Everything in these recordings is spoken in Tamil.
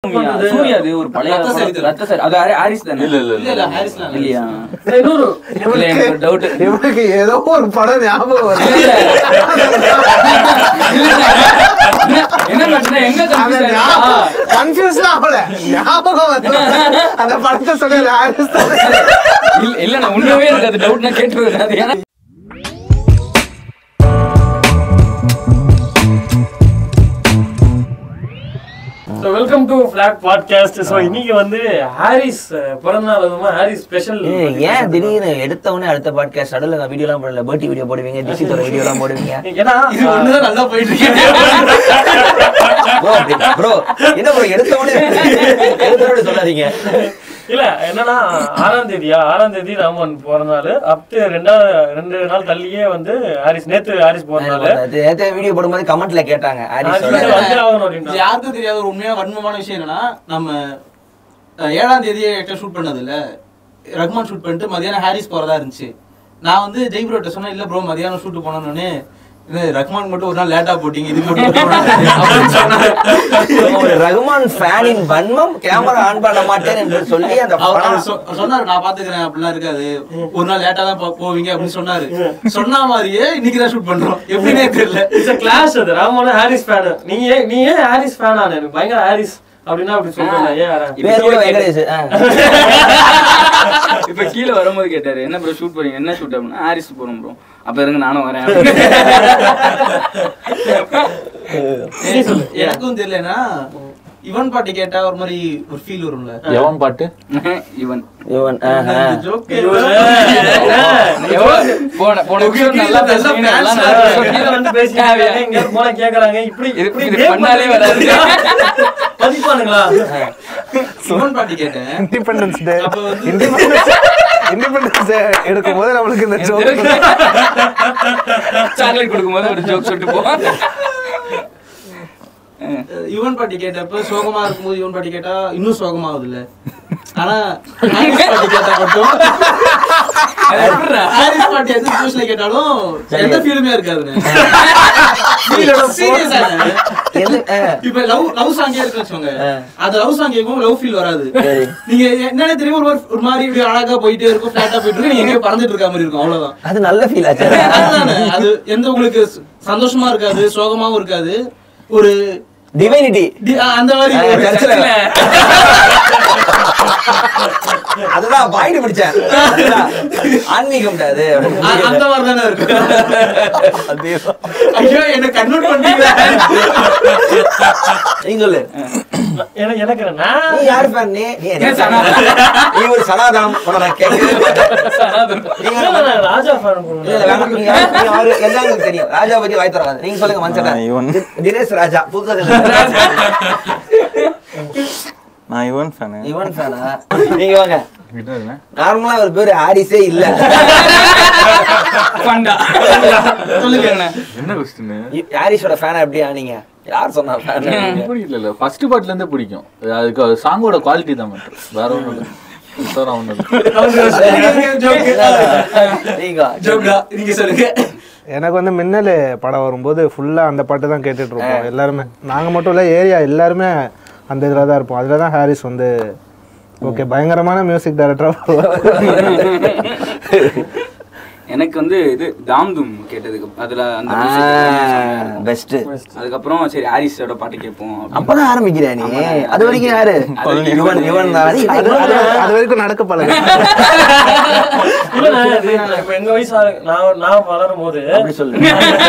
சூர்யா அது ஒரு பழைய ரத்த படம். சரித்திரம். ரத்த சரி அது ஹாரி- ஹாரிஸ் தானே இல்ல இல்ல இல்ல இல்ல ஹாரிஸ்லாம் இல்ல. இல்லையா இன்னொரு இல்ல எனக்கு டவுட் இவனுக்கு ஏதோ ஒரு படம் ஞாபகம் வருது என்ன பிரச்சனை எங்க confuse ஆயிடுச்சா? கன்ஃபியூஸ் ஆகல ஞாபகம் வருது அந்த படத்தை சொல்லி ஹாரிஸ் தானே. இல்ல இல்ல நான் உண்மையாவே எனக்கு அது டவுட் நான் கேட்டுருவேன் அது ஏன்னா welcome to flag podcast so இன்னைக்கு வந்து ஹாரிஸ் அஹ், பிறந்த நாள் அதுவுமா ஹாரிஸ் ஸ்பெஷல் ஏய், ஏன் திடீர்னு எடுத்த உடனே அடுத்த பாட்காஸ்ட் நடுவில் வீடியோ எல்லாம் போடல பேர்ட்டி வீடியோ போடுவீங்க டிசித்தோட வீடியோ எல்லாம் போடுவீங்க ஏன்னா இது ஒண்ணுதான் நல்லா போயிட்டு இருக்கு ப்ரோ ப்ரோ என்ன ப்ரோ எடுத்த உடனே எடுத்த உடனே சொல்லாதீங்க இல்ல என்னன்னா ஆறாம் தேதியா ஆறாம் தேதி ராமன் பிறந்த நாள் அப்டு ரெண்டா ரெண்டு நாள் தள்ளியே வந்து ஹாரிஸ் நேத்து ஹாரிஸ் பிறந்த நாள் நேற்று வீடியோ போடும்போது கமெண்ட்ல கேட்டாங்க ஹாரிஸோட ஹாரிஸ் வந்து ஆகணும் இது அப்படின்ட்டு யாருக்கும் தெரியாத ஒரு உண்மையான வன்மமான விஷயம் என்னன்னா நம்ம அஹ், ஏழாம் தேதியே ஷூட் பண்ணது இல்ல ரஹ்மான் ஷூட் பண்ணிட்டு மதியானம் ஹாரிஸ் போறதா இருந்துச்சு நான் வந்து ஜெய் ப்ரோட்ட சொன்னேன் இல்ல ப்ரோ மதியானம் ஷூட் போனோன்னு இது ரஹ்மான் மட்டும் ஒரு நாள் லேட்டா போட்டீங்க இது மட்டும் அப்படின்னு சொன்னாரு. ஒரு ரகுமான் ஃபேனின் வன்மம் கேமரா ஆன் பண்ண மாட்டேன் என்று சொல்லி அந்த அவர் படம் அவர் சொ- சொன்னாரு நான் பாத்துக்கிறேன் அப்படிலாம் இருக்காது ஒரு நாள் லேட்டா தான் போ- போவீங்க அப்படின்னு சொன்னாரு சொன்ன மாதிரியே இன்னைக்கு தான் ஷூட் பண்றோம் எப்படின்னே தெரியல இட்ஸ் கிளாஸ் அது ராமன் ஹாரிஸ் ஃபேன் நீ ஏன் நீ ஏன் ஹாரிஸ் ஃபேன் ஆன எனக்கு பயங்கர ஹாரிஸ் அப்படின்னா அப்படி சொல்றேன் ஏன் ஆனா? பேர் கூட வெங்கடேஷ் ஆ. இப்ப கீழ வரும்போது கேட்டாரு என்ன ப்ரோ ஷூட் போறீங்க என்ன ஷூட் அப்படின்னா ஹாரிஸ் போறோம் ப்ரோ அப்ப இருங்க நானும் வரேன் எனக்கும் தெரியலனா இவன் பாட்டு கேட்டா ஒரு மாதிரி ஒரு ஃபீல் வரும்ல எவன் பாட்டு இவன் இவன் ஆ, ஆ. ஜோக் எவ்வளவு- போன போன episode நல்லா பேசுனீங்க, நல்லா நல்லா கீழ பேசுனீங்க. வந்து பேசிட்டாங்க எங்க இருந்து போனா கேக்குறாங்க இப்படி இது- இப்படி இது break பண்ணாலே பண்றீங்க. வராது. மதிப்பானுங்களா இவன் பாட்டு கேட்டேன் இண்டிபெண்டன்ஸ் டே அப்ப வந்து- இண்டிபெண்டன்ஸ் இண்டிபெண்டன்ஸ் டே எடுக்கும் போது நம்மளுக்கு இந்த ஜோக் சாக்லேட் கொடுக்கும்போது ஒரு ஜோக் சொல்லிட்டு போவான் யுவன் பாட்டு கேட்டப்ப சோகமா இருக்கும்போது யுவன் பாட்டு கேட்டா இன்னும் சோகமாகுது இல்ல ஆனா ஹாரிஸ் பாட்டு கேட்டா மட்டும் ஹாரிஸ் பாட்டு எந்த சிச்சுவேஷன்ல கேட்டாலும் எந்த ஃபீலுமே இருக்காதுங்க Serious ஆ. எது- ஆ. இப்ப லவ் லவ் சாங்கே இருக்கு வச்சுக்கோங்க ஆ. அந்த லவ் சாங் கேட்கும் லவ் ஃபீல் வராது சரி. நீங்க என்னன்னு தெரியும் ஒரு ஒரு மாதிரி இப்படி அழகா போயிட்டே இருக்கும் ஃபிளாட்டா போயிட்டு இருக்கும் நீங்க எங்கேயோ பறந்துட்டு இருக்க மாதிரி இருக்கும் அவ்வளவுதான் அது நல்ல ஃபீல் ஆச்சு அதுதானே அது எந்த உங்களுக்கு சந்தோஷமா இருக்காது சோகமாவும் இருக்காது ஒரு டிவைனிட்டி டி- ஆ, அந்த மாதிரி ஒரு சர்ச்சில் அதுதான் பாயிண்ட் பிடிச்சேன் அதுதான். ஆன்மீகம் அது ஆ, அந்த மாதிரி தானே இருக்கு ஐயோ என்ன கன்வெர்ட் பண்ணீங்களா நீ சொல்லு எனக்கு எனக்கு நான் நீ யார் ஃபேன் நீ நீ என்ன ஏன் சனாதனம்? நீ ஒரு சனாதனம் உன்னை நான் கேட்கவே மாட்டேன். நீங்க இல்ல, என்ன நான் ராஜா ஃபேன் இல்ல, இல்ல, வேணாம். நீங்க யாரு? நீங்க அவரு எல்லாருக்கும் தெரியும் ராஜா பத்தி வாய் தராது நீங்க சொல்லுங்க மனுஷன் இவன். தினேஷ் ராஜா புதுசா தெரிஞ்சது. நான் யுவன் ஃபேனு இவன் ஃபேனா நீங்க வாங்க கிட்ட இருங்க. நார்மலா ஒரு பேரு ஹாரிஸே இல்ல பண்டா சொல்லுங்க என்ன கொஸ்டின் இ- ஹாரிஸோட ஃபேனா எப்படி ஆனீங்க யார் சொன்னா ஃபேன் புரியல இல்ல ஃபர்ஸ்ட் பாட்டுல இருந்தே பிடிக்கும் அதுக்கு சாங்கோட குவாலிட்டி தான் மட்டும் வேற ஒண்ணும் இல்ல சுத்தரா ஒண்ணும் இல்ல நீங்க ஜோக்கா நீங்க சொல்லுங்க எனக்கு வந்து மின்னல் படம் வரும்போது ஃபுல்லாக அந்த பாட்டு தான் கேட்டுட்டு இருப்போம் எல்லாருமே நாங்கள் மட்டும் இல்லை ஏரியா எல்லாருமே அந்த இதில் தான் இருப்போம் அதில் தான் ஹாரிஸ் வந்து ஓகே பயங்கரமான மியூசிக் டைரக்டராக எனக்கு வந்து இது தாம் தும் கேட்டதுக்கு அதுல அந்த music பெஸ்ட் அதுக்கப்புறம் சரி ஹாரிஸோட பாட்டு கேட்போம் அப்படின்னு. அப்பதான் ஆரம்பிக்கிறியா நீ அது வரைக்கும் யாரு இவன் இவன் தான் அது அது வரைக்கும் நடக்க பழகு இல்ல நான் இது நான் இப்ப எங்க வயசு ஆளு- நான் நான் வளரும் போது அப்படி சொல்லு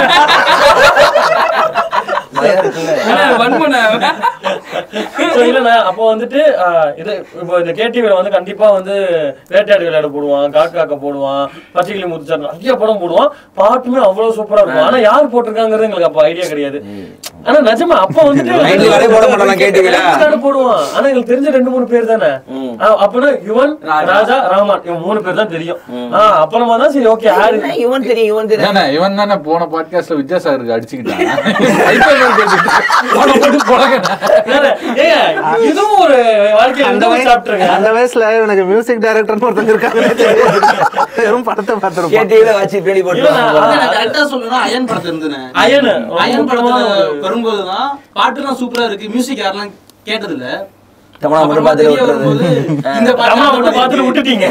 பயம் இருக்குல்ல? ஆனா, வன்மன So, இல்லண்ணா அப்போ வந்துட்டு ஆஹ், இது இப்போ இந்த கேடிவில வந்து கண்டிப்பா வந்து வேட்டையாடு விளையாட போடுவான் காக்காக்க போடுவான் பச்சைக்கிளி முத்துச்சார் நிறைய படம் போடுவான் பாட்டுமே அவ்வளவு சூப்பரா இருக்கும் ஆனா யார் போட்டிருக்காங்கிறது எங்களுக்கு அப்ப ஐடியா கிடையாது ஆனா நிஜமா அப்ப வந்துட்டு Night விளையாடே போட மாட்டானா கேடிவில? விளையாட போடுவான் ஆனா எங்களுக்கு தெரிஞ்ச ரெண்டு மூணு பேர் தானே ஆஹ், அப்பனா யுவன் ராஜா ராமான் இவன் மூணு பேர் தான் தெரியும் ஆஹ் அப்புறமா தான் சரி ஓகே யாரு என்ன இவன் தெரியும் இவன் தெரியும் ஏன்னா இவன் தானே போன பாட்காஸ்ட்ல வித்யாசாகருக்கு அடிச்சுக்கிட்டான் ஐபிஎல் மேல் பேசிட்டு போன போட்டு போலங்கண்ணா. ஏங்க, இதுவும் ஒரு வாழ்க்கையில அந்த இந்த வய- சாப்பிட்டுருங்க அந்த வயசுல எனக்கு மியூசிக் டைரக்டர்னு ஒருத்தங்க இருக்காங்க வெறும் படத்தை பார்த்துருப்போம் கேடிவில வச்சு பின்னாடி போட்டு நான் கரெக்டா சொல்லணும்னா அயன் படத்துல இருந்தேன் அயனு அயன் படத்துல வரும்போதுதான் பாட்டுலாம் சூப்பரா இருக்கு மியூசிக் யாரெல்லாம் கேட்டது இல்ல தமிழா மட்டும் அப்புறமா பார்த்து தெரிய வரும்போது இந்த பாட்டு தமிழா அந்த மட்டும் பாட்டு பார்த்துட்டு விட்டுட்டீங்க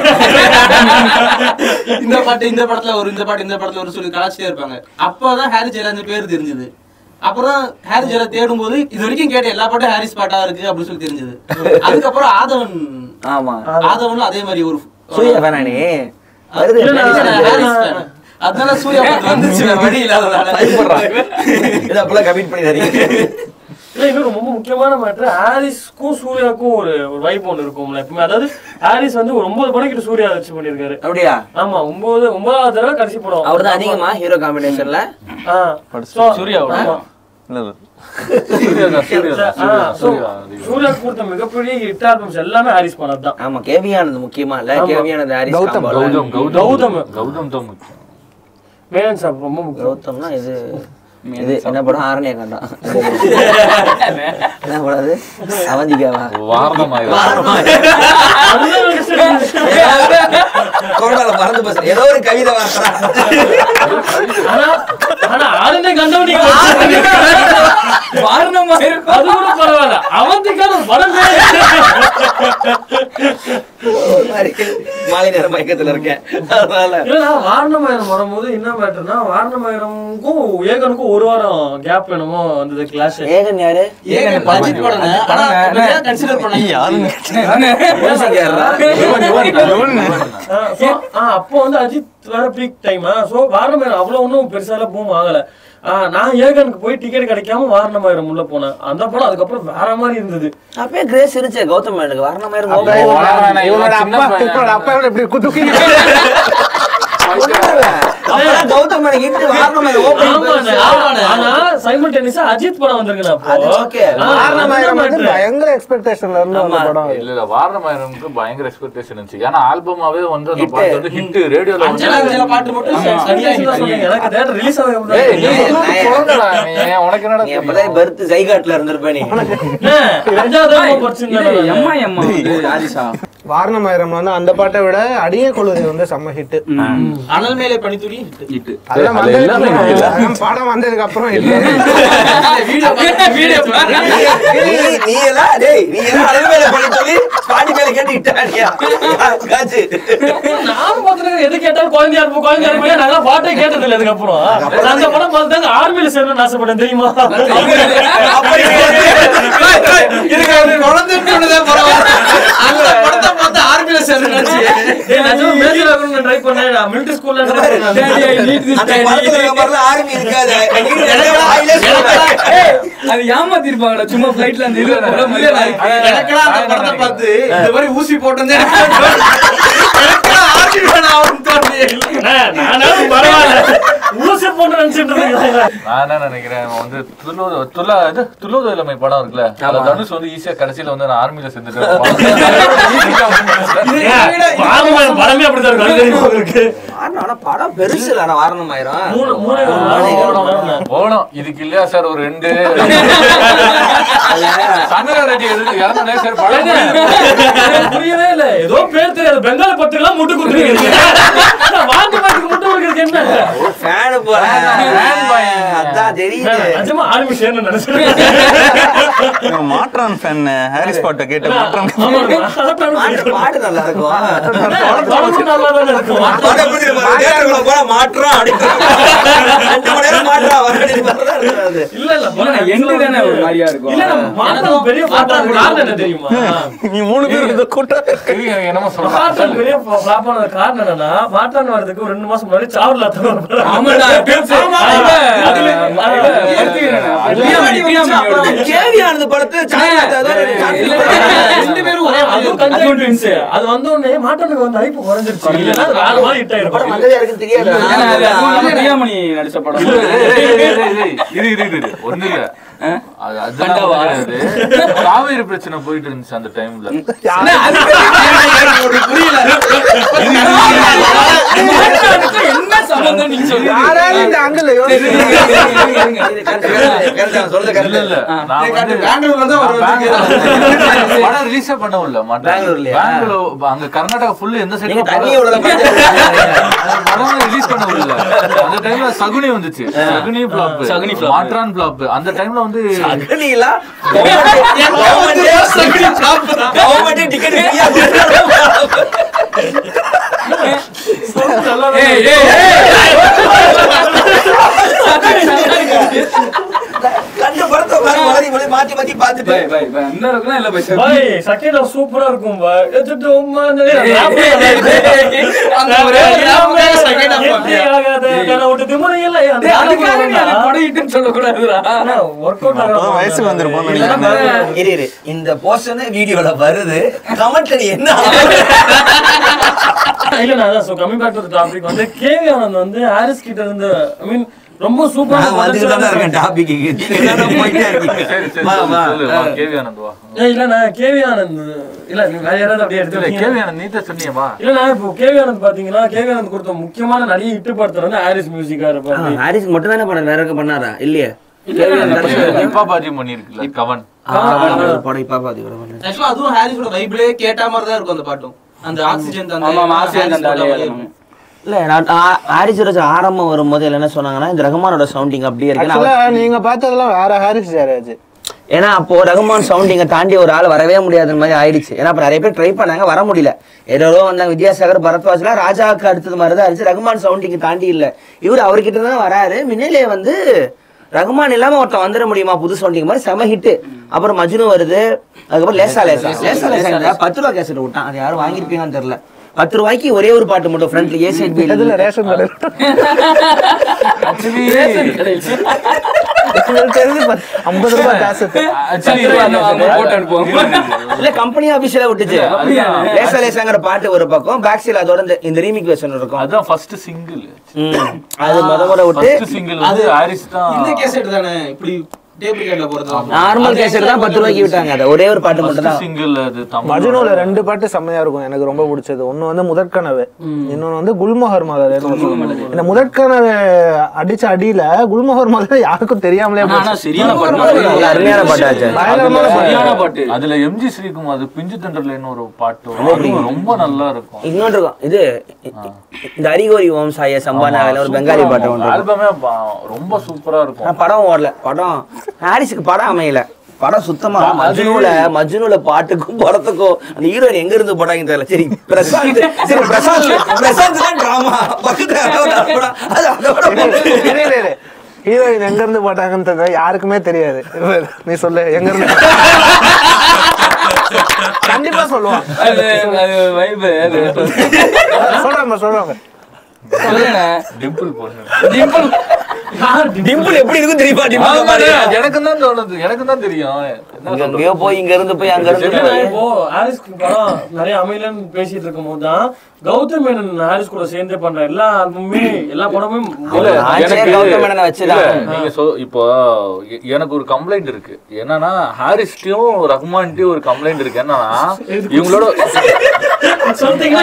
இந்த பாட்டு இந்த படத்துல ஒரு இந்த பாட்டு இந்த படத்துல ஒரு சொல்லி கலாச்சிட்டே இருப்பாங்க அப்பதான் ஹாரி ஜெயராஜ் பேர் தெரிஞ்சது அப்புறம் ஹாரி ஜெயராஜ் தேடும் போது இது வரைக்கும் கேட்ட எல்லா பாட்டும் ஹாரிஸ் பாட்டா இருக்கு அப்படின்னு சொல்லி தெரிஞ்சது அதுக்கப்புறம் ஆதவன் ஆமா ஆதவனும் அதே மாதிரி ஒரு சூர்யா ஃபேனா நீ வருது இல்ல, நான் ஹாரிஸ் fan. அதனால சூர்யா பாட்டு வந்துச்சு வேற வழி இல்லாததால இது அப்பெல்லாம் கமிட் பண்ணி தரீங்க இல்ல இன்னொரு ரொம்ப முக்கியமான மேட்ரு ஹாரிஸ்க்கும் சூர்யாவுக்கும் ஒரு ஒரு வைப் ஒன்று இருக்கும்ல எப்பவுமே அதாவது ஹாரிஸ் வந்து ஒரு ஒன்பது படக்கிட்ட சூர்யா வச்சு பண்ணியிருக்காரு அப்படியா ஆமா ஒன்பது ஒன்பதாவது தடவை கடைசி படம் அவர் தான் அதிகமா ஹீரோ காம்பினேஷன்ல ஆ. So, சூர்யாவோட? ஆமா. இல்ல இல்ல. சூர்யா தான், சூர்யா தான், ஆ, சூர்யா, so, சூர்யா அதிகம். சூர்யாவுக்கு கொடுத்த மிகப்பெரிய ஹிட் ஆல்பம்ஸ் எல்லாமே ஹாரிஸ் பண்ணது தான் ஆமா கேவியானது முக்கியமா இல்ல ஆமா. கேவியானது ஹாரிஸ் கௌதம், காம்போல. கௌதம் கௌதம் கௌதம். கௌதம் தான் முக்கியம் மேனன் சார் ரொம்ப முக்கியம் கௌதம்னா இது இது என்ன படம் ஆரணியா கண்டா என்ன படம் அது அவந்திக்காவா வாரணம் ஆயிரம் அதுதான் எனக்கு சரி. கொரோனால மறந்து பேசுற ஏதோ ஒரு கவிதை வாசரா ஆனா ஆனா ஆளுநை கண்டவனி வாரணமா இருக்கும் அது கூட பரவாயில்ல அவந்திக்கான ஒரு படம் மாலை நேரம் மயக்கத்துல இருக்கேன் அதனால இல்ல வாரணமாயிரம் வரும்போது என்ன மேட்டர்னா வாரணமாயிரமுக்கும் ஏகனுக்கும் ஒரு வாரம் கேப் என்னமோ வந்தது கிளாஸ் ஏகன் யாரு ஏகன் பட்ஜெட் படம் ஆனா கன்சிடர் பண்ணாங்க அப்போ வந்து அஜித் வேற பீக் டைம் சோ வாரணமாயிரம் அவ்வளவு ஒன்றும் பெருசால பூம் ஆகல ஆ, நான் ஏகனுக்கு போய் டிக்கெட் கிடைக்காம வாரணமாயிரம் உள்ள போனேன் அந்த படம் அதுக்கப்புறம் வேற மாதிரி இருந்தது அப்பயே கிரேஸ் இருந்துச்சு கௌதம் எனக்கு வாரணமாயிரம் அப்ப கோபம். இவனோட- இவனோட அப்பா இவனோட அப்பா இவனை இப்படி குதுக்கி அப்பதான் கௌதம் எனக்கு hit வாரணமாயிரம் opening ஆமாண்ணே, பெருசு. ஆமாண்ணே. ஆனா simultaneous-ஆ அஜித் படம் வந்திருக்குண்ணே அப்போ. அது okay. ஆ, வாரணமாயிரம் வந்து அதுதான் பயங்கர எக்ஸ்பெக்டேஷன்ல இருந்து அந்த ஆமா. படம் அது. இல்ல இல்ல வாரணமாயிரம்க்கு பயங்கர எக்ஸ்பெக்டேஷன் இருந்துச்சு ஏன்னா ஆல்பமாவே வந்து அந்த Hit. பாட்டு வந்து ஹிட் ரேடியோல அஞ்சல அஞ்சல பாட்டு மட்டும் சரியா matter. hit. சொன்னீங்க. எனக்கு theatre release ஆக எப்படி ஏய், நீ தெரியும்? இன்னும் குழந்தைடா நீ. உனக்கு என்னடா நீ தெரியும்? அப்பதான் birth zygote ல இருந்திருப்ப நீ. அண்ணே, அஞ்சாவது தடவை படிச்சிருந்தேன் இது நானு. எம்மா எம்மா வந்து ஹாரிஸா வாரணமாயிரம் வந்து அந்த பாட்டை விட அடிய கொள்வது வந்து செம்ம ஹிட் அனல் மேலே பனித்துளி hit. இட்டு அதெல்லாம் அது வந்ததுக்கு எல்லாமே அப்புறம் hit. அதான் படம் வந்ததுக்கு அப்புறம் hit. வீடியோ வீடியோ நீ- நீ எல்லாம் டேய், நீ எல்லாம் அழகு மேல பண்ணி சொல்லி Spotify-ல கேட்டு இட்டாடியா? காச்சு. நானும் பார்த்திருக்கேன், எது கேட்டாலும் குழந்தையா இருப்போம், குழந்தையா இருப்போம். நாங்கெல்லாம் பாட்டே கேட்டதில்லை அதுக்கப்புறம். நான் அந்த படம் பார்த்துதாங்க ஆர்மியில சேரணும்னு ஆசைப்பட்டேன், தெரியுமா? அப்படி இதுக்கு அவரு குழந்தைன்னு ஒண்ணுதான் பரவாயில்ல. அந்த படத்தை பார்த்து ஆர்மியில சேர்ந்து ஏய், நிஜமா major ஆகணும்னு try பண்ணேன். நான் military school ல try பண்ணேன். அந்த படத்துல இருக்க மாதிரிலாம் army இருக்காது. நீங்க எனக்கு வாயிலே சொல்லுங்க. அது ஏமாத்திருப்பாங்கடா சும்மா ஃபிளைட்ல அந்த இது வர மாதிரி எனக்கெல்லாம் அந்த படத்தை பார்த்து இந்த மாதிரி ஊசி போட்டிருந்தேன் எனக்கெல்லாம் ஆர்மி வேணாம் அவன் தோணுது. அண்ணே, நானாலும் பரவாயில்ல. ஊசி போட்டு நினைச்சிட்டு இருக்கீங்களா? நான் என்ன நினைக்கிறேன் அவன் வந்து துள்ளு துள்ளா இது துள்ளுவது இளமை படம் இருக்குல்ல அதுல தனுஷ் வந்து ஈஸியா கடைசியில வந்து நான் ஆர்மியில செஞ்சுட்டு ஏன், வாரணமாயிரம் படமே அப்படித்தான் இருக்கும். அது தெரியுமா உங்களுக்கு? ஆனா, ஆனா படம் பெருசு இல்ல, ஆனா வாரணமாயிரம். மூணு மூணே ஒரு நாள் போனோம் இதுக்கு இல்லையா சார் ஒரு ரெண்டு சந்திர ரெட்டி எதுக்கு இறந்தனே சார் படம் எனக்கு புரியவே இல்ல ஏதோ பேர் தெரியாது பெங்கால பட்டுக்கெல்லாம் முட்டு கொடுத்துருக்கீங்க வாங்க பாட்டுக்கு முட்டு கொடுக்கறது என்ன ஒரு fan போல. fan பையன். அதான் தெரியுது. நிஜமா ஆர்மி சேர்ந்து நினைச்சேன் மாற்றான் ஃபேன் ஹாரிஸ் பாட்டை கேட்டு மாற்றான் பாட்டு பாட்டு நல்லா இருக்கும் படமும் நல்லா தானே இருக்கும் படம் எப்படி இருக்கு பாரு, theatre-குள்ள போனா மாற்றம் அப்படிங்கிற ரெண்டு மணி நேரம் மாற்றம் அப்படின்னு மாதிரிதான் இருக்கும் அது. இல்ல இல்ல இல்ல எண்டு தானே ஒரு மாதிரியா இருக்கும் இல்ல நம்ம மாற்றம் பெரிய மாற்றம் காரணம் என்ன தெரியுமா நீ மூணு பேர் இந்த கூட்டம் இது எனக்கு என்னமோ மாற்றம் சொல்றேன் பெரிய ஃபிளாப் ஆனது காரணம் என்னன்னா மாற்றம் வர்றதுக்கு ஒரு ரெண்டு மாசம் முன்னாடி சாவர்ல ஆமாடா பேச்சு ஆமா. இவ, அதுல- இவ, அதுல- அது பிரியாமணி, பிரியாமணியோடது. கேவியானது படத்து சாக்லேட் ஏதோ ஒரு இல்ல, chocolate. ரெண்டு பேரும் ஒரே மாதிரி அதுவும் conjoined twins. அது வந்த உடனே மாற்றத்துக்கு வந்து hype குறைஞ்சிருச்சு. இல்லைன்னா அது வேற மாதிரி hit படம் ஆயிருக்கும். வந்ததே யாருக்கும் தெரியாது ஏன்னா அது அதுவும் இல்லாம பிரியாமணி நடிச்ச படம் இது இது இது இது ஒண்ணு இல்ல அது அதெல்லாம் கண்டவா? கிடையாது. காவேரி பிரச்சனை போயிட்டு இருந்துச்சு அந்த டைம்ல அதுக்கு என்ன சம்பந்தம் நீங்க சொல்றீங்க யாராவது இந்த angle யோசி- இது correct, correct, correct தான், சொல்றது correct. இல்ல இல்ல நான் வந்து பெங்களூர்ல தான் ஒரு பெங்களூர் படம் ரிலீஸே பண்ண இல்ல பெங்களூர்லயா? பெங்களூர் அங்க கர்நாடகா ஃபுல் எந்த நீங்க சைடு தண்ணி எவ்வளவு படம் ரிலீஸ் பண்ண முடியல அந்த டைம்ல சகுனி வந்துச்சு Saguni flop Saguni flop. Maattrraan flop அந்த டைம்ல வந்து அக்னிலாம் பை பை பை அந்த அளவுக்குலாம் இல்ல பை பாய் செகண்ட் ஹாஃப் சூப்பரா இருக்கும் பாய் எதுட்டு உம்மா நிறைய rap அந்த ஒரே ஒரு rap தான் second half எப்படி ஆகாத கன விட்டு திமுறை இல்ல அந்த டேய், அதுக்காக நீ dialogue அதை வேணாம். கொடையிட்டுன்னு சொல்லக்கூடாதுடா. ஆனா, work out ஆகாத அப்பதான் வயசுக்கு வந்திருப்போம்னு இல்லாம நினைக்கிறேன் இரு இரு இந்த போர்ஷன் வீடியோல வருது கமெண்ட்ல என்ன இல்ல நான் அதான் so coming back to the topic வந்து கேவி ஆனந்த் வந்து ஹாரிஸ் கிட்ட இருந்து ஐ மீன் ரொம்ப சூப்பரா நான் வந்துட்டு தான் இருக்கேன் டாபிக் போயிட்டே சரி, இருக்கீங்க சரி, வா, வா. சொல்லு, வா, கேவி ஆனந்த் வா. இல்ல நான் கேவி ஆனந்த் இல்ல நீ வேற யாராவது அப்படியே இல்ல, எடுத்து கேவி ஆனந்த் நீ தான் சொன்னியே, வா. இல்ல இப்போ கேவி ஆனந்த் பாத்தீங்கன்னா கேவி ஆனந்த் கொடுத்த முக்கியமான நிறைய ஹிட் படத்துல வந்து ஹாரிஸ் மியூசிக்கா இருப்பாரு ஹாரிஸ் மட்டும் தானே படம் வேற எதுவும் பண்ணாரா இல்லையே இப்பா பாஜி பண்ணிருக்குல்ல, கவன். படம் இப்ப பாதி கூட பண்ணு. ஆக்சுவலா அதுவும் ஹாரிஸோட வைப்லயே கேட்ட மாதிரி தான் இருக்கும் அந்த பாட்டும் அந்த ஆக்சிஜன் அந்த ஆமா, ஆமா, oxygen ஹாரிஸ் அந்த போட்ட அலையே மாதிரியே இருக்கும். இருக்கும். இல்ல நான் ஆ- ஹாரிஸ் ராஜ் ஆரம்பம் வரும்போது என்ன சொன்னாங்கன்னா இந்த ரஹ்மானோட சவுண்டிங் அப்படியே இருக்கு நான் ஆக்சுவலா நீங்க பார்த்ததெல்லாம் வேற ஹாரிஸ் ஜெயராஜ் ஏன்னா அப்போ ரகுமான் சவுண்டிங்கை தாண்டி ஒரு ஆள் வரவே முடியாத மாதிரி ஆயிடுச்சு ஏன்னா அப்ப நிறைய பேர் ட்ரை பண்ணாங்க வர முடியல ஏதோ வந்தாங்க வித்யாசாகர் பரத்வாஜ்லாம் ராஜாவுக்கு அடுத்தது மாதிரி தான் இருந்துச்சு ரகுமான் சவுண்டிங் தாண்டி இல்ல இவர் அவர்கிட்ட தான் வராரு மின்னலே வந்து ரகுமான் இல்லாம ஒருத்தன் வந்துட முடியுமா புது சவுண்டிங் மாதிரி செம ஹிட் அப்புறம் மஜ்னு வருது அதுக்கப்புறம் லேசா லேசா லேசா லேசா இந்த பத்து ரூபா கேசட் விட்டான் அது யாரும் வாங்கியிருப்பீங்கன்னு தெரியல பத்து ரூபாய்க்கு ஒரே ஒரு பாட்டு மட்டும் ஃப்ரண்ட்ல ஏ சைட் இதுல ரேஷன் கடையில் உங்களுக்கு தெரிஞ்சு பத்து- ஐம்பது ரூபாய் காசு Actually, ரூபா அந்த வாங்க, போட்டு அனுப்புவோம். இல்ல கம்பெனி ஆபீஸ்ல விட்டுச்சு லேசா லேசாங்கிற பாட்டு ஒரு பக்கம் பேக் சைடு அதோட இந்த- இந்த ரீமிக் வெர்ஷன் இருக்கும் அதான் first single. ம். அது முத முத விட்டு First single வந்து ஹாரிஸ் தான் இந்த கேசட் தானே இப்படி டேபிள் கேட்ல போறது நார்மல் கேசட் தான் பத்து ரூபாய்க்கு விட்டாங்க அதை ஒரே ஒரு பாட்டு மட்டும் first தான் single அது தமிழ் மஜ்னுல ரெண்டு பாட்டு செம்மையா இருக்கும் எனக்கு ரொம்ப பிடிச்சது ஒன்னு வந்து முதற்கனவு இன்னொன்னு வந்து குல்மோகர் மலர் இந்த முதற்கனவு அடிச்ச அடியில குல்மோகர் மலர் யாருக்கும் தெரியாமலே ஆனா, ஆனா போச்சு. சரியான பாட்டு நல்ல அருமையான பாட்டாச்சு பயங்கரமான அதுல- பாட்டு. சரியான பாட்டு. அதுல எம்ஜி ஸ்ரீகுமார் அது பிஞ்சு தண்டர்லன்னு ஒரு பாட்டு வரும். அது ரொம்ப நல்லா இருக்கும் இன்னொன்று இருக்கும் இது இந்த அரிகோரி ஓம் சாய சம்பானாவில ஒரு பெங்காலி பாட்டு ஒன்று இருக்கும். ஆல்பமே ரொம்ப சூப்பரா இருக்கும் ஆனா படம் ஓடல படம் ஹாரிஸுக்கு படம் அமையல படம் சுத்தமா மஜ்னுல மஜ்னுல பாட்டுக்கும் படத்துக்கும் அந்த ஹீரோயின் எங்க இருந்து போட்டாங்க தெரியல சரி பிரசாந்த் சரி பிரசாந்த் பிரசாந்த் தான் டிராமா பக்கத்துல யாராவது அனுப்புனா, அது அதோட இரு, இரு, இரு. ஹீரோயின் எங்க இருந்து போட்டாங்கன்னு தெரியல யாருக்குமே தெரியாது நீ சொல்லு எங்க இருந்து கண்டிப்பா சொல்லுவான் அது அது vibe, அது சொல்றாங்க சொல்றாங்க சொல்லுண்ணே. டிம்பிள் பொண்ணு Dimple. டிம்பிள் எப்படி இருக்கும் தெரியுமா ஆமாண்ணே, டிம்பிள் எனக்கு தான் தோணுது எனக்கு தான் தெரியும் என்ன இங்க சொல்றது? எங்கேயோ போய் இங்க இருந்து போய் அங்க இருந்து இல்ல, போய் இப்போ ஹாரிஸ்க்கு படம் நிறைய அமையலன்னு பேசிட்டு இருக்கும் போது தான் கௌதம் மேனன் ஹாரிஸ் கூட சேர்ந்து பண்ற எல்லா ஆல்பமுமே எல்லா படமும் இல்ல, ஆச்சே எனக்கு- கௌதம் மேனனை வச்சுதான். இல்ல, நீங்க சொ- இப்போ எ- எனக்கு ஒரு கம்ப்ளைண்ட் இருக்கு என்னன்னா ஹாரிஸ்டையும் ரஹ்மான்ட்டையும் ஒரு கம்ப்ளைண்ட் இருக்கு என்னன்னா இவங்களோட சொல்லிட்டீங்களா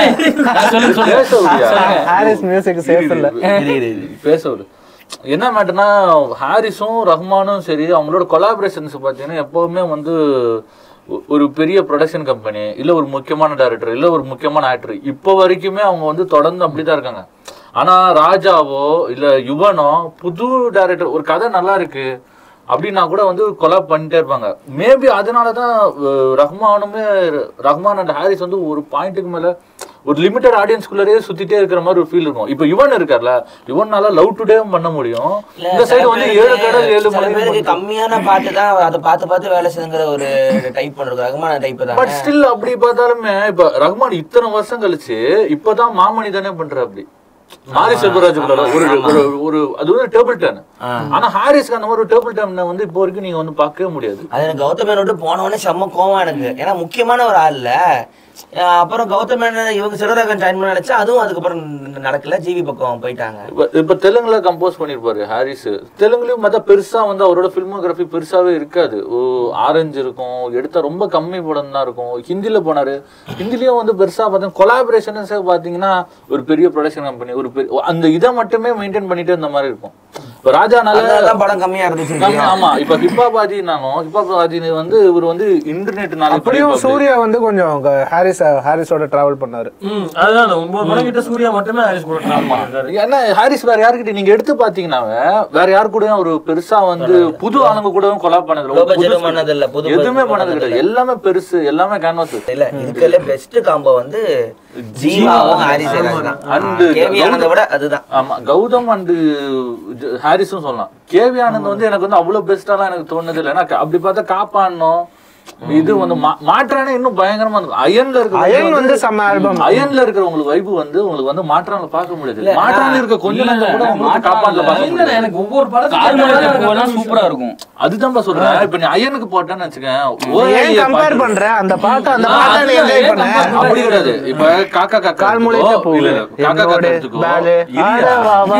பேச விடுயா. ஹாரிஸ் மியூசிக் சேஃப் இல்ல பேச விடு என்ன மேட்டர்னா ஹாரிஸும் ரஹ்மானும் சரி அவங்களோட கொலாபரேஷன்ஸ் பார்த்தீங்கன்னா எப்பவுமே வந்து ஒ- ஒரு பெரிய ப்ரொடக்ஷன் கம்பெனி இல்ல ஒரு முக்கியமான டைரக்டர் இல்ல ஒரு முக்கியமான ஆக்டர் இப்போ வரைக்குமே அவங்க வந்து தொடர்ந்து அப்படிதான் இருக்காங்க ஆனா ராஜாவோ இல்ல யுவனோ புது டைரக்டர் ஒரு கதை நல்லா இருக்கு அப்படின்னா கூட வந்து கொலாப் பண்ணிட்டே இருப்பாங்க மேபி அதனால தான் அஹ், ரஹ்மானுமே ரஹ்மான் அண்ட் ஹாரிஸ் வந்து ஒரு பாயிண்ட்டுக்கு மேல ஒரு லிமிட்டட் ஆடியன்ஸ்குள்ளரே சுத்திட்டே இருக்கிற மாதிரி ஒரு ஃபீல் இருக்கும் இப்போ யுவன் இருக்கார்ல யுவன்னால லவ் டுடே பண்ண முடியும் இந்த சைடு வந்து ஏழு கடல் ஏழு சில பேருக்கு மலை கம்மியான பாட்டு தான் அதை பார்த்து பார்த்து வேலை செய்யுங்கிற ஒரு டைப் பண்றது ரகுமான டைப் பட் தான் ஸ்டில் அப்படி பார்த்தாலுமே இப்ப ரஹ்மான் இத்தனை வருஷம் கழிச்சு இப்பதான் மாமணி தானே பண்ற அப்படி மாரி செல்வராஜ் கூட ஒரு ஒரு ஒரு அது வந்து டேபிள் டர்ன் ஆனா ஹாரிஸ்க்கு அந்த மாதிரி ஒரு டேபிள் டர்ன் வந்து இப்போ வரைக்கும் நீங்க வந்து பார்க்கவே முடியாது அது எனக்கு கௌதம் மேனன் விட்டு போனவொடனே செம்ம கோவம் எனக்கு ஏன்னா முக்கியமான ஒரு ஆள் இல்ல அஹ் அப்புறம் கௌதம் மேனன் இவங்க சிவராகன் ஜாயின் பண்ண நினைச்சா அதுவும் அதுக்கப்புறம் நடக்கல ஜிவி பக்கம் போயிட்டாங்க இப்ப- இப்ப தெலுங்குல கம்போஸ் பண்ணிருப்பாரு ஹாரிஸ் தெலுங்குலயும் மத்த பெருசா வந்து அவரோட பிலிமோகிராஃபி பெருசாவே இருக்காது ஓ ஆரஞ்சு இருக்கும் எடுத்தா ரொம்ப கம்மி படம் தான் இருக்கும் ஹிந்தில போனாரு ஹிந்திலயும் வந்து பெருசா பார்த்தா கொலாபரேஷன் பாத்தீங்கன்னா ஒரு பெரிய ப்ரொடக்ஷன் கம்பெனி ஒரு பெரிய அந்த இதை மட்டுமே மெயின்டைன் பண்ணிட்டு இருந்த மாதிரி இருக்கும் இப்ப ராஜானால அதனாலதான் படம் கம்மியா இருந்துச்சு கம்மி- ஆமா இப்ப ஹிப்பாபாதினாலும் ஹிப்பாபாதி வந்து இவர் வந்து இன்டர்நெட்னால அப்படியும் சூர்யா வந்து கொஞ்சம் க- ஹாரிஸ் ஹாரிஸோட டிராவல் பண்ணாரு ம் அதுதான் அந்த ஒன்பது படம் கிட்ட சூர்யா மட்டுமே ஹாரிஸ் கூட travel பண்ணிருக்காரு. ஏன்னா ஹாரிஸ் வேற யாருக்கிட்ட நீங்க எடுத்து பாத்தீங்கன்னாவே வேற யாரு கூடயும் ஒரு பெருசா வந்து புது ஆளுங்க கூடவும் கொலாப் பண்ணது Low budget பண்ணது இல்ல, புது எதுவுமே budget பண்ணது கிடையாது எல்லாமே பெருசு எல்லாமே கேன்வாஸ் இல்ல இதுக்கெல்லாம் பெஸ்ட் காம்போ வந்து ஜீவாவும் ஹாரிஸ் தான் And கேவி ஆனந்த விட அதுதான் ஆமா கௌதம் அண்ட் ஹாரிஸும் சொல்லலாம் கேவி ஆனந்த் வந்து எனக்கு வந்து அவ்வளவு பெஸ்டாலாம் எனக்கு தோணுது இல்லை ஏன்னா அப்படி பார்த்தா காப்பாடணும் இது வந்து மா- மாற்றானே இன்னும் பயங்கரமா இருக்கும் அயன்ல இருக்க அயன் வந்து செம்ம ஆல்பம் அயன்ல இருக்கிற உங்களுக்கு வைப்பு வந்து உங்களுக்கு வந்து மாற்றான்ல பார்க்க முடியாது மாற்றான்ல இருக்க கொஞ்ச நேரம் கூட உங்களுக்கு காப்பான்ல பார்க்க இல்ல, முடியாது எனக்கு ஒவ்வொரு கால் படத்துக்கும் மணி சூப்பரா இருக்கும் அதுதான் சொல்றேன் இப்ப நீ அயனுக்கு போட்டேன்னு வச்சுக்கேன் ஏன் கம்பேர் பண்ற அந்த பாட்டு அந்த பாட்டை நீ என்ஜாய் பண்ண அப்படி கிடையாது இப்ப காக்கா காக்கா கால் முளைத்த எடுத்துக்கோ. பூ இல்ல, இல்ல, காக்கா காக்கா என்னோட எடுத்துக்கோ. பாலு இல்ல. ஆட வா வா.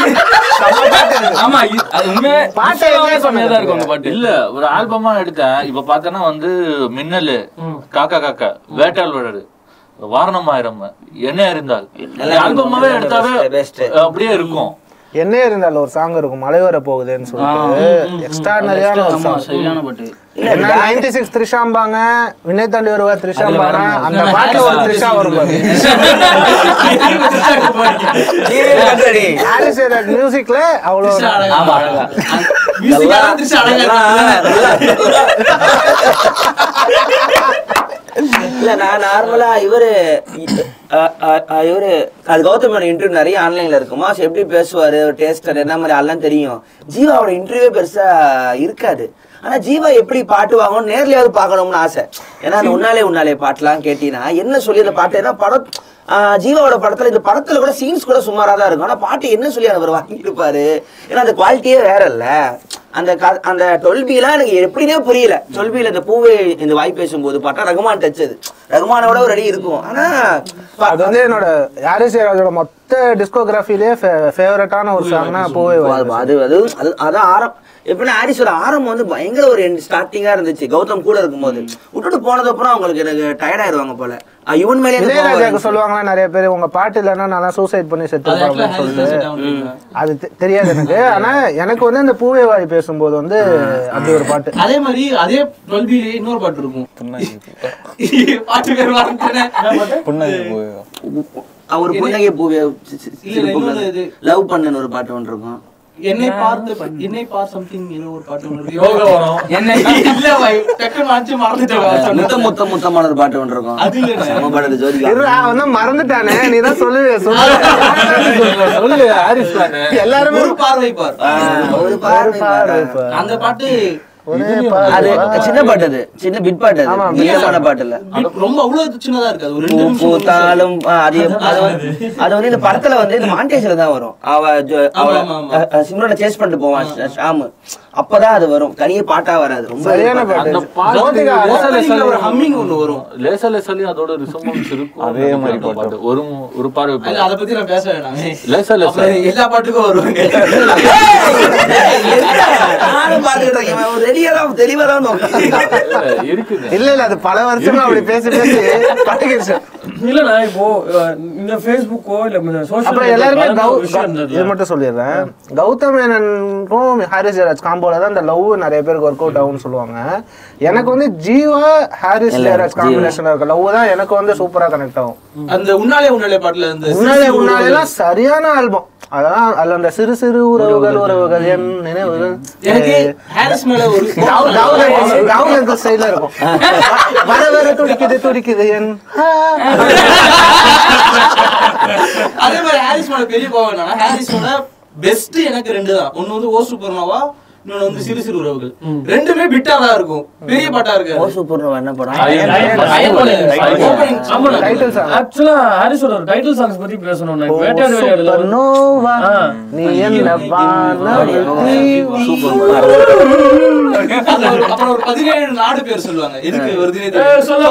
ஆமா இது- அது உண்மையே பாட்டை பாட்டு enjoy செம்மையா தான் இருக்கும் அந்த பாட்டு இல்ல ஒரு ஆல்பமா எடுத்தேன் இப்ப பார்த்தனா வந்து மின்னல் காக்கா காக்கா வேட்டாள் விழரு வாரணம் ஆயிரம் என்ன இருந்தால் ஆல்பமாவே எடுத்தாவே Best. அப்படியே இருக்கும் என்ன இருந்தாலும் ஒரு சாங் இருக்கும் மழை வர போகுதுன்னு சொல்லிட்டு எக்ஸ்ட்ரானரியான ஒரு ஆமா சாங் சரியான பாட்டு என்ன நைன்டி சிக்ஸ் த்ரிஷாம்பாங்க வினய் தாண்டி வருவா த்ரிஷாம்பாங்க அந்த பாட்டுல ஒரு த்ரிஷா வரும் பாரு. ஹாரிஸ் ஜெயராஜ் மியூசிக்ல அவ்வளோ ஆமா அழகா மியூசிக் ஆரம்பிச்சு அழகா இல்ல நான் நார்மலா இவரு அ- அ- அ- இவரு அது கௌதமோட இன்டர்வியூ நிறைய ஆன்லைன்ல இருக்குமா so எப்படி பேசுவாரு டேஸ்டர் என்ன மாதிரி அதெல்லாம் தெரியும் ஜீவாவோட இன்டர்வியூ பெருசா இருக்காது ஆனா ஜீவா எப்படி பாட்டு வாங்கணும் நேர்லயாவது பார்க்கணும்னு ஆசை ஏன்னா அந்த உன்னாலே உன்னாலே பாட்டுலாம் கேட்டீங்கன்னா என்ன சொல்லி அந்த பாட்டு ஏன்னா படம் ஆஹ் ஜீவாவோட படத்துல இந்த படத்துல கூட சீன்ஸ் கூட சுமாரா தான் இருக்கும் ஆனா பாட்டு என்ன சொல்லி அவர் வாங்கியிருப்பாரு ஏன்னா அந்த குவாலிட்டியே வேற இல்ல அந்த க- அந்த டொல்பிலாம் எனக்கு எப்படினே புரியல டொல்பியில இந்த பூவே இந்த வாய் பேசும்போது பாட்டா ரகுமான் டச்சது ரகுமானோட ஒரு அடி இருக்கும் ஆனா ப- அது வந்து என்னோட ஹாரிஸ் ஜெயராஜோட மொத்த டிஸ்கோகிராஃபிலே ஃபேவரட்டான ஒரு சாங்னா போவே அது அது அது அது அதான் ஆரம் எப்படின்னா ஹாரிஸோட ஆரம்பம் வந்து பயங்கர ஒரு ஸ்டார்டிங்கா இருந்துச்சு கௌதம் கூட இருக்கும்போது விட்டுட்டு போனது அப்புறம் அவங்களுக்கு எனக்கு டயர்ட் ஆயிருவாங்க போல அஹ் இவன் மேலே இருந்து கோவம் இளையராஜாக்கு வந்துச்சு. சொல்லுவாங்களா நிறைய பேர் உங்க பாட்டு இல்லைன்னா நான் சூசைட் பண்ணி செத்து அது actually அப்படின்னு ஹாரிஸ் சொல்லிட்டு தான் set ஆகும். அது தெ- தெரியாது எனக்கு ஆனா எனக்கு வந்து அந்த பூவே வாய் பேசும்போது வந்து அப்படி ஒரு பாட்டு அதே மாதிரி அதே டுவெல்பிலே இன்னொரு பாட்டு இருக்கும் பாட்டு பேர் மறந்துட்டேனே. புன்னகை போய் அவர் புன்னகை பூவே இல்ல, இல்ல, இன்னொரு இது. லவ் பண்ணுன்னு ஒரு பாட்டு ஒன்று இருக்கும் என்னை பார்த்து என்னை பார் சம்திங் ஏதோ ஒரு பாட்டு ஒன்று இருக்கு. யோகா வரும் என்னை இல்ல வை டக்குன்னு மறைச்சு மறந்துட்டேன் முத்த முத்த முத்தமான ஒரு பாட்டு ஒன்று இருக்கும் அது இல்ல. செம பாட்டு ஜோதிகா இரு, அவன் வந்து மறந்துட்டானே நீ தான் சொல்லு சொல்லு சொல்லு ஹாரிஸ் fan. எல்லாருமே ஒரு பார்வை பார் ஆஹ், ஒரு பார்வை பார்வை பாரு. பார். அந்த பாட்டு ஒரே அது பார்வை சின்ன பாட்டு அது சின்ன பிட் பாட்டு அது நீளமான பாட்டு இல்ல beat ரொம்ப அவ்வளவு சின்னதா இருக்காது ஒரு ரெண்டு நிமிஷம் பூத்தாலும் ஆ, அது எப்- அது வந்து அது வந்து இந்த படத்துல வந்து இந்த மாண்டேஜ்ல தான் வரும் அவ ஜோ- அவ ஆமா, ஆமா, ஆமா. அ, அ, சிம்ரனை சேஸ் பண்ணிட்டு போவான் ஷ- ஷாமு அப்பதான் அது வரும் தனியே பாட்டா வராது ரொம்ப சரியான பாட்டு அந்த பாட்டு ஜோதிகா லேசா லேசா opening ல ஒரு ஹம்மிங் ஒண்ணு வரும் லேசா லேசாலையும் அதோட ரிசம்பன்ஸ் இருக்கும் அதே மாதிரி அந்த பாட்டு ஒரு ஒரு பார்வை அது அத பத்தி நான் பேச வேணாம் லேசா லேசா அப்புறம் எல்லா பாட்டுக்கும் வருவாங்க நானும் பாத்துக்கிட்டு இருக்கேன் இவன் ரெடியா தான் தெளிவா தான் உட்கார்ந்திருக்கான். இல்ல, இருக்குது இல்ல இல்ல அது பல வருஷமா அப்படி பேசி பேசி பழகிடுச்சு இல்லண்ணா இப்போ அஹ், இந்த ஃபேஸ்புக்கோ இல்ல சோஷியல் அப்புறம் எல்லாருமே கௌ- விஷயம் கௌ- இருந்தது இது மட்டும் சொல்லிடுறேன் கௌதம் மேனனுக்கும் ஹாரிஸ் ஜெயராஜ் காம்போல தான் இந்த லவ் நிறைய பேருக்கு ஒர்க் அவுட் ஆகும்னு சொல்லுவாங்க எனக்கு வந்து ஜீவா ஹாரிஸ் ஜெயராஜ் காம்பினேஷன் இருக்க லவ் தான் எனக்கு வந்து சூப்பரா கனெக்ட் ஆகும் அந்த உன்னாலே உன்னாலே பாட்டுல இந்த முன்னாலே முன்னாலேலாம் சரியான ஆல்பம் அதான் அதுல அந்த சிறு சிறு உறவுகள் உறவுகள் என் நினைவுகள் எனக்கு ஹாரிஸ் மேல ஒரு டவு- டவுன் டவுன் அந்த சைடுல இருக்கும் வர வர துடிக்குது துடிக்குது என் அதே மாதிரி ஹாரிஸ் மேல பெரிய கோவம் என்னன்னா ஹாரிஸோட பெஸ்ட் எனக்கு ரெண்டு தான் ஒன்னு வந்து ஓ சூப்பர்னோவா இன்னொன்னு வந்து சிறு சிறு உறவுகள் ரெண்டுமே பிட்டா தான் இருக்கும் பெரிய பாட்டா ஓ இருக்காது சூப்பர் என்ன படம் Ayan. Ayan Ayan. opening. Title song ஆக்சுவலா ஹாரிஸோட ஒரு டைட்டில் சாங்ஸ் பத்தி பேசணும் நான் வேட்டையாடு விளையாடுல வந்து சூப்பர்னோவா ஆ. நீ என்ன வானவதி அதுல ஒரு- அப்புறம் ஒரு பதினேழு நாடு பேர் சொல்லுவாங்க எதுக்கு வருதுனே ஏய், தெரியாது. சொல்ல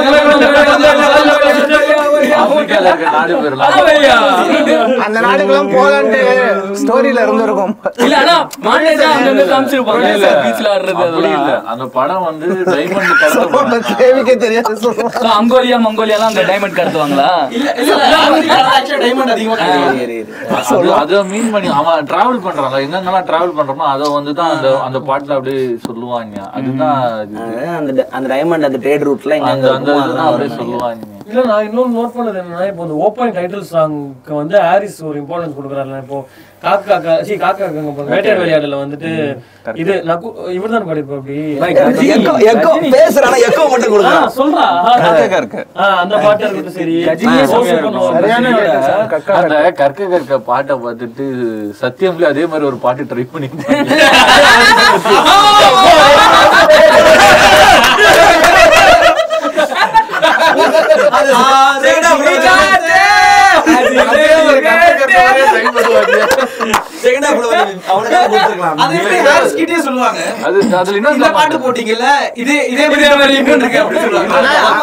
ஆப்பிரிக்கால இருக்க நாடு பேர்லாம் அந்த நாடுக்கெல்லாம் போலான்ட்டு ஸ்டோரியில இருந்திருக்கும் இல்ல ஆனா மாண்டேஜா அங்கங்க காமிச்சிருப்பாங்க இல்ல, பீச்ல ஆடுறது அப்படி இல்ல அதெல்லாம் அந்த படம் வந்து டைமண்ட் கடத்த தேவிக்கே தெரியாது சொல்லுவாங்க So, அங்கோலியா மங்கோலியாலாம் அங்க டைமண்ட் கடத்துவாங்களா இல்ல இல்ல இல்ல ஆப்பிரிக்கால actually diamond அதிகமா கிடைக்கும். இரு, இரு. அது அத மீன் பண்ணி அவன் டிராவல் பண்றான்ல எங்கெங்கெல்லாம் டிராவல் பண்றோமோ அத வந்து தான் அந்த அந்த பாட்டுல அப்படியே சொல்லுவாங்க அதுதான் இது. அதான் அந்த அந்த டைமண்ட் அந்த ட்ரேட் ரூட்ல இங்க அந்த அந்த இருக்கும், இதுதான் அதெல்லாம் அப்படியே வரும். சொல்லுவாங்க இல்ல நான் இன்னொன்னு நோட் பண்ணது என்னன்னா இப்போ இந்த ஓப்பன் டைட்டில் சாங்க்கு வந்து ஹாரிஸ் ஒரு இம்பார்ட்டன்ஸ் கொடுக்குறாருல இப்போ காக்கா காக்கா சி காக்கா காக்காங்க பாருங்க வேட்டையாடு விளையாடுல வந்துட்டு இது நான் இவர் தான் படிப்போம் அப்படி எக்கோ எக்கோ பேசுறானா எக்கோ மட்டும் ஆ, கொடுக்குறான் சொல்றா கக்கா இருக்கு ஆ, அந்த பாட்டு இருக்கட்டும் சரி கஜினியே ஆ, செமையா ஓசை இருக்கும். பண்ணுவோம். சரியான கஜினி. கக்கா அந்த கற்க கற்க பாட்டை பார்த்துட்டு சத்தியம்ல அதே மாதிரி ஒரு பாட்டு ட்ரை பண்ணி Second half ல வந்து அவனுக்காக கொடுத்திருக்கலாம். அது எப்படி ஹாரிஸ் கிட்டே சொல்லுவாங்க அது அதுல இந்த இன்னும் பாட்டு போட்டீங்கல்ல இதே இதே மாதிரி இன்னொன்று இருக்கு அப்படின்னு சொல்லுவாங்க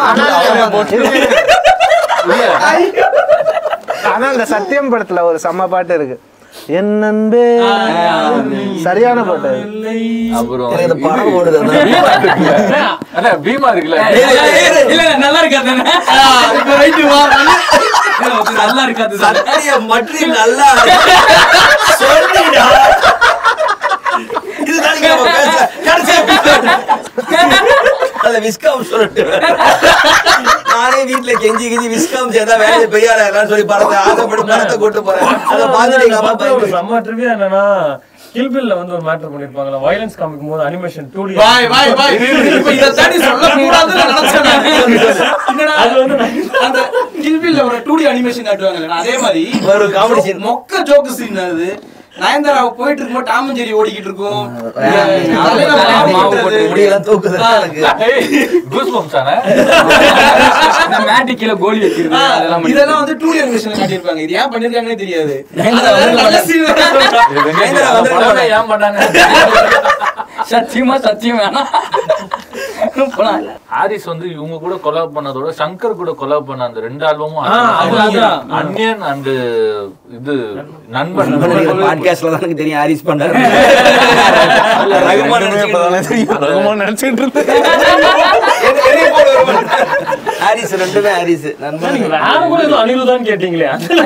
ஆனா அந்த சத்தியம் படத்துல ஒரு செம்ம பாட்டு இருக்கு என் நண்பே சரியான பாட்டு அது. அப்புறம் எனக்கு இந்த படம் ஓடுது அதான். அண்ணா, பீமா இருக்குல்ல இல்ல இல்ல, நல்லா இருக்காது இப்ப ரைட்டு வா நல்லா இருக்காது சத்தியம் மற்றும் நல்லா சொல்லுடா. இதுதான் நீங்க நம்ம பேச- கடைசி episode. அதுல விஸ்காம் சொல்லிட்டு நானே வீட்டுல கெஞ்சி கெஞ்சி விஸ்காம் சேர்ந்தா வேலையை பெய்யாடா சொல்லி படத்தை ஆசைப்பட்டு படத்தை கூட்டு போறேன் அதை பார்த்துட்டு எங்க அம்மா அப்புறம் ஒரு பயந்து செம்ம trivia என்னன்னா கில்பில்ல வந்து ஒரு மேட்டர் பண்ணிருப்பாங்களா வயலன்ஸ் காமிக்கும் போது அனிமேஷன் டூ டி வாய் வாய் வாய் இப்ப இத தாண்டி சொல்லக்கூடாதுன்னு நான் நினைச்சேன் நானு. என்னடா அது வந்து அந்த கில்பில்ல ஒரு 2D அனிமேஷன் காட்டுவாங்கல்ல அதே மாதிரி ஒரு comedy scene. மொக்க ஜோக்கு சீன் அது நயன்தாரா போயிட்டு இருக்கும்போது டாம் அண்ட் ஜெரி ஓடிக்கிட்டு இருக்கும் தலையில மாவு மாவு கொட்டுறது. போட்டு முடியெல்லாம் தூக்குது எனக்கு கூஸ் தானே மேட்டி கீழே கோலி வைக்கிறது ஆ, அதெல்லாம் இதெல்லாம் வந்து 2D அனிமேஷன் காட்டியிருப்பாங்க இது ஏன் பண்ணிருக்காங்கன்னே தெரியாது நயன்தாரா அது வந்து நல்ல scene. பயங்கர வந்து படமே ஏன் பண்ணாங்க சத்தியமா சத்தியம் வேணாம் போலாம். ஹாரிஸ் வந்து இவங்க கூட கொலாப் பண்ணதோட சங்கர் கூட கொலாப் பண்ண அந்த ரெண்டு ஆல்பமும் ஆ, அது அதான். அன்னியன் அண்ட் இது நண்பன் பாட்காஸ்ட்ல தான் எனக்கு தெரியும் ஹாரிஸ் பண்றாரு ரகுமான் ரகுமான் இப்பதானே தெரியும். ரகுமான் நினைச்சிட்டு இருந்தேன் ஹாரிஸ் ரெண்டுமே ஹாரிஸ் நண்பன் நீங்க வேற கூட ஏதோ அனிருதான்னு கேட்டீங்களே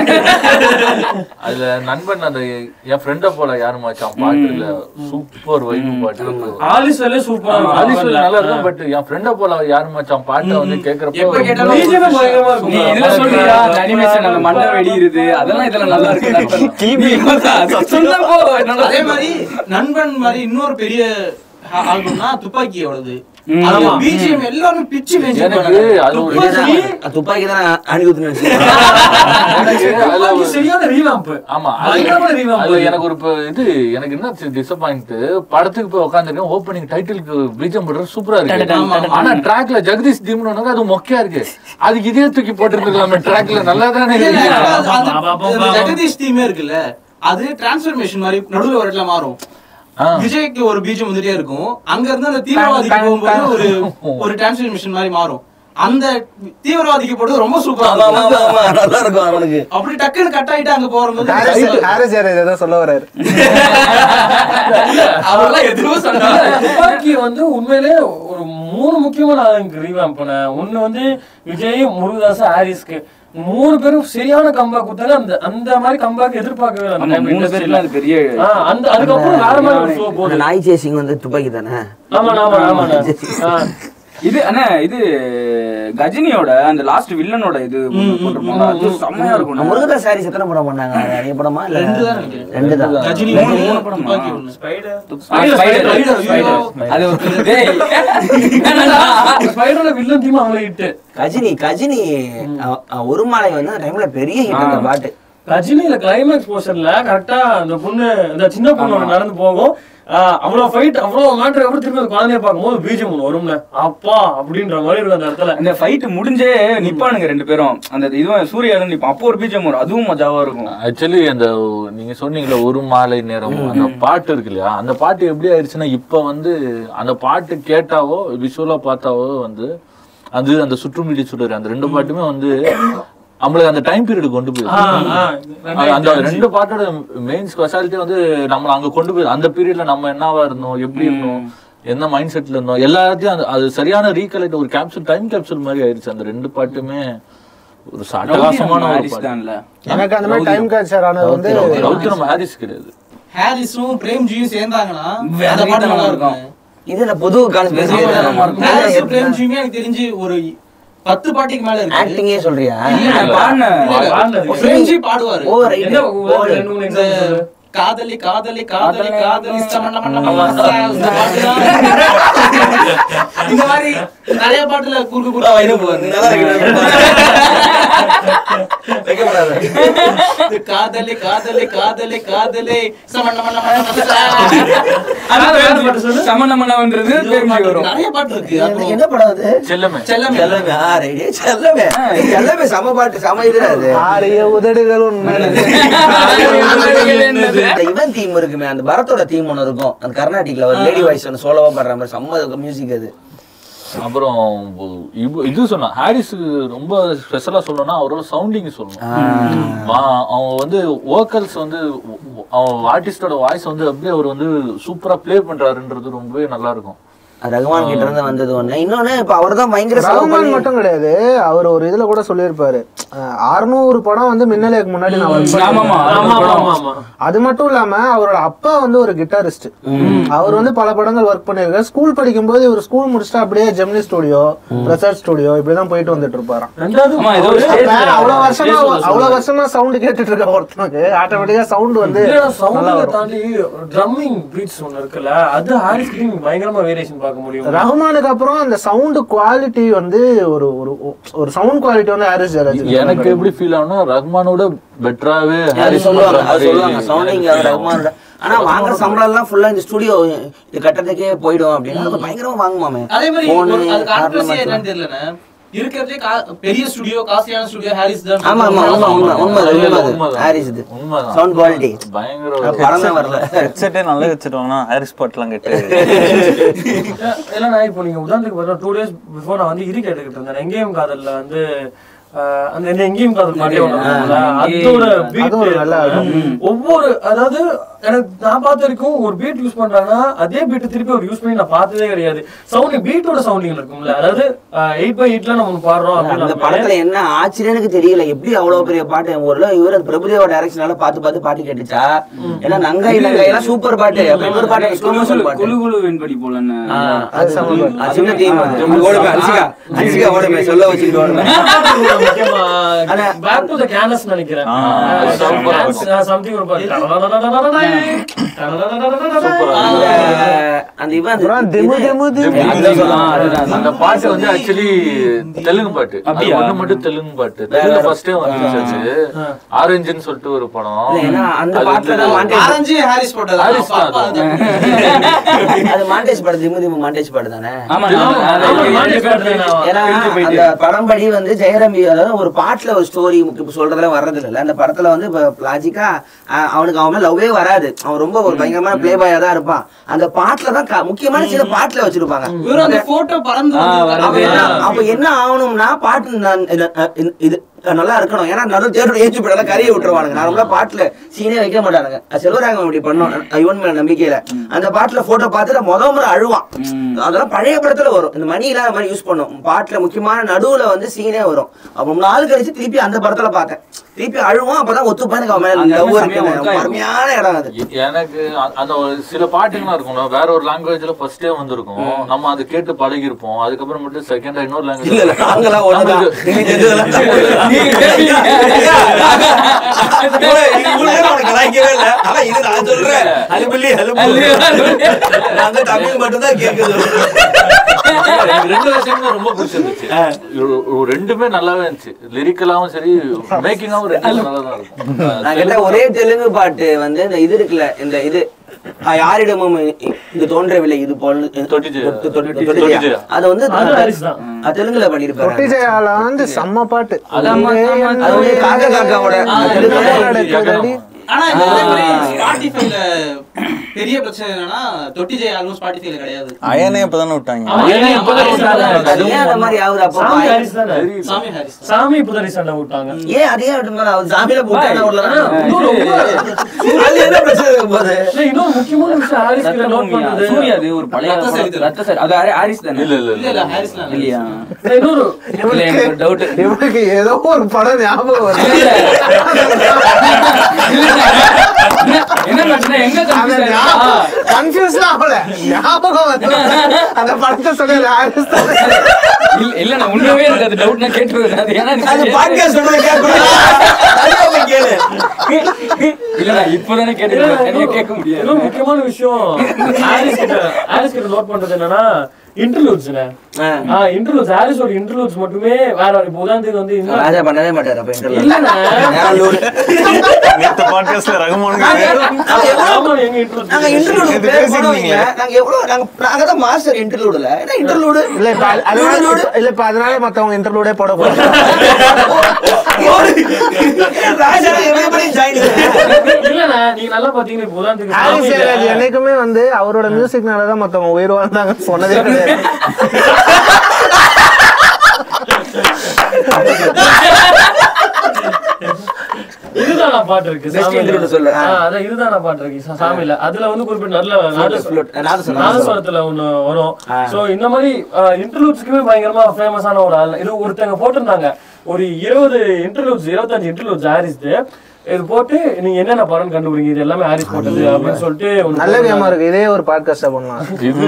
அதுல நண்பன் அந்த என் ஃப்ரெண்ட போல யாரு மச்சான் பாட்டு இல்ல சூப்பர் வைப் பாட்டு ஆலிஸ்வலே சூப்பரா ஆலிஸ் நல்லா இருக்கும் பட் என் ஃப்ரெண்ட போல யாரு மச்சான் பாட்டை வந்து எப்ப கேக்குறப்போ கேட்டாலும் BGM பயங்கரமா இருக்கும் நீ இதுல சொல்றியா அந்த அனிமேஷன் அந்த மண்டை வெடியிருது அதெல்லாம் இதுல நல்லா இருக்கு நீ அது சொன்னப்போ நல்லா அதே மாதிரி நண்பன் மாதிரி இன்னொரு பெரிய ஆல்பம்னா துப்பாக்கியோடது ம். ஆமா ஆமா. பிஜிஎம் எல்லாரும் பிச்சு எனக்கு அது ஒரு துப்பாக்கி தான் அணிகுத்து நினைச்சு அதுல ஒரு- சரியான ரீவாம்ப் ஆமா பயங்கரமான அது revamp. அது எனக்கு ஒரு இப்ப இது எனக்கு என்ன டிசப்பாயிண்ட் படத்துக்கு போய் உட்காந்துருக்கேன் ஓப்பனிங் டைட்டிலுக்கு பீஜம் போடுறது சூப்பரா இருக்கு ஆமா, ஆமா. ஆனா ட்ராக்ல ஜெகதீஷ் தீம்னு அது மொக்கையா இருக்கு அதுக்கு இதே தூக்கி போட்டுருந்துக்கலாமே ட்ராக்ல நல்லா தானே இல்ல, இல்ல, இருக்கு அது- அது- அது ஜெகதீஷ் தீமே இருக்குல்ல அது டிரான்ஸ்ஃபர்மேஷன் மாதிரி நடுவுல ஒரு இடத்துல மாறும் ஆ. விஜய்க்கு ஒரு பீஜம் வந்துட்டே இருக்கும் அங்க இருந்து அந்த தீவிரவாதிக்கு போகும்போது ஒரு ஒரு டிரான்ஸ்ஃபர்மேஷன் மாதிரி மாறும் அந்த தீவிரவாதிக்கு போட்டு ரொம்ப சூப்பரா ஆமா ஆமா இருக்கும். ஆமா நல்லா இருக்கும் அவனுக்கு அப்படி டக்குன்னு கட் ஆயிட்டு அங்க போகும்போது ஹாரிஸ் ஹாரிஸ் யார் ஏதோ சொல்ல வர்றாரு அவரெல்லாம் எதுவும் சொன்னாங்க துப்பாக்கி வந்து உண்மையிலே ஒரு மூணு முக்கியமான ஆளுங்க ரீவாம்ப் பண்ண ஒண்ணு வந்து விஜய் முருகதாஸ் ஹாரிஸ்க்கு மூணு பேரும் சரியான கம்பேக் கொடுத்தாங்க அந்த அந்த மாதிரி கம்பேக் எதிர்பார்க்கவே இல்லை அந்த ஆமா, time மூணு industry பேர்ல ல. அது பெரிய ஆ, அந்த அதுக்கப்புறம் வேற மாதிரி ஒரு flow இந்த போகுது நாய் சேசிங் வந்து துப்பாக்கி தானே ஆமா ஆமா ஆமா ஆ. இது அண்ணா இது கஜினியோட அந்த லாஸ்ட் வில்லனோட இது ஒண்ணு போட்டிருப்பாங்க அது செம்மையா இருக்கும் முருகதாஸ் சாரி எத்தனை படம் பண்ணாங்க நிறைய படமா இல்ல ரெண்டு தான் நினைக்கிறேன். ரெண்டு தான் கஜினி மூணு, மூணு மூணு படம் படமா? துப்பாக்கி ஒண்ணு. Spider, Spider, Spider, ஐயோ. அது ஒரு டேய். என்னடா? ஸ்பைடரோட வில்லன் தீம் அவங்கள ஹிட் கஜினி கஜினி அ- அ- ஒரு மாலை வந்து அந்த டைம்ல பெரிய ஹிட் அந்த பாட்டு ரஜினியில கிளைமேக்ஸ் போர்ஷன்ல கரெக்டா அந்த பொண்ணு இந்த சின்ன பொண்ணு ஒண்ணு நடந்து போகும் ஆஹ் அவ்வளவு ஃபைட் அவ்வளவு மேட்டர் அப்புறம் திரும்பி அந்த குழந்தைய பார்க்கும்போது பீஜம் ஒண்ணு வரும்ல அப்பா அப்படின்ற மாதிரி இருக்கும் அந்த இடத்துல அந்த ஃபைட் முடிஞ்சே நிப்பானுங்க ரெண்டு பேரும் அந்த இதுவும் சூர்யாலும் நிப்பான் அப்போ ஒரு பீஜம் வரும் அதுவும் மஜாவா இருக்கும் ஆக்சுவலி அந்த நீங்க சொன்னீங்களே ஒரு மாலை நேரம் அந்த பாட்டு இருக்கு இல்லையா அந்த பாட்டு எப்படி ஆயிடுச்சுன்னா இப்ப வந்து அந்த பாட்டு கேட்டாவோ விஷுவலா பார்த்தாவோ வந்து அது அந்த சுற்றுமிடி சுடர் அந்த ரெண்டு பாட்டுமே வந்து நம்மளுக்கு அந்த டைம் பீரியட் கொண்டு போயிடும் ஆஹ் ஆஹ் அது அந்த ரெண்டு பாட்டோட மெயின் ஸ்பெஷாலிட்டி வந்து நம்மள அங்க கொண்டு போய் அந்த பீரியட்ல நம்ம என்னவா இருந்தோம் எப்படி இருந்தோம் என்ன மைண்ட் செட்ல இருந்தோம் எல்லாத்தையும் அந்த அது சரியான ரீகலெக்ட் ஒரு கேப்சூல் டைம் கேப்சூல் மாதிரி ஆயிடுச்சு அந்த ரெண்டு பாட்டுமே ஒரு அட்டகாசமான ஒரு ஹாரிஸ் பாட்டு தான்ல எனக்கு அந்த மாதிரி டைம் கேப்சர் ஆனது வந்து ரவுத்தி நம்ம ஹாரிஸ் கிடையாது ஹாரிஸும் பிரேம்ஜியும் சேர்ந்தாங்கன்னா வேற அந்த பாட்டு நல்லா இருக்கும். இருக்கும் இது என்ன புது கான்ஸ்பிரசி ஹாரிஸும் பிரேம்ஜியுமே எனக்கு தெரிஞ்சு ஒரு பத்து பாட்டுக்கு மேல இருக்கு ஆக்டிங்கே சொல்றியா பாடின இல்ல, இல்ல. பாடினது. பிரேம்ஜி பாடுவாரு ஓ ரைட் என்ன ஒரு ரெண்டு மூணு இந்த example சொல்லு. காதலி காதலி காதலி காதலி சமண்ட மண்ட மண்ட இந்த பாட்டுலாம் இந்த மாதிரி நிறைய பாட்டுல குறுக்கு குறுக்க நல்லா இருக்கு இது காதலே காதலே காதலே காதலே சமண மண மண மண சா. சமணமனவன்றது பெருமை வரும் நிறைய பாட்டு இருக்கு அப்புறம் என்ன படம் அது செல்லமே செல்லமே செல்லமே ஆ, right. செல்லமே செல்லமே சம பாட்டு சம இதுல அது ஆரிய உதடுகள் உண்மை இந்த இவன் தீம் இருக்குமே அந்த பரத்தோட தீம் ஒன்று இருக்கும் அந்த கர்நாடிக்ல ஒரு லேடி வாய்ஸ் ஒன்று சோலோவா பாடுற மாதிரி செம்ம மியூசிக் அது அப்புறம் இது- இது சொன்னான் ஹாரிஸ் ரொம்ப ஸ்பெஷலா சொல்லணும்னா அவரோட சவுண்டிங் சொல்லணும் வா- அவன் வந்து வோக்கல்ஸ் வந்து அவன் ஆர்டிஸ்டோட வாய்ஸ் வந்து அப்படியே அவர் வந்து சூப்பரா ப்ளே பண்றாருன்றது ரொம்பவே நல்லா இருக்கும் ரகுமான் கிட்ட இருந்து வந்தது ஒண்ணு இன்னொன்னு இப்ப அவர் தான் பயங்கர செலவு ரகுமான் பண்ணி மட்டும் கிடையாது அவர் ஒரு இதுல கூட சொல்லியிருப்பாரு அறுநூறு படம் வந்து மின்னலுக்கு முன்னாடி நான் work பண்ணிருக்கேன். ஆமாமா ஆமா ஆமா ஆமா அது மட்டும் இல்லாம அவரோட அப்பா வந்து ஒரு கிட்டாரிஸ்ட் அவர் வந்து பல படங்கள் ஒர்க் பண்ணிருக்காரு ஸ்கூல் படிக்கும்போது இவர் ஸ்கூல் முடிச்சுட்டு அப்படியே ஜெமினி ஸ்டுடியோ பிரசாத் ஸ்டுடியோ இப்படிதான் போயிட்டு வந்துட்டு இருப்பாராம் ரெண்டாவது ஆமா, ஏதோ ஒரு ஒரு stage அப்ப அவ்வளவு வருஷமா stage அவ்வளவு வருஷமா சவுண்ட் கேட்டுட்டு இருக்க ஒருத்தனுக்கு ஆட்டோமேட்டிக்கா சவுண்ட் வந்து இல்லடா, நல்லா sound-அ வரும் தாண்டி drumming beats ஒண்ணு இருக்குல்ல, அது ஹாரிஸ் கிட்ட நீங்க பயங்கரமா variation பார்க்க முடியும். ரஹ்மானுக்கு அப்புறம் அந்த சவுண்ட் குவாலிட்டி வந்து ஒரு ஒரு ஒரு சவுண்ட் குவாலிட்டி வந்து ஹாரிஸ் ஜெயராஜ் எனக்கு எப்படி ஃபீல் ஆகும்னா ரஹ்மானோட பெட்டராவே அது ஹாரிஸ் சொல்லுவாங்க பண்ற அது மாதிரி சொல்லுவாங்க சவுண்டிங் ரகுமானோட ஆனா வாங்குற சம்பளம் எல்லாம் ஃபுல்லா இந்த ஸ்டுடியோ இது கட்டத்துக்கே போயிடும் அப்படின்னா அது பயங்கரமா வாங்குமாமே அதே மாதிரி Phone, ஒரு- அது கான்ட்ரவர்சி ornament. என்னன்னு தெரியலண்ணே இருக்கிறதுலே கா- பெரிய ஸ்டுடியோ காஸ்ட்லியான ஸ்டுடியோ ஹாரிஸ் தான் ஆமா ஆமா உண்மை உண்மை உண்மை அது, உண்மை அது. உண்மைதான். ஹாரிஸ் இது உண்மைதான். சவுண்ட் குவாலிட்டி பயங்கர படமே வரல ஹெட்செட்டே நல்லா வச்சிருவாங்கன்னா ஹாரிஸ் பாட்லாம் கேட்டு இல்லைண்ணா, இப்போ நீங்க உதாரணத்துக்கு பார்த்தா, two days before நான் வந்து இது கேட்டுக்கிட்டு இருந்தேன். எங்கேயும் காதல்ல வந்து, ஆஹ், அந்த இந்த எங்கேயும் காதல் பாட்டே ஒண்ணு இருக்கும்ல, அதோட beat, அது ஒரு நல்ல album. ஒவ்வொரு அதாவது எனக்கு நான் பார்த்த வரைக்கும் ஒரு பீட் யூஸ் பண்றாங்கன்னா அதே பீட் திருப்பி ஒரு யூஸ் பண்ணி நான் பார்த்ததே கிடையாது சவுண்டிங் பீட்டோட சவுண்டிங் இருக்கும்ல அதாவது எயிட் பை எயிட்ல நம்ம ஒண்ணு பாடுறோம் அந்த அப்படின்னு படத்துல என்ன ஆச்சரியம் எனக்கு தெரியல எப்படி அவ்வளவு பெரிய பாட்டு ஊர்ல இவர் அந்த பிரபுதேவா டைரக்ஷனால பார்த்து பார்த்து பாட்டு கேட்டுச்சா ஏன்னா நங்கை நங்கை எல்லாம் சூப்பர் பாட்டு அப்ப இன்னொரு பாட்டு slow motion பாட்டு குழு குழு வெண்படி போலன்னு அது செம்ம பாட்டு. அது சின்ன டீம் ஓடுமே அன்சிகா அன்சிகா ஓடுமே சொல்ல வச்சுக்கிட்டு ஓடுமே ஆனா- பேக் டு த கேனஸ் நினைக்கிறேன் சம்திங் ஒரு பாட்டு அந்த அந்த இவன் அப்புறம் திமு திமு திமு. அதுதான் சொல்லலாம். அதுதான். அந்த பாட்டு வந்து ஆக்சுவலி தெலுங்கு பாட்டு அது அப்படியா? ஒண்ணு மட்டும் தெலுங்கு பாட்டு தெலுங்கு ஃபர்ஸ்டே வந்துச்சு ஆரஞ்சுன்னு சொல்லிட்டு ஒரு படம் இல்ல, ஏன்னா அந்த அது பாட்டுல தான் வந்து- மாண்டேஜ் ஆரஞ்சு ஹாரிஸ் போட்டது ஹாரிஸ் தான் அப்பா அது. அது மாண்டேஜ் பாடு திமு திமு மாண்டேஜ் பாடு தானே ஆமா ஆமா, ஆமா, ஆமா, அது மாண்டேஜ் ரெண்டு பேர் பாட்டு தான். ஏன்னா பிரிஞ்சு போயிட்டு. அந்த படம் படி வந்து ஜெயரம்பி அதாவது ஒரு பாட்டுல ஒரு ஸ்டோரி சொல்றதுல வர்றது இல்ல அந்த படத்துல வந்து லாஜிக்கா அவனுக்கு அவன் மேல லவ்வே வராது அவன் ரொம்ப ஒரு பயங்கரமான பிளே பாயா தான் இருப்பான் அந்த பாட்டுல தான் க- முக்கியமான சில பாட்டுல வச்சிருப்பாங்க வெறும் அந்த போட்டோ பறந்து ஆ, வந்து- வரது. அப்ப என்ன அப்ப என்ன ஆகணும்னா பாட்டு நான் இது- இது- இது நல்லா இருக்கணும் ஏன்னா நடு தேட்டர் ஏச்சு படம் கறியை விட்டுருவானுங்க நார்மலா பாட்டுல சீனே வைக்க மாட்டானுங்க அது செல்வராகவன் இப்படி பண்ணோம் இவன் மேல நம்பிக்கையில அந்த பாட்டுல போட்டோ பார்த்துட்டு முத முறை அழுவான் அதெல்லாம் பழைய படத்துல வரும் இந்த மணி இல்லாத மாதிரி யூஸ் பண்ணும் பாட்டுல முக்கியமான நடுவுல வந்து சீனே வரும் அப்ப ரொம்ப நாள் கழிச்சு திருப்பி அந்த படத்துல பார்த்தேன் திருப்பி அழுவான் அப்பதான் ஒத்துப்பா எனக்கு அவன் மேல அந்த love இடமே செமையா இருக்குன்னு. work அருமையான இடம் அது எ- எனக்கு அ- அந்த ஒரு சில பாட்டுங்களாம் இருக்கும்ல வேற ஒரு லாங்குவேஜ்ல ஃபர்ஸ்டே வந்திருக்கும் நம்ம அதை கேட்டு பழகி இருப்போம் அதுக்கப்புறம் மட்டும் செகண்டா இன்னொரு இல்ல இல்ல லாங்குவேஜ் நாங்களாம் ஒண்ணுதான் நீங்க செஞ்சதெல்லாம் தப்பு. நீங்க கேட்பீங்க. இவ்வளவு- இவ்வளவு நேரம் அவனை கலாய்க்கவே இல்ல. ஆனா இது நான் சொல்றேன். அலுப்புள்ளி, அலுப்புள்ளி. நாங்க தமிழ் மட்டும்தான் கேக்குது. எனக்கு ரெண்டு விஷயமே ரொம்ப பிடிச்சிருந்துச்சு ஒரு- ஒரு ரெண்டுமே நல்லாவே இருந்துச்சு லிரிக்கலாவும் சரி மேக்கிங்காவும் ரெண்டுமே நல்லா தான் இருக்கும் நான் கேட்ட ஒரே தெலுங்கு பாட்டு வந்து இந்த இது இருக்குல்ல இந்த இது ஆஹ் யாரிடமும் இது தோன்றவில்லை இது போல் தொட்டி ஜெயா. தொட்டி- தொட்டி- தொட்டி தொட்டி ஜெயா. ஜெயா. அது வந்து அது ஹாரிஸ் தான். அது தெலுங்குல தொட்டி பண்ணிருப்பாரு ஜெயால வந்து செம்ம பாட்டு ஆமா, ஆமா. அது வந்து காக்கா காக்காவோட ஆ, அது அது தெலுங்குல நடக்குதடி. ஆனா இந்த மாதிரி ஸ்பாட்டிஃபைல பெரிய பிரச்சனை என்னன்னா தொட்டி ஜெய் ஆல்பம் ஸ்பாட்டிஃபைல கிடையாது அயனே இப்பதானே விட்டாங்க ஆமா, ஏன்னா இப்பதான் recent ஆ தான் அது ஏன் அந்த மாதிரி ஆகுது அப்போ சாமி ஹாரிஸ் தானே? சாமி ஹாரிஸ் சாமி இப்பதான் recent ஆ விட்டாங்க ஏன் அதே விட்டு அவர் சாமியில போட்டாங்க உள்ள இன்னொரு ரொம்ப- அது என்ன பிரச்சனை இருக்க போகுது இல்ல, இன்னொரு முக்கியமான விஷயம் ஹாரிஸ் கிட்ட note ரத்தபூமியா? பண்ணது. சூர்யா அது ஒரு பழைய ரத்த சரித்திரம். ரத்த சரி அது ஹாரி- ஹாரிஸ் தானே இல்ல இல்ல இல்ல இல்ல ஹாரிஸ்லாம் இல்ல. இல்லையா இல்ல, இன்னொரு இல்ல எனக்கு ஒரு டவுட் இவனுக்கு ஏதோ ஒரு படம் ஞாபகம் வருது என்ன பிரச்சனை எங்க confuse ஆயிடுச்சா? கன்ஃபியூஸ்லாம் ஆகல ஞாபகம் வந்து அந்த படத்தை சொல்லி ஹாரிஸ் தான். இல்ல இல்ல நான் உண்மையாவே எனக்கு அது டவுட் நான் கேட்டுருவேன் அது ஏன்னா எனக்கு அது தெரியாது. பாட்காஸ்ட் சொன்னது கேட்கணும் அதுதான் போய் கேளு இல்ல நான் இப்பதானே கேட்டுருக்கேன் தனியா கேட்க முடியாது இன்னும் முக்கியமான விஷயம் ஹாரிஸ் கிட்ட ஹாரிஸ் கிட்ட நோட் பண்றது என்னன்னா இன்டர்லூட்ஸ்ல ஆ. இன்டர்லூட்ஸ் ஹாரிஸோட இன்டர்லூட்ஸ் மட்டுமே வேற இப்போ உதாரணத்துக்கு வந்து இந்த ராஜா பண்ணவே மாட்டாரு அப்ப interview. இல்லண்ணே. நேரம் load. நேத்து பாட்காஸ்ட்ல ரகுமான் நாங்க எவ்வளவு- ஆமா, எங்க interlude நாங்க interlude இது பேர் பேசிருந்தீங்க. போடுவீங்க. நாங்க எவ்வளவு- நாங்க- நாங்க தான் master interludeல. என்ன interlude? இல்ல இப்ப அது- அதனால இல்ல இப்ப அதனால மத்தவங்க இன்டர்லூடே போடக்கூடாது ராஜா எவ்வளவு பெரிய giant. இல்லண்ணே, நீங்க நல்லா பாத்தீங்கன்னா இப்போ உதாரணத்துக்கு ஹாரிஸ் சாமியில- ஜெயராஜ் என்னைக்குமே வந்து அவரோட மியூசிக்னாலதான் மத்தவங்க உயிர் வாழ்ந்தாங்க சொன்னதே கிடையாது இதுதானா பாட்டு இருக்கு Best சாமியில. interlude சொல்லு. ஆ. ஆ, அதான் இதுதானா பாட்டு இருக்கு சா- சாமியில அதுல வந்து குறிப்பிட்ட நல்ல நாதஸ்வரம். flute. நாதஸ்வரம். நாதஸ்வரத்துல ஒண்ணு வரும் சோ இந்த மாதிரி இன்டர்லூட்ஸ்க்குமே பயங்கரமா ஃபேமஸான ஒரு ஆள் இது ஒருத்தங்க போட்டிருந்தாங்க ஒரு இருபது இன்டர்லூட்ஸ் இருபத்தஞ்சு இன்டர்லூட்ஸ் ஹாரிஸ் இது போட்டு நீங்க என்னென்ன படம் கண்டுபிடிங்க இது எல்லாமே ஹாரிஸ் போட்டது அப்படின்னு சொல்லிட்டு ஒண்ணு நல்ல போட்டிருந்தாங்க. கேமா இருக்கு இதே ஒரு பாட்காஸ்டா பண்ணலாம் இது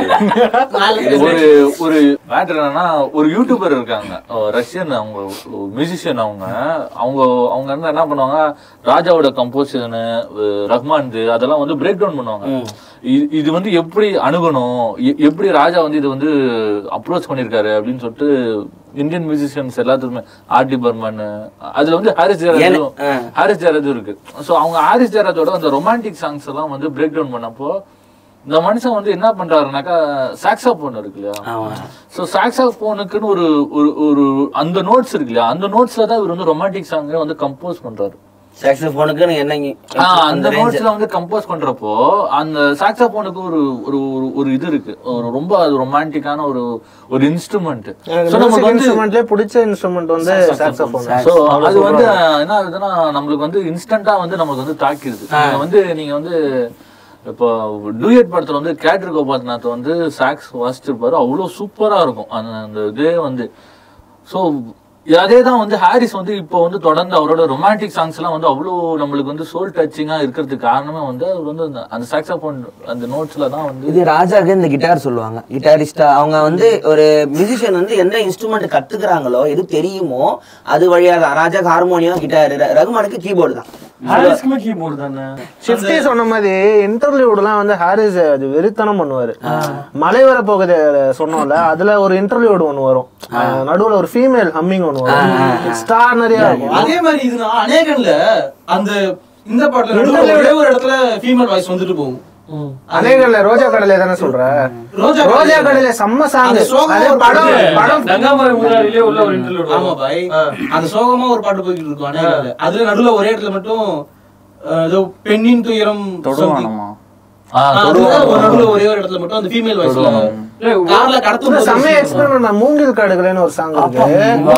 இது ஒரு ஒரு மேட்டர் என்னன்னா ஒரு யூடியூபர் இருக்காங்க அஹ் ரஷ்யன் அவங்க மியூசிஷியன் அவங்க அவங்க அவங்க வந்து என்ன பண்ணுவாங்க ராஜாவோட கம்போசிஷனு ரஹ்மான் அதெல்லாம் வந்து பிரேக் டவுன் பண்ணுவாங்க இது- இது வந்து எப்படி அணுகணும் எ- எப்படி ராஜா வந்து இது வந்து அப்ரோச் பண்ணிருக்காரு அப்படின்னு சொல்லிட்டு இந்தியன் மியூசிஷியன்ஸ் எல்லாத்துக்குமே ஆர்டி பர்மன் அதுல வந்து ஹாரிஸ் ஜெயராஜும் ஆ. ஹாரிஸ் ஜெயராஜும் இருக்கு ஸோ அவங்க ஹாரிஸ் ஜெயராஜோட அந்த ரொமான்டிக் சாங்ஸ் எல்லாம் வந்து பிரேக் டவுன் பண்ணப்போ இந்த மனுஷன் வந்து என்ன பண்றாருனாக்கா சாக்ஸா போன் இருக்கு இல்லையா ஆமா. ஸோ சாக்ஸா போனுக்குன்னு ஒரு ஒரு ஒரு அந்த நோட்ஸ் இருக்கு இல்லையா அந்த நோட்ஸ்ல தான் இவர் வந்து ரொமான்டிக் சாங்கை வந்து கம்போஸ் பண்றாரு saxophone-க்கு நீங்க என்ன இங்க- ஆ, அந்த range. நோட்ஸ்ல வந்து கம்போஸ் பண்றப்போ அந்த சாக்ஸாபோனுக்கு ஒரு ஒரு ஒரு- ஒரு இது இருக்கு ஒரு ரொம்ப அது ரொமான்டிக்கான ஒரு ஒரு இன்ஸ்ட்ருமெண்ட் ஸோ நமக்கு வந்து இன்ஸ்ட்ருமெண்ட்லயே பிடிச்ச இன்ஸ்ட்ருமெண்ட் வந்து சாக்ஸோபோன் ஸோ அது வந்து என்ன ஆகுதுன்னா நம்மளுக்கு வந்து இன்ஸ்டன்டா வந்து நமக்கு வந்து தாக்கிடுது நீங்க வந்து நீங்க வந்து இப்போ டூயட் படத்துல வந்து கேட்ரு கோபால்நாத் வந்து சாக்ஸ் வாசிச்சிருப்பாரு அவ்வளோ சூப்பரா இருக்கும் அந்த அந்த இதே வந்து ஸோ அதே தான் வந்து ஹாரிஸ் வந்து இப்போ வந்து தொடர்ந்து அவரோட ரொமான்டிக் சாங்ஸ் எல்லாம் வந்து அவ்வளோ நம்மளுக்கு வந்து சோல் டச்சிங்கா இருக்கிறதுக்கு காரணமே வந்து அவர் வந்து அந்த- அந்த சாக்ஸாபோன் அந்த நோட்ஸ்ல தான் வந்து இது ராஜாக்கு இந்த கிட்டார் சொல்லுவாங்க கிட்டாரிஸ்டா அவங்க வந்து ஒரு மியூசிஷியன் வந்து எந்த இன்ஸ்ட்ருமெண்ட் கத்துக்கிறாங்களோ எது தெரியுமோ அது வழியா தான் ராஜாக்கு ஹார்மோனியம் கிட்டார் ரகுமானுக்கு கீபோர்டு தான் ஹாரிஸ்க்குமே கீபோர்டு தானே ஷிஃப்டி சொன்ன மாதிரி இன்டர்வியூட்லாம் வந்து ஹாரிஸ் அது வெறித்தனம் பண்ணுவாரு மலை வர போகுது சொன்னோம்ல அதுல ஒரு இன்டர்வியூட் ஒண்ணு வரும் அஹ் நடுவுல ஒரு ஃபீமேல் ஹம்மிங் ஒண்ணு வரும் ஸ்டார் நிறைய இருக்கும் அதே மாதிரி இது நான் அநேகன்ல அந்த இந்த பாட்டுல நடுவுல ஒரே ஒரு இடத்துல ஃபீமேல் வாய்ஸ் வந்துட்டு போகும் அநேகல்ல ரோஜா கடலை தானே சொல்ற ரோஜா ரோஜா கடலை செம்ம சாங் அந்த சோகம் அது ஒரு படம் பாட்டு. படம் கங்காமரை முன்னாடியிலே உள்ள ஒரு இன்டர்லூட் ஆமா பாய் அந்த சோகமா ஒரு பாட்டு போய்கிட்டு இருக்கும் அநேகன்ல அதுல நடுவுல ஒரே இடத்துல மட்டும் அஹ், ஏதோ பெண்ணின் துயரம் something. தொடுவானமா ஆ, ஆ, அதுல ஒரு நடுவுல ஒரே ஒரு இடத்துல மட்டும் அந்த ஃபீமேல் வாய்ஸ்ல கார்ல கடத்தும் போது செம்ம எக்ஸ்பெரிமெண்ட் மூங்கில் காடுகளேன்னு ஒரு சாங் இருக்கு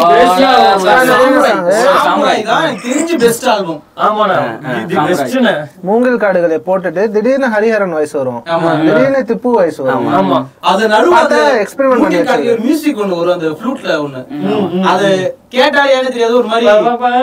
சாமுராய் தான் எனக்கு தெரிஞ்சு பெஸ்ட் ஆல்பம் ஆமாண்ணா இது பெஸ்ட்ண்ணே மூங்கில் காடுகளை போட்டுட்டு திடீர்னு ஹரிஹரன் வாய்ஸ் வரும் திடீர்னு திப்பு வாய்ஸ் வரும் ஆமா அது நடுவுல பார்த்தா அந்த experiment பண்ணி மூங்கில் காட்டுல ஒரு மியூசிக் ஒண்ணு வரும் அந்த ஃப்ளூட்ல ஒண்ணு அது கேட்டாலே எனக்கு தெரியாது ஒரு மாதிரி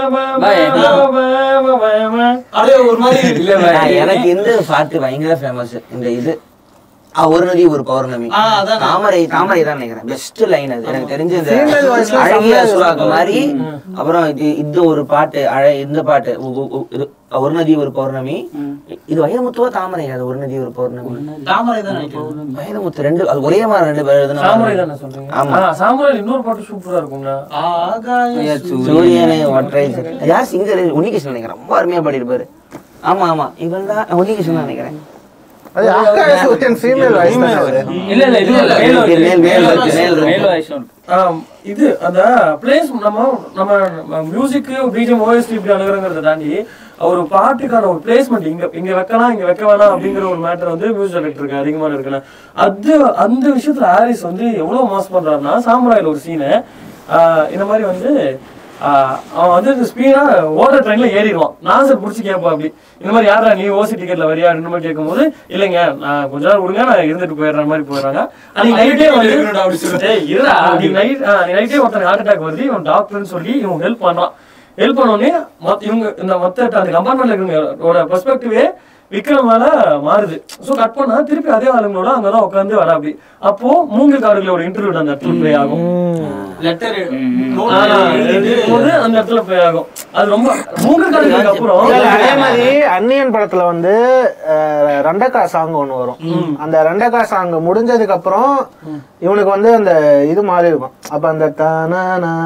அப்படியே ஒரு மாதிரி ஆ, எனக்கு இந்த பாட்டு பயங்கர ஃபேமஸ் இந்த இது ஆ, ஒரு நதி ஒரு பௌர்ணமி ஆ, அதான். தாமரை தாமரை தான் நினைக்கிறேன் பெஸ்ட் லைன் அது எனக்கு தெரிஞ்ச இந்த Female voice ல அழகிய செம்மையா சுறாக்கு மாதிரி அப்புறம் இது இந்த ஒரு பாட்டு அழ இந்த பாட்டு உ- உ- உ- இது ஒரு நதி ஒரு பௌர்ணமி இது வைரமுத்துவா தாமரை அது ஒரு நதி ஒரு பௌர்ணமி தாமரை தான் நினைக்கிறேன் வைரமுத்து ரெண்டு அது ஒரே மாதிரி ரெண்டு பேர் எழுதுன சாமுரை மாதிரி. தானே சொல்றீங்க ஆமா. ஆ, சாமுரை இன்னொரு பாட்டு சூப்பரா இருக்கும்ண்ணா ஆகாய சூரியனை ஒற்றை செ- யார் சிங்கர் உன்னிகிருஷ்ணன் நினைக்கிறேன் ரொம்ப அருமையா பாடியிருப்பாரு ஆமா ஆமா இவன் தான் உன்னிகிருஷ்ணன் நினைக்கிறேன் அது ஆகாய சூரியன் ஃபீமேல் வாய்ஸ் தானே அது இல்ல இல்ல இது இல்ல மேல் மேல் மேல் மேல் இருக்கு, மேல் இருக்கு. மேல் வாய்ஸும் இருக்கு. ஆம், இது அந்த பிளேஸ் நம்ம நம்ம மியூசிக் பிஜிஎம் ஓஎஸ்டி இப்படி அணுகிறங்கிறத தாண்டி ஒரு பாட்டுக்கான ஒரு பிளேஸ்மெண்ட் இங்க இங்க வைக்கலாம் இங்க வைக்க வேணாம் அப்படிங்கிற ஒரு மேட்டர் வந்து மியூசிக் டைரக்டருக்கு அதிகமான இருக்குல்ல அது அந்த விஷயத்துல ஹாரிஸ் வந்து எவ்வளவு மாஸ் பண்றாருன்னா சாமுராயில் ஒரு சீனு இந்த மாதிரி வந்து ஆஹ் அவன் வந்து இந்த ஸ்பீடா ஓடுற ட்ரெயின்ல ஏறிடுவான் நாசர் புடிச்சு கேட்பான் அப்படி இந்த மாதிரி யாரா நீ ஓசி டிக்கெட்ல வரியா ரெண்டு மாதிரி கேட்கும்போது இல்லைங்க நான் கொஞ்ச நேரம் விடுங்க நான் இருந்துட்டு போயிடுற மாதிரி போயிடுறாங்க அன்னைக்கு நைட்டே வந்து டேய், இருடா அன்னைக்கு நைட் நைட்டே ஒருத்தன் ஹார்ட் அட்டாக் வருது இவன் டாக்டர்னு சொல்லி இவன் ஹெல்ப் பண்றான் ஹெல்ப் பண்ணோடனே மொத்த- இவங்க இந்த மொத்த அந்த கம்பார்ட்மெண்ட்ல இருக்கிறவங்களோட பெர்ஸ்பெக்டிவே விக்ரம் மேல மாறுது சோ கட் பண்ணா திருப்பி அதே ஆளுங்களோட அங்கதான் உட்காந்து வர அப்படி அப்போ மூங்கில் காடுகளோட இன்டர்வியூ அந்த இடத்துல ப்ளே ஆகும் லெட்டர் ஆனா, போது அந்த இடத்துல ப்ளே ஆகும் அது ரொம்ப மூன்று காலத்துக்கு அப்புறம் இல்ல, இல்ல, அதே மாதிரி அன்னியன் படத்துல வந்து அஹ், ரெண்டக்கா சாங் ஒண்ணு வரும் அந்த ரெண்டக்கா சாங் முடிஞ்சதுக்கு அப்புறம் இவனுக்கு வந்து அந்த இது மாதிரி இருக்கும் அப்ப அந்த தானா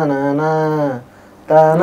தானா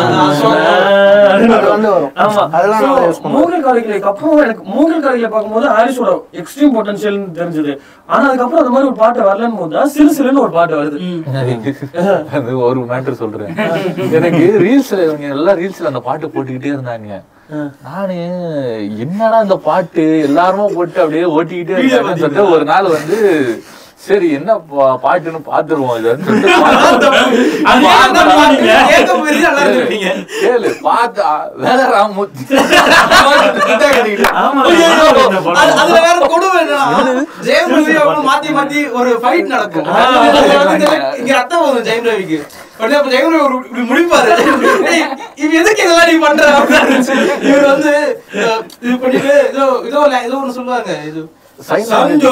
அது வந்து வரும் ஆமா அதெல்லாம் So, நல்லா யூஸ் பண்ணுவோம் மூங்கல் காலைகளுக்கு அப்புறம் எனக்கு மூங்கல் காலைகளை பார்க்கும்போது ஹாரிஸோட எக்ஸ்ட்ரீம் பொட்டன்ஷியல் தெரிஞ்சது ஆனா அதுக்கப்புறம் அந்த மாதிரி ஒரு பாட்டு வரலன்னு போது தான் சிறு சிறுன்னு ஒரு பாட்டு வருது அது ஒரு மேட்டர் சொல்றேன் எனக்கு ரீல்ஸ்ல இவங்க எல்லாம் ரீல்ஸ்ல அந்த பாட்டு போட்டுக்கிட்டே இருந்தாங்க நானு என்னடா இந்த பாட்டு எல்லாருமே போட்டு அப்படியே ஓட்டிக்கிட்டே இருக்காங்கன்னு சொல்லிட்டு ஒரு நாள் வந்து சரி என்ன பா- பாட்டுன்னு பாத்துருவோம் இதுன்னு சொல்லிட்டு அது ஏன் அந்த பாட்டு? கேட்க போயிருந்தா நல்லா இருந்திருப்பீங்க. கேளு பார்த்தா வேற ராமூர்த்தி ஆமா அது- அதுல வேற கொடுமை என்னன்னா, ஜெயம் ரவி அவங்களும் மாத்தி மாத்தி ஒரு fight நடக்கும். ஆ. அதுல வந்து இங்க ரத்தம் வரும் ஜெயம் ரவிக்கு. உடனே அப்ப ஜெயம் ரவி ஒரு இப்படி முடிப்பாரு. "ஏய், இவன் எதுக்கு இதெல்லாம் நீ பண்ற?" அப்படின்னு. இவர் வந்து அஹ், இது பண்ணிட்டு ஏதோ ஏதோ ல- ஏதோ ஒண்ணு சொல்லுவாங்க இது சைனா. சஞ்சோ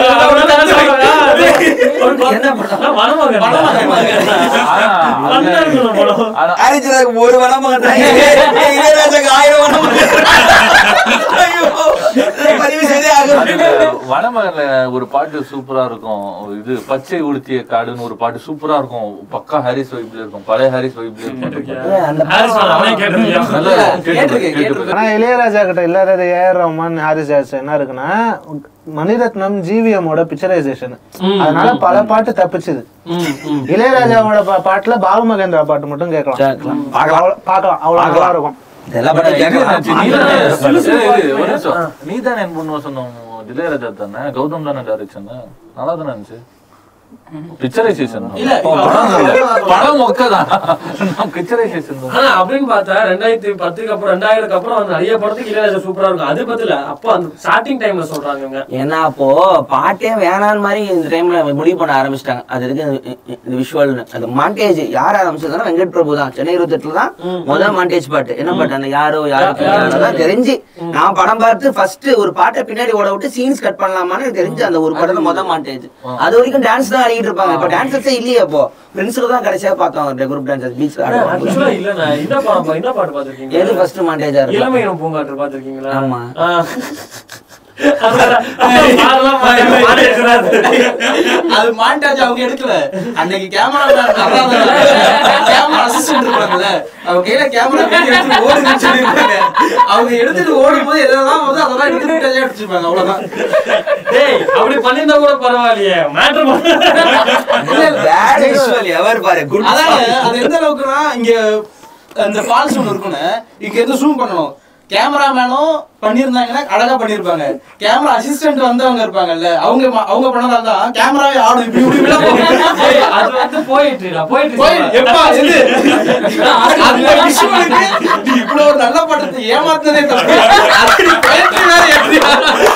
என்ன படம் மணமகன் ஆனா, நல்லா இருக்கும் அந்த படம் ஆனா ஹாரிஸ் ஒரு வனம் இளையராஜாக்கு ஆயிரம் வனம் பதிவு செய்தே ஆகும் அதுல வனமகன்ல ஒரு பாட்டு சூப்பரா இருக்கும் இது பச்சை உடுத்திய காடுன்னு ஒரு பாட்டு சூப்பரா இருக்கும் பக்கா ஹாரிஸ் வைப்ல இருக்கும் பழைய ஹாரிஸ் வைப்ல இருக்கும் அந்த ஹாரிஸ் அவனே கேட்டிருக்கியா? நல்லா கேட்டிருக்கேன், கேட்டிருக்கேன், கேட்டிருக்கேன். ஆனா இளையராஜா கிட்ட இல்லாத ஏஆர் ரஹ்மான் ஹாரிஸ் ஜாஸ் என்ன இருக்குன்னா மணிரத்னம் ஜிவிஎம்மோட பிக்சரைசேஷன் அதனால பல பாட்டு தப்பிச்சுது இளையராஜாவோட பா- பாட்டுல பாலு மகேந்திரா பாட்டு மட்டும் கேட்கலாம் கேட்கலாம். அவ்வளவு- பார்க்கலாம் அவ்வளவு நல்லா இருக்கும் இதெல்லாம் ஆனா படம் இது என்னாச்சு? கேட்கலாம் நீதானே- சிலு சிலு ஏய், பாட்டு. ஒரு நிமிஷம். நீதானே என் பொண்ணு சொன்னோம் இளையராஜா தானே கௌதம் தானே டைரக்ஷன் நல்லா தானே இருந்துச்சு பிக்சரைசேஷன் இல்ல, படம் மொக்கதான் பிக்சரைசேஷன் தான் ஆனா அப்படின்னு பார்த்தா ரெண்டாயிரத்தி பத்துக்கு அப்புறம் ரெண்டாயிரத்துக்கு அப்புறம் வந்து நிறைய படத்துக்கு இளையராஜா சூப்பரா இருக்கும் அது பத்தில அப்போ அந்த ஸ்டார்டிங் டைம்ல சொல்றாங்க இவங்க ஏன்னா அப்போ பாட்டே வேணான்னு மாதிரி இந்த டைம்ல முடிவு பண்ண ஆரம்பிச்சிட்டாங்க அது இருக்கு இந்த விஷுவல்னு அது மாண்டேஜ் யார் ஆரம்பிச்சதுன்னா வெங்கட் பிரபு தான் சென்னை இருபத்தெட்டுல தான் முதல் மாண்டேஜ் பாட்டு என்ன பாட்டு அந்த யாரோ யாருக்கு யாரோ தான் தெரிஞ்சு நான் படம் பார்த்து ஃபர்ஸ்ட் ஒரு பாட்டை பின்னாடி ஓட விட்டு சீன்ஸ் கட் பண்ணலாமான்னு எனக்கு தெரிஞ்சு அந்த ஒரு படத்துல முதல் மாண்டேஜ் அது வரைக்கும் டான்ஸ் தான் ஆடிட்டு இருப்பாங்க இப்போ டான்சர்ஸே இல்லையே அப்போ ஃப்ரெண்ட்ஸ்ல தான் கடைசியா பார்த்தோம் குரூப் டான்சர்ஸ் பீச்ல ஆடுவாங்க ஆக்சுவலா இல்லண்ணா இந்த படம் பா- இந்த பாட்டு எது பாத்திருக்கீங்க ஃபர்ஸ்ட் மாண்டேஜா இருக்கும் இளமையினம் பூங்காற்று பாத்திருக்கீங்களா ஆமா. ஆ. அதெல்லாம் அதெல்லாம் பாட்டு- பாட்டு இருக்கிறாரு. அது மாண்டாஜ் அவங்க எடுக்கல அன்னைக்கு கேமரா கேமரா அசிஸ்டன்ட் இருப்பாங்கல்ல அவங்க கையில கேமரா எடுத்து ஓடுன்னு சொல்லிருப்பாங்க அவங்க எடுத்துட்டு ஓடும் போது எதெல்லாம் வந்து அதெல்லாம் எடுத்து footage ஆ எடுத்துருப்பாங்க அவ்வளவுதான் டேய் அப்படி பண்ணிருந்தா கூட பரவாயில்லையே மேட்டர் Bad visual ever பாரு குட் அதாவது அது எந்த அளவுக்குன்னா இங்க அந்த ஃபால்ஸ் ஒன்று இருக்குன்னு இங்க இருந்து ஜூம் பண்ணணும் கேமராமேனும் பண்ணியிருந்தாங்கன்னா அழகா பண்ணிருப்பாங்க கேமரா அசிஸ்டன்ட் வந்தவங்க இருப்பாங்கல்ல அவங்க ம- அவங்க பண்ணதால தான் கேமராவே ஆடும் இப்படி இப்படி இப்படிலாம் போகும். ஏய், அது வந்து போயிட்டு போயிட்டு போய் எப்பா எது அந்த விஷுவலுக்கு நீ இவ்வளவு ஒரு நல்ல படத்தை ஏமாத்துனதே தப்பு அது நீ poetry வேற எழுதியா?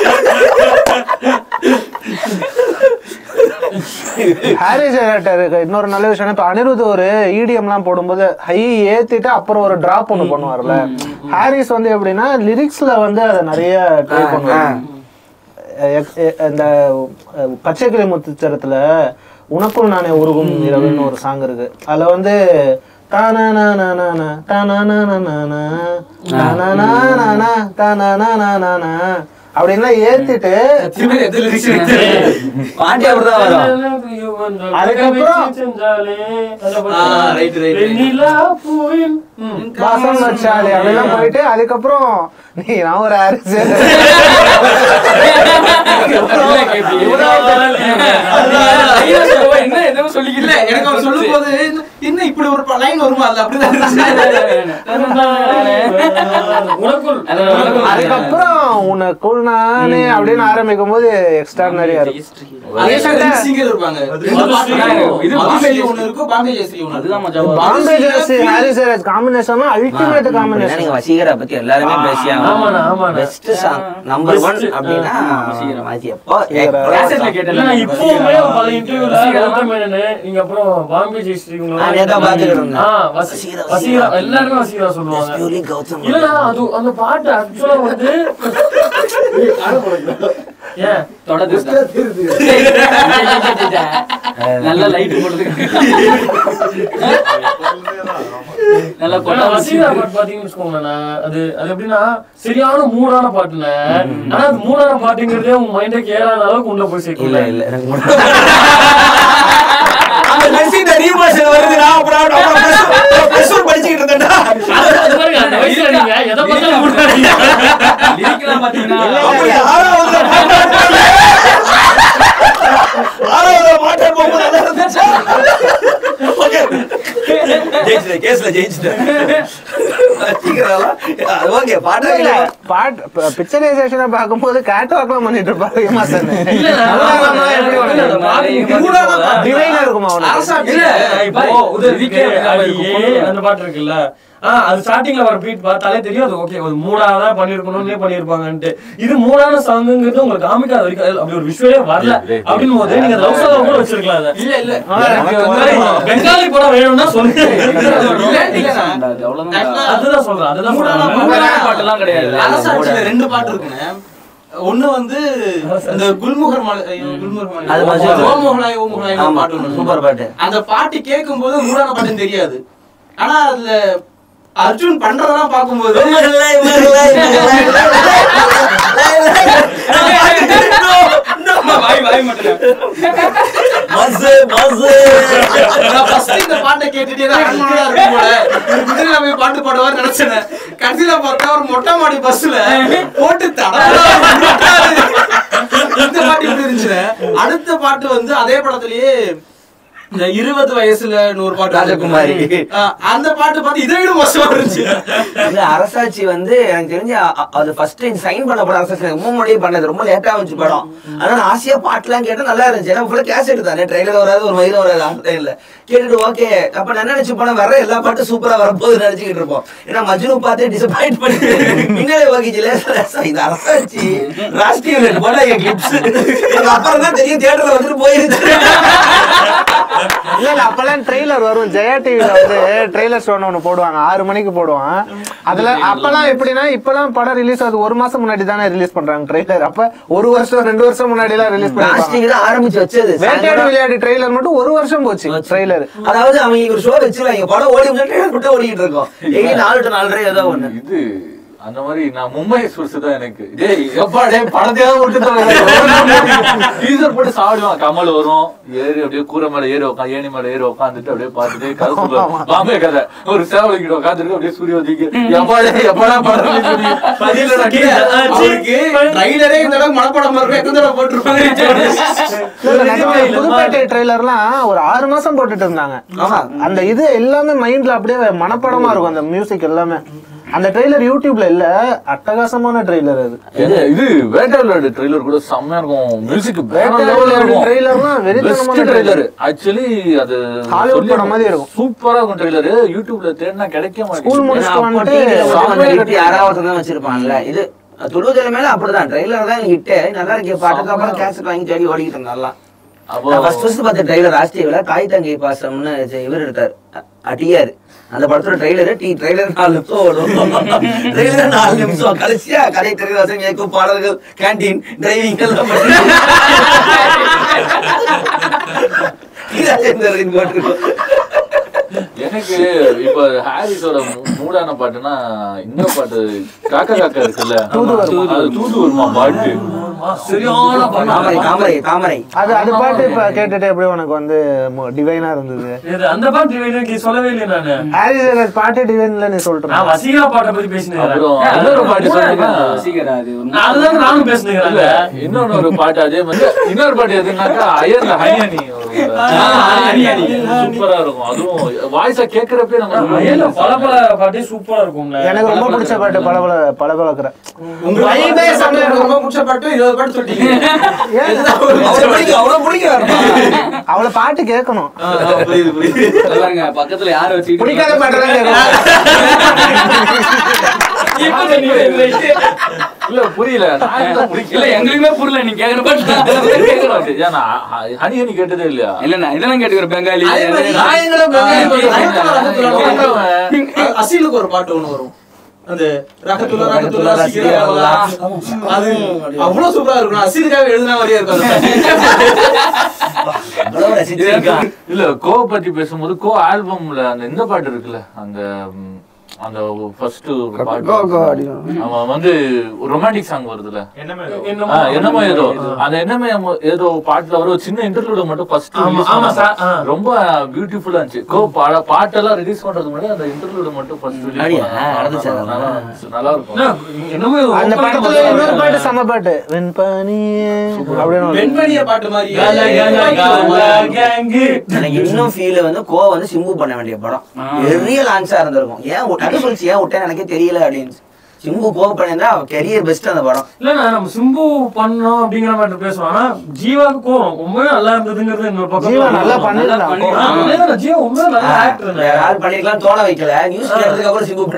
ஹாரிஸ் ஜெயராஜ் இன்னொரு நல்ல விஷயம் இப்ப அனிருத் ஒரு இடிஎம் எல்லாம் போடும்போது ஹை ஏத்திட்டு அப்புறம் ஒரு டிராப் ஒண்ணு பண்ணுவார்ல ஹாரிஸ் வந்து எப்படின்னா லிரிக்ஸ்ல வந்து அதை நிறைய ட்ரை பண்ணுவாங்க எ- எ- இந்த அஹ், பச்சை கிளி முத்துச்சரத்துல உனக்குள் நானே உருகும் இரவுன்னு ஒரு சாங் இருக்கு அதுல வந்து தானானானானானா, தானானானானானா, தானானானானா, தானானானானானா அப்படின்லாம் ஏத்திட்டு திரும்பி எது lyrics எனக்கு தெரியாது. பாண்டி அப்படிதான் வரும் அதுக்கப்புறம் ஆ, right, right, right. வெண்ணிலா பூவின் வாசம் வச்சாலே அப்படிலாம் போயிட்டு அதுக்கப்புறம் நீ நான் ஒரு ஹாரிஸ் என்ன எதுவும் இல்ல சொல்லிக்கல எனக்கு அவர் சொல்லும் போது இன்னும் இப்படி ஒரு லைன் வருமா அதுல அப்படிதான் உனக்குள் அதுக்கப்புறம் உனக்குள் நானே அப்படின்னு ஆரம்பிக்கும் போது எக்ஸ்ட்ரானரியா இருக்கும் அதே மாதிரி சிங்கர் இருப்பாங்க ரெண்டு பாட்டு இருக்கும். இது மதுஸ்ரீ ஒண்ணு இருக்கும் பாம்பே ஜெயஸ்ரீ ஒண்ணு அதுதான் இருக்கும். மஜாவா பாம்பே ஜெர்சி ஹாரிஸ் ஜெயராஜ் காம்பினேஷன் அல்டிமேட் அப்படின்னா காம்பினேஷன் நீங்க வசீகரா பத்தி எல்லாருமே பேசியாங்க ஆமாண்ணா, ஆமாண்ணா. பெஸ்ட் சாங் நம்பர் ஒன் அப்படின்னா அது எப்போ கேசட்ல கேட்டல இல்ல, இப்பவுமே பல இன்டர்வியூல கௌதம் மேனனு, நீங்க அப்புறம் பாம்பே ஜெயஸ்ரீ இவங்க நான் நேத்தா பார்த்துக்கிட்டு இருந்தேன். ஆ, வசி- வசீகரா, எல்லாருமே வசீகரா சொல்லுவாங்க Purely கௌதம் இல்லடா அது அந்த பாட்டு ஆக்சுவலா வந்து ஏன் தொடர்ந்து நல்ல லைட் போடுறதுக்கு நல்லா ஆனா வசீகரா பாட்டு பாத்தீங்கன்னு வச்சுக்கோங்களேன் அது அது எப்படின்னா சரியான மூடான பாட்டுண்ணே ஆனா அது மூடான பாட்டுங்கிறதே உங்க மைண்டுக்கு ஏறாத அளவுக்கு உள்ள போய் இல்ல சேர்க்கல இல்ல எனக்கு மட்டும் அந்த மெஸ்ஸிட்ட ரீமாஸ்டர் வருது நான் அப்புறம் அப்புறம் press- press work படிச்சுக்கிட்டு இருந்தேன்டா அது- அது பாருங்க, அந்த வயசுல நீங்க எதை பார்த்தாலும் மூடாதீங்க. லிரிக்லாம் பாத்தீங்கன்னா அப்படி ஆறாவதுல ஆறாவதுல மாட்டார் போகும்போது நல்லா இருந்துச்சா ஓகே ஜெயிச்சிட்டேன் கேஸ்ல ஜெயிச்சிட்டேன் ஓகே பாட்டா இல்ல, இல்ல பாட் பிக்சரைசேஷனை பார்க்கும்போது கேட் வாக்லாம் பண்ணிட்டு இருப்பாரு ஹிமாசன் இல்ல, நான் எப்படி இல்ல, அந்த பாட்டு உனக்கு மூடான கேட்கும்போது- டிவைனா இருக்குமா உனக்கு அரசாட்சி இல்ல, இப்போ இப்போ உதவி இதுக்கு அடியே அந்த பாட்டு இருக்குல்ல ஆ அது ஸ்டார்டிங்ல வர பீட் பார்த்தாலே தெரியும் அது ஓகே ஒரு மூடாதான் பண்ணிருக்கணும்னே பண்ணிருப்பாங்கன்ட்டு இது மூடான சாங்குங்கிறது உங்களுக்கு காமிக்காத வரைக்கும் அது அப்படி ஒரு விஷயமே வரல அப்படின்னு போது நீங்க லவ் சாங் கூட வச்சிருக்கலாம் அதை இல்ல இல்ல பெங்காலி படம் வேணும்னா சொல்லுங்க அவ்வளவுதான் அதுதான் சொல்றேன் அதுதான் மூடான சொல்றேன் மூடான பாட்டுலாம் கிடையாது அரசாட்சியில ரெண்டு பாட்டு இருக்குண்ணே ஒண்ணு வந்து இந்த குல்முகர் மலை ஐயோ, குல்முகர் மலை அது மஜா. ஓ மோகலாய் ஓ மோகலாய் ஆமா, பாட்டு ஒண்ணு சூப்பர் பாட்டு. அந்த பாட்டு கேட்கும் போது மூடான பாட்டுன்னு தெரியாது ஆனா அதுல அர்ஜுன் பண்றதெல்லாம் பார்க்கும்போது வாய் வாய் மட்டும் மசு மசு நான் first இந்த பாட்டை கேட்டுட்டே தான் அன்பாடா இருக்கும் போல இவர் குதிரையில போய் பாட்டு பாடுவார் நினைச்சேன் கடைசியில பார்த்தா ஒரு மொட்டை மாடி பஸ்ல போட்டு தடவை இந்த பாட்டு இப்படி இருந்துச்சு அடுத்த பாட்டு வந்து அதே படத்திலேயே இந்த இருபது வயசுல நூறு பாட்டு ராஜகுமாரி. ஆ, அந்த பாட்டு பார்த்து இதை விட மோசமா இருந்துச்சு இல்ல அரசாட்சி வந்து எனக்கு தெரிஞ்சு அ- அ- அது ஃபர்ஸ்ட் டைம் சைன் பண்ண படம் அரசாட்சி ரொம்ப முன்னாடியே பண்ணது ரொம்ப லேட்டா வந்துச்சு படம் ஆனா நான் ஆசையா பாட்டுலாம் கேட்டா நல்லா இருந்துச்சு ஏன்னா ஃபுல்லா கேசட் தானே ட்ரெயிலர் வராது ஒரு மயிலும் வராது அந்த டைம்ல கேட்டுட்டு ஓகே அப்ப நான் என்ன நினைச்சு போனா வர எல்லா பாட்டும் சூப்பரா வரப்போகுது நினைச்சுக்கிட்டு இருப்போம் ஏன்னா மஜ்னு பார்த்தே டிசப்பாயிண்ட் பண்ணி முன்னாலே ஓகேச்சுல இது அரசாட்சி ராஷ்டிரிய போட்டா என் கிளிப்ஸ் எனக்கு அப்புறம் தான் தெரியும் தியேட்டர்ல வந்துட்டு போயிருச்சு இல்ல இல்ல அப்பெல்லாம் ட்ரெய்லர் வரும் ஜெயா டிவில வந்து ட்ரெய்லர் ஷோன்னு ஒண்ணு போடுவாங்க ஆறு மணிக்கு போடுவான் அதுல அப்பெல்லாம் எப்படின்னா இப்பெல்லாம் படம் ரிலீஸ் ஆகுது ஒரு மாசம் முன்னாடி தானே ரிலீஸ் பண்றாங்க ட்ரெய்லர் அப்ப ஒரு வருஷம் ரெண்டு வருஷம் முன்னாடி எல்லாம் ரிலீஸ் பண்ணிருப்பாங்க ராஷ்டிரிங்க தான் ஆரம்பிச்சு வச்சது வேட்டையாடு விளையாடி ட்ரெய்லர் மட்டும் ஒரு வருஷம் போச்சு ட்ரெய்லர் அதாவது அவங்க ஒரு ஷோ வச்சிருவாங்க படம் ஓடி முடிச்சுட்டு மட்டும் ஓடிட்டு இருக்கோம் டெய்லி நாலு டு நாலரை ஏதோ ஒண்ணு இது அந்த மாதிரி நான் மும்பை எக்ஸ்பிரஸ் தான் எனக்கு டேய் எப்பா டேய் படத்தையாவது விட்டு டீசர் போட்டு சாப்பிடுவான் கமல் வரும் ஏறி அப்படியே கூரை மேல ஏறி உட்காந்து ஏணி மேல ஏறி உட்காந்துட்டு அப்படியே பார்த்துட்டு கதை சொல்லுவாங்க பாம்பே கதை ஒரு சேவலிக்கிட்ட உட்காந்துருக்கு அப்படியே சூரிய உதிக்கு எப்பா டேய் எப்படா படம் release பண்ணி? பதில நான் கீழே. அவருக்கு ட்ரைலரே இந்த அளவுக்கு மனப்படம் இருக்கும் எத்தனை தடவை போட்டிருப்பாங்க புதுப்பேட்டை ட்ரெய்லர்லாம் ஒரு ஆறு மாசம் போட்டுட்டு இருந்தாங்க அந்த இது எல்லாமே மைண்ட்ல அப்படியே மனப்படமா இருக்கும் அந்த மியூசிக் எல்லாமே அந்த ட்ரெய்லர் யூடியூப்ல இல்ல அட்டகாசமான ட்ரெய்லர் அது இது இது வேட்டையாடு ட்ரெய்லர் கூட செம்மையா இருக்கும் மியூசிக் வேட்டையாடு ட்ரெய்லர்லாம் வெறித்தனமான ட்ரெய்லர் ஆக்சுவலி அது Hollywood சொல்லி படம் மாதிரி இருக்கும். சூப்பரா இருக்கும் ட்ரெய்லர் யூடியூப்ல தேடினா கிடைக்க ஸ்கூல் மாட்டேங்குது முடிச்சுட்டு அப்போ வந்துட்டு TV ல வந்து அந்த சாமியார் hit யாராவது தான் வச்சிருப்பாங்கல்ல இது தொழுதல மேல அப்படிதான் ட்ரெய்லர் தான் ஹிட் நல்லா இருக்கு பாட்டுக்கு அப்புறம் கேசட் வாங்கி தேடி ஓடிக்கிட்டு இருந்தோம் நல்லா அப்போ நான் ஃபர்ஸ்ட் ஃபர்ஸ்ட் பார்த்த ட்ரெய்லர் ராஷ்டிரியில தாய் தங்கை பாசம்னு ஜெ- இவர் எடுத்தார் அடியார் அந்த படத்தோட ட்ரெய்லர் டி ட்ரெய்லர் நாலு நிமிஷம் ஓடும் ட்ரெய்லர் நாலு நிமிஷம் கடைசியா கதை திரைவாசம் இயக்கும் பாடல்கள் கேண்டீன் டிரைவிங் எல்லாம் பண்ணி ராஜேந்தரின் போட்டிருக்கோம் எனக்கு இப்ப ஹாரிஸோட மூ- மூடான பாட்டுனா இந்த பாட்டு காக்கா காக்கா இருக்குல்ல அது தூது வருமா பாட்டு சரியான பாட்டு தாமரை தாமரை தாமரை அது அது பாட்டு இப்ப கேட்டுட்டு எப்படி உனக்கு வந்து டிவைனா இருந்தது இது அந்த பாட்டு எனக்கு சொல்லவே இல்லை நானு ஹாரிஸ் பாட்டு டிவைன்ல நீ சொல்லிட்டு நான் வசீகரா பாட்டை பத்தி பேசினேன் அப்புறம் இன்னொரு பாட்டு சொன்னீங்கன்னா சீக்கிரம் அது ஒரு அதுதான் நானும் இல்ல பேசுனேன் இன்னொன்னு ஒரு பாட்டு அதே மாதிரி இன்னொரு பாட்டு எதுனாக்கா அயர்ல ஹனியனி ஹனியனி. சூப்பரா இருக்கும் அதுவும் வாய்ஸா கேக்குறப்பே ஏல நம்ம பல பல பாட்டே சூப்பரா இருக்கும்ல எனக்கு ரொம்ப பிடிச்ச பாட்டு பளபள பளபளக்குற உங்க வைபே செம்மையா இருக்கும். ரொம்ப பிடிச்ச பாட்டு இருபது பாட்டு சொல்லிட்டீங்க அவ்வளவு பிடிக்கும் அவ்வளவு பிடிக்கும் அவளை பாட்டு கேட்கணும் ஆ, ஆ, புரியுது புரியுது பாருங்க பக்கத்துல யார வச்சு பிடிக்காத பாட்டு தான் கேட்கணும் இல்ல புரியல நான் என்ன முடிக்கல. இல்ல எங்களுக்குமே புரியல நீ கேக்குற பாட்டு கேக்குறேன். ஏன்னா, ஹ- ஹனி ஹனி கேட்டதே இல்லையா இல்ல நான் இதெல்லாம் கேட்டுக்கிறேன் பெங்காலி அதே மாதிரி நான் எங்கடா பெங்காலி பாட்டு நயன்தாரா கேட்டேன்? நயன்தாரா அசீலுக்கு ஒரு பாட்டு ஒண்ணு வரும் அந்த ரகத்துலா ரகத்துலா ரசிக்கிறவங்களா அது அவ்வளவு சூப்பரா இருக்கும் அசிதுக்காக எழுதின மாதிரியே இருக்கும் அந்த அவ்வளவு ரசிச்சிருக்கான் இல்ல கோ பத்தி பேசும்போது கோ ஆல்பம்ல அந்த இந்த பாட்டு இருக்குல்ல அந்த ம், அந்த ஃபர்ஸ்ட் பாட்டு அவன் வந்து ரொமான்டிக் சாங் வருதுல என்னமோ ஆ, என்னமோ ஏதோ அந்த என்னமோ ஏமோ- ஏதோ பாட்டுல வர ஒரு சின்ன இன்டர்வியூல மட்டும் ஃபர்ஸ்ட் ஆமா, ஆமா சார், ஆ. ரொம்ப பியூட்டிஃபுல்லா இருந்துச்சு கோ பாட பாட்டெல்லாம் ரிலீஸ் பண்றதுக்கு முன்னாடி அந்த இன்டர்வியூல மட்டும் ஃபர்ஸ்ட் அப்படியா? நடந்துச்சா? நல்லா இருந்துச்சு, நல்லா இருக்கும் என்ன, என்னமோ இது அந்த open படத்துல பண்ண இன்னொரு பாட்டு செம பாட்டு வெண்பனியே அப்படின்னு ஒரு- வெண்மணிய பாட்டு மாதிரி கால, கால, கால, கேங்கு. எனக்கு இன்னும் ஃபீல் வந்து கோ வந்து சிம்பு பண்ண வேண்டிய படம் பெரிய லான்ச்சா இருந்திருக்கும் ஏன் விட்ட- அது சொல்லிச்சு ஏன் விட்டேன்னு எனக்கே தெரியல அப்படின்னு சிம்பு கோ பண்ணியிருந்தா கெரியர் பெஸ்ட் அந்த படம் இல்லண்ணா நம்ம சிம்பு பண்ணோம் அப்படிங்கிற மாதிரி பேசுறோம் ஆனா ஜீவாக்கு கோவம் ரொம்பவே நல்லா இருந்ததுங்கிறது இன்னொரு பக்கம் ஜீவா நல்லா பண்ணிருந்தான் ஆ, அதேதான், ஜீவா உண்மையா நல்ல ஆக்டர் வேற யார் பண்ணிருக்கலாம் தோண வைக்கல நியூஸ் கேட்டதுக்கு அப்புறம் சிம்பு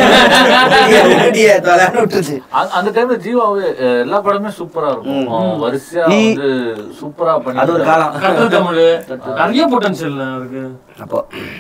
பண்ணிருக்கேன் விட்டுருச்சு அந்த- அந்த டைம்ல ஜீவாவே அஹ், எல்லா படமே சூப்பரா இருக்கும் அவன் வரிசையா ஈ- வந்து சூப்பரா பண்ணி அது ஒரு காலம் கட்டல் தமிழ் நிறைய பொட்டன்ஷியல் இருக்கு அப்போ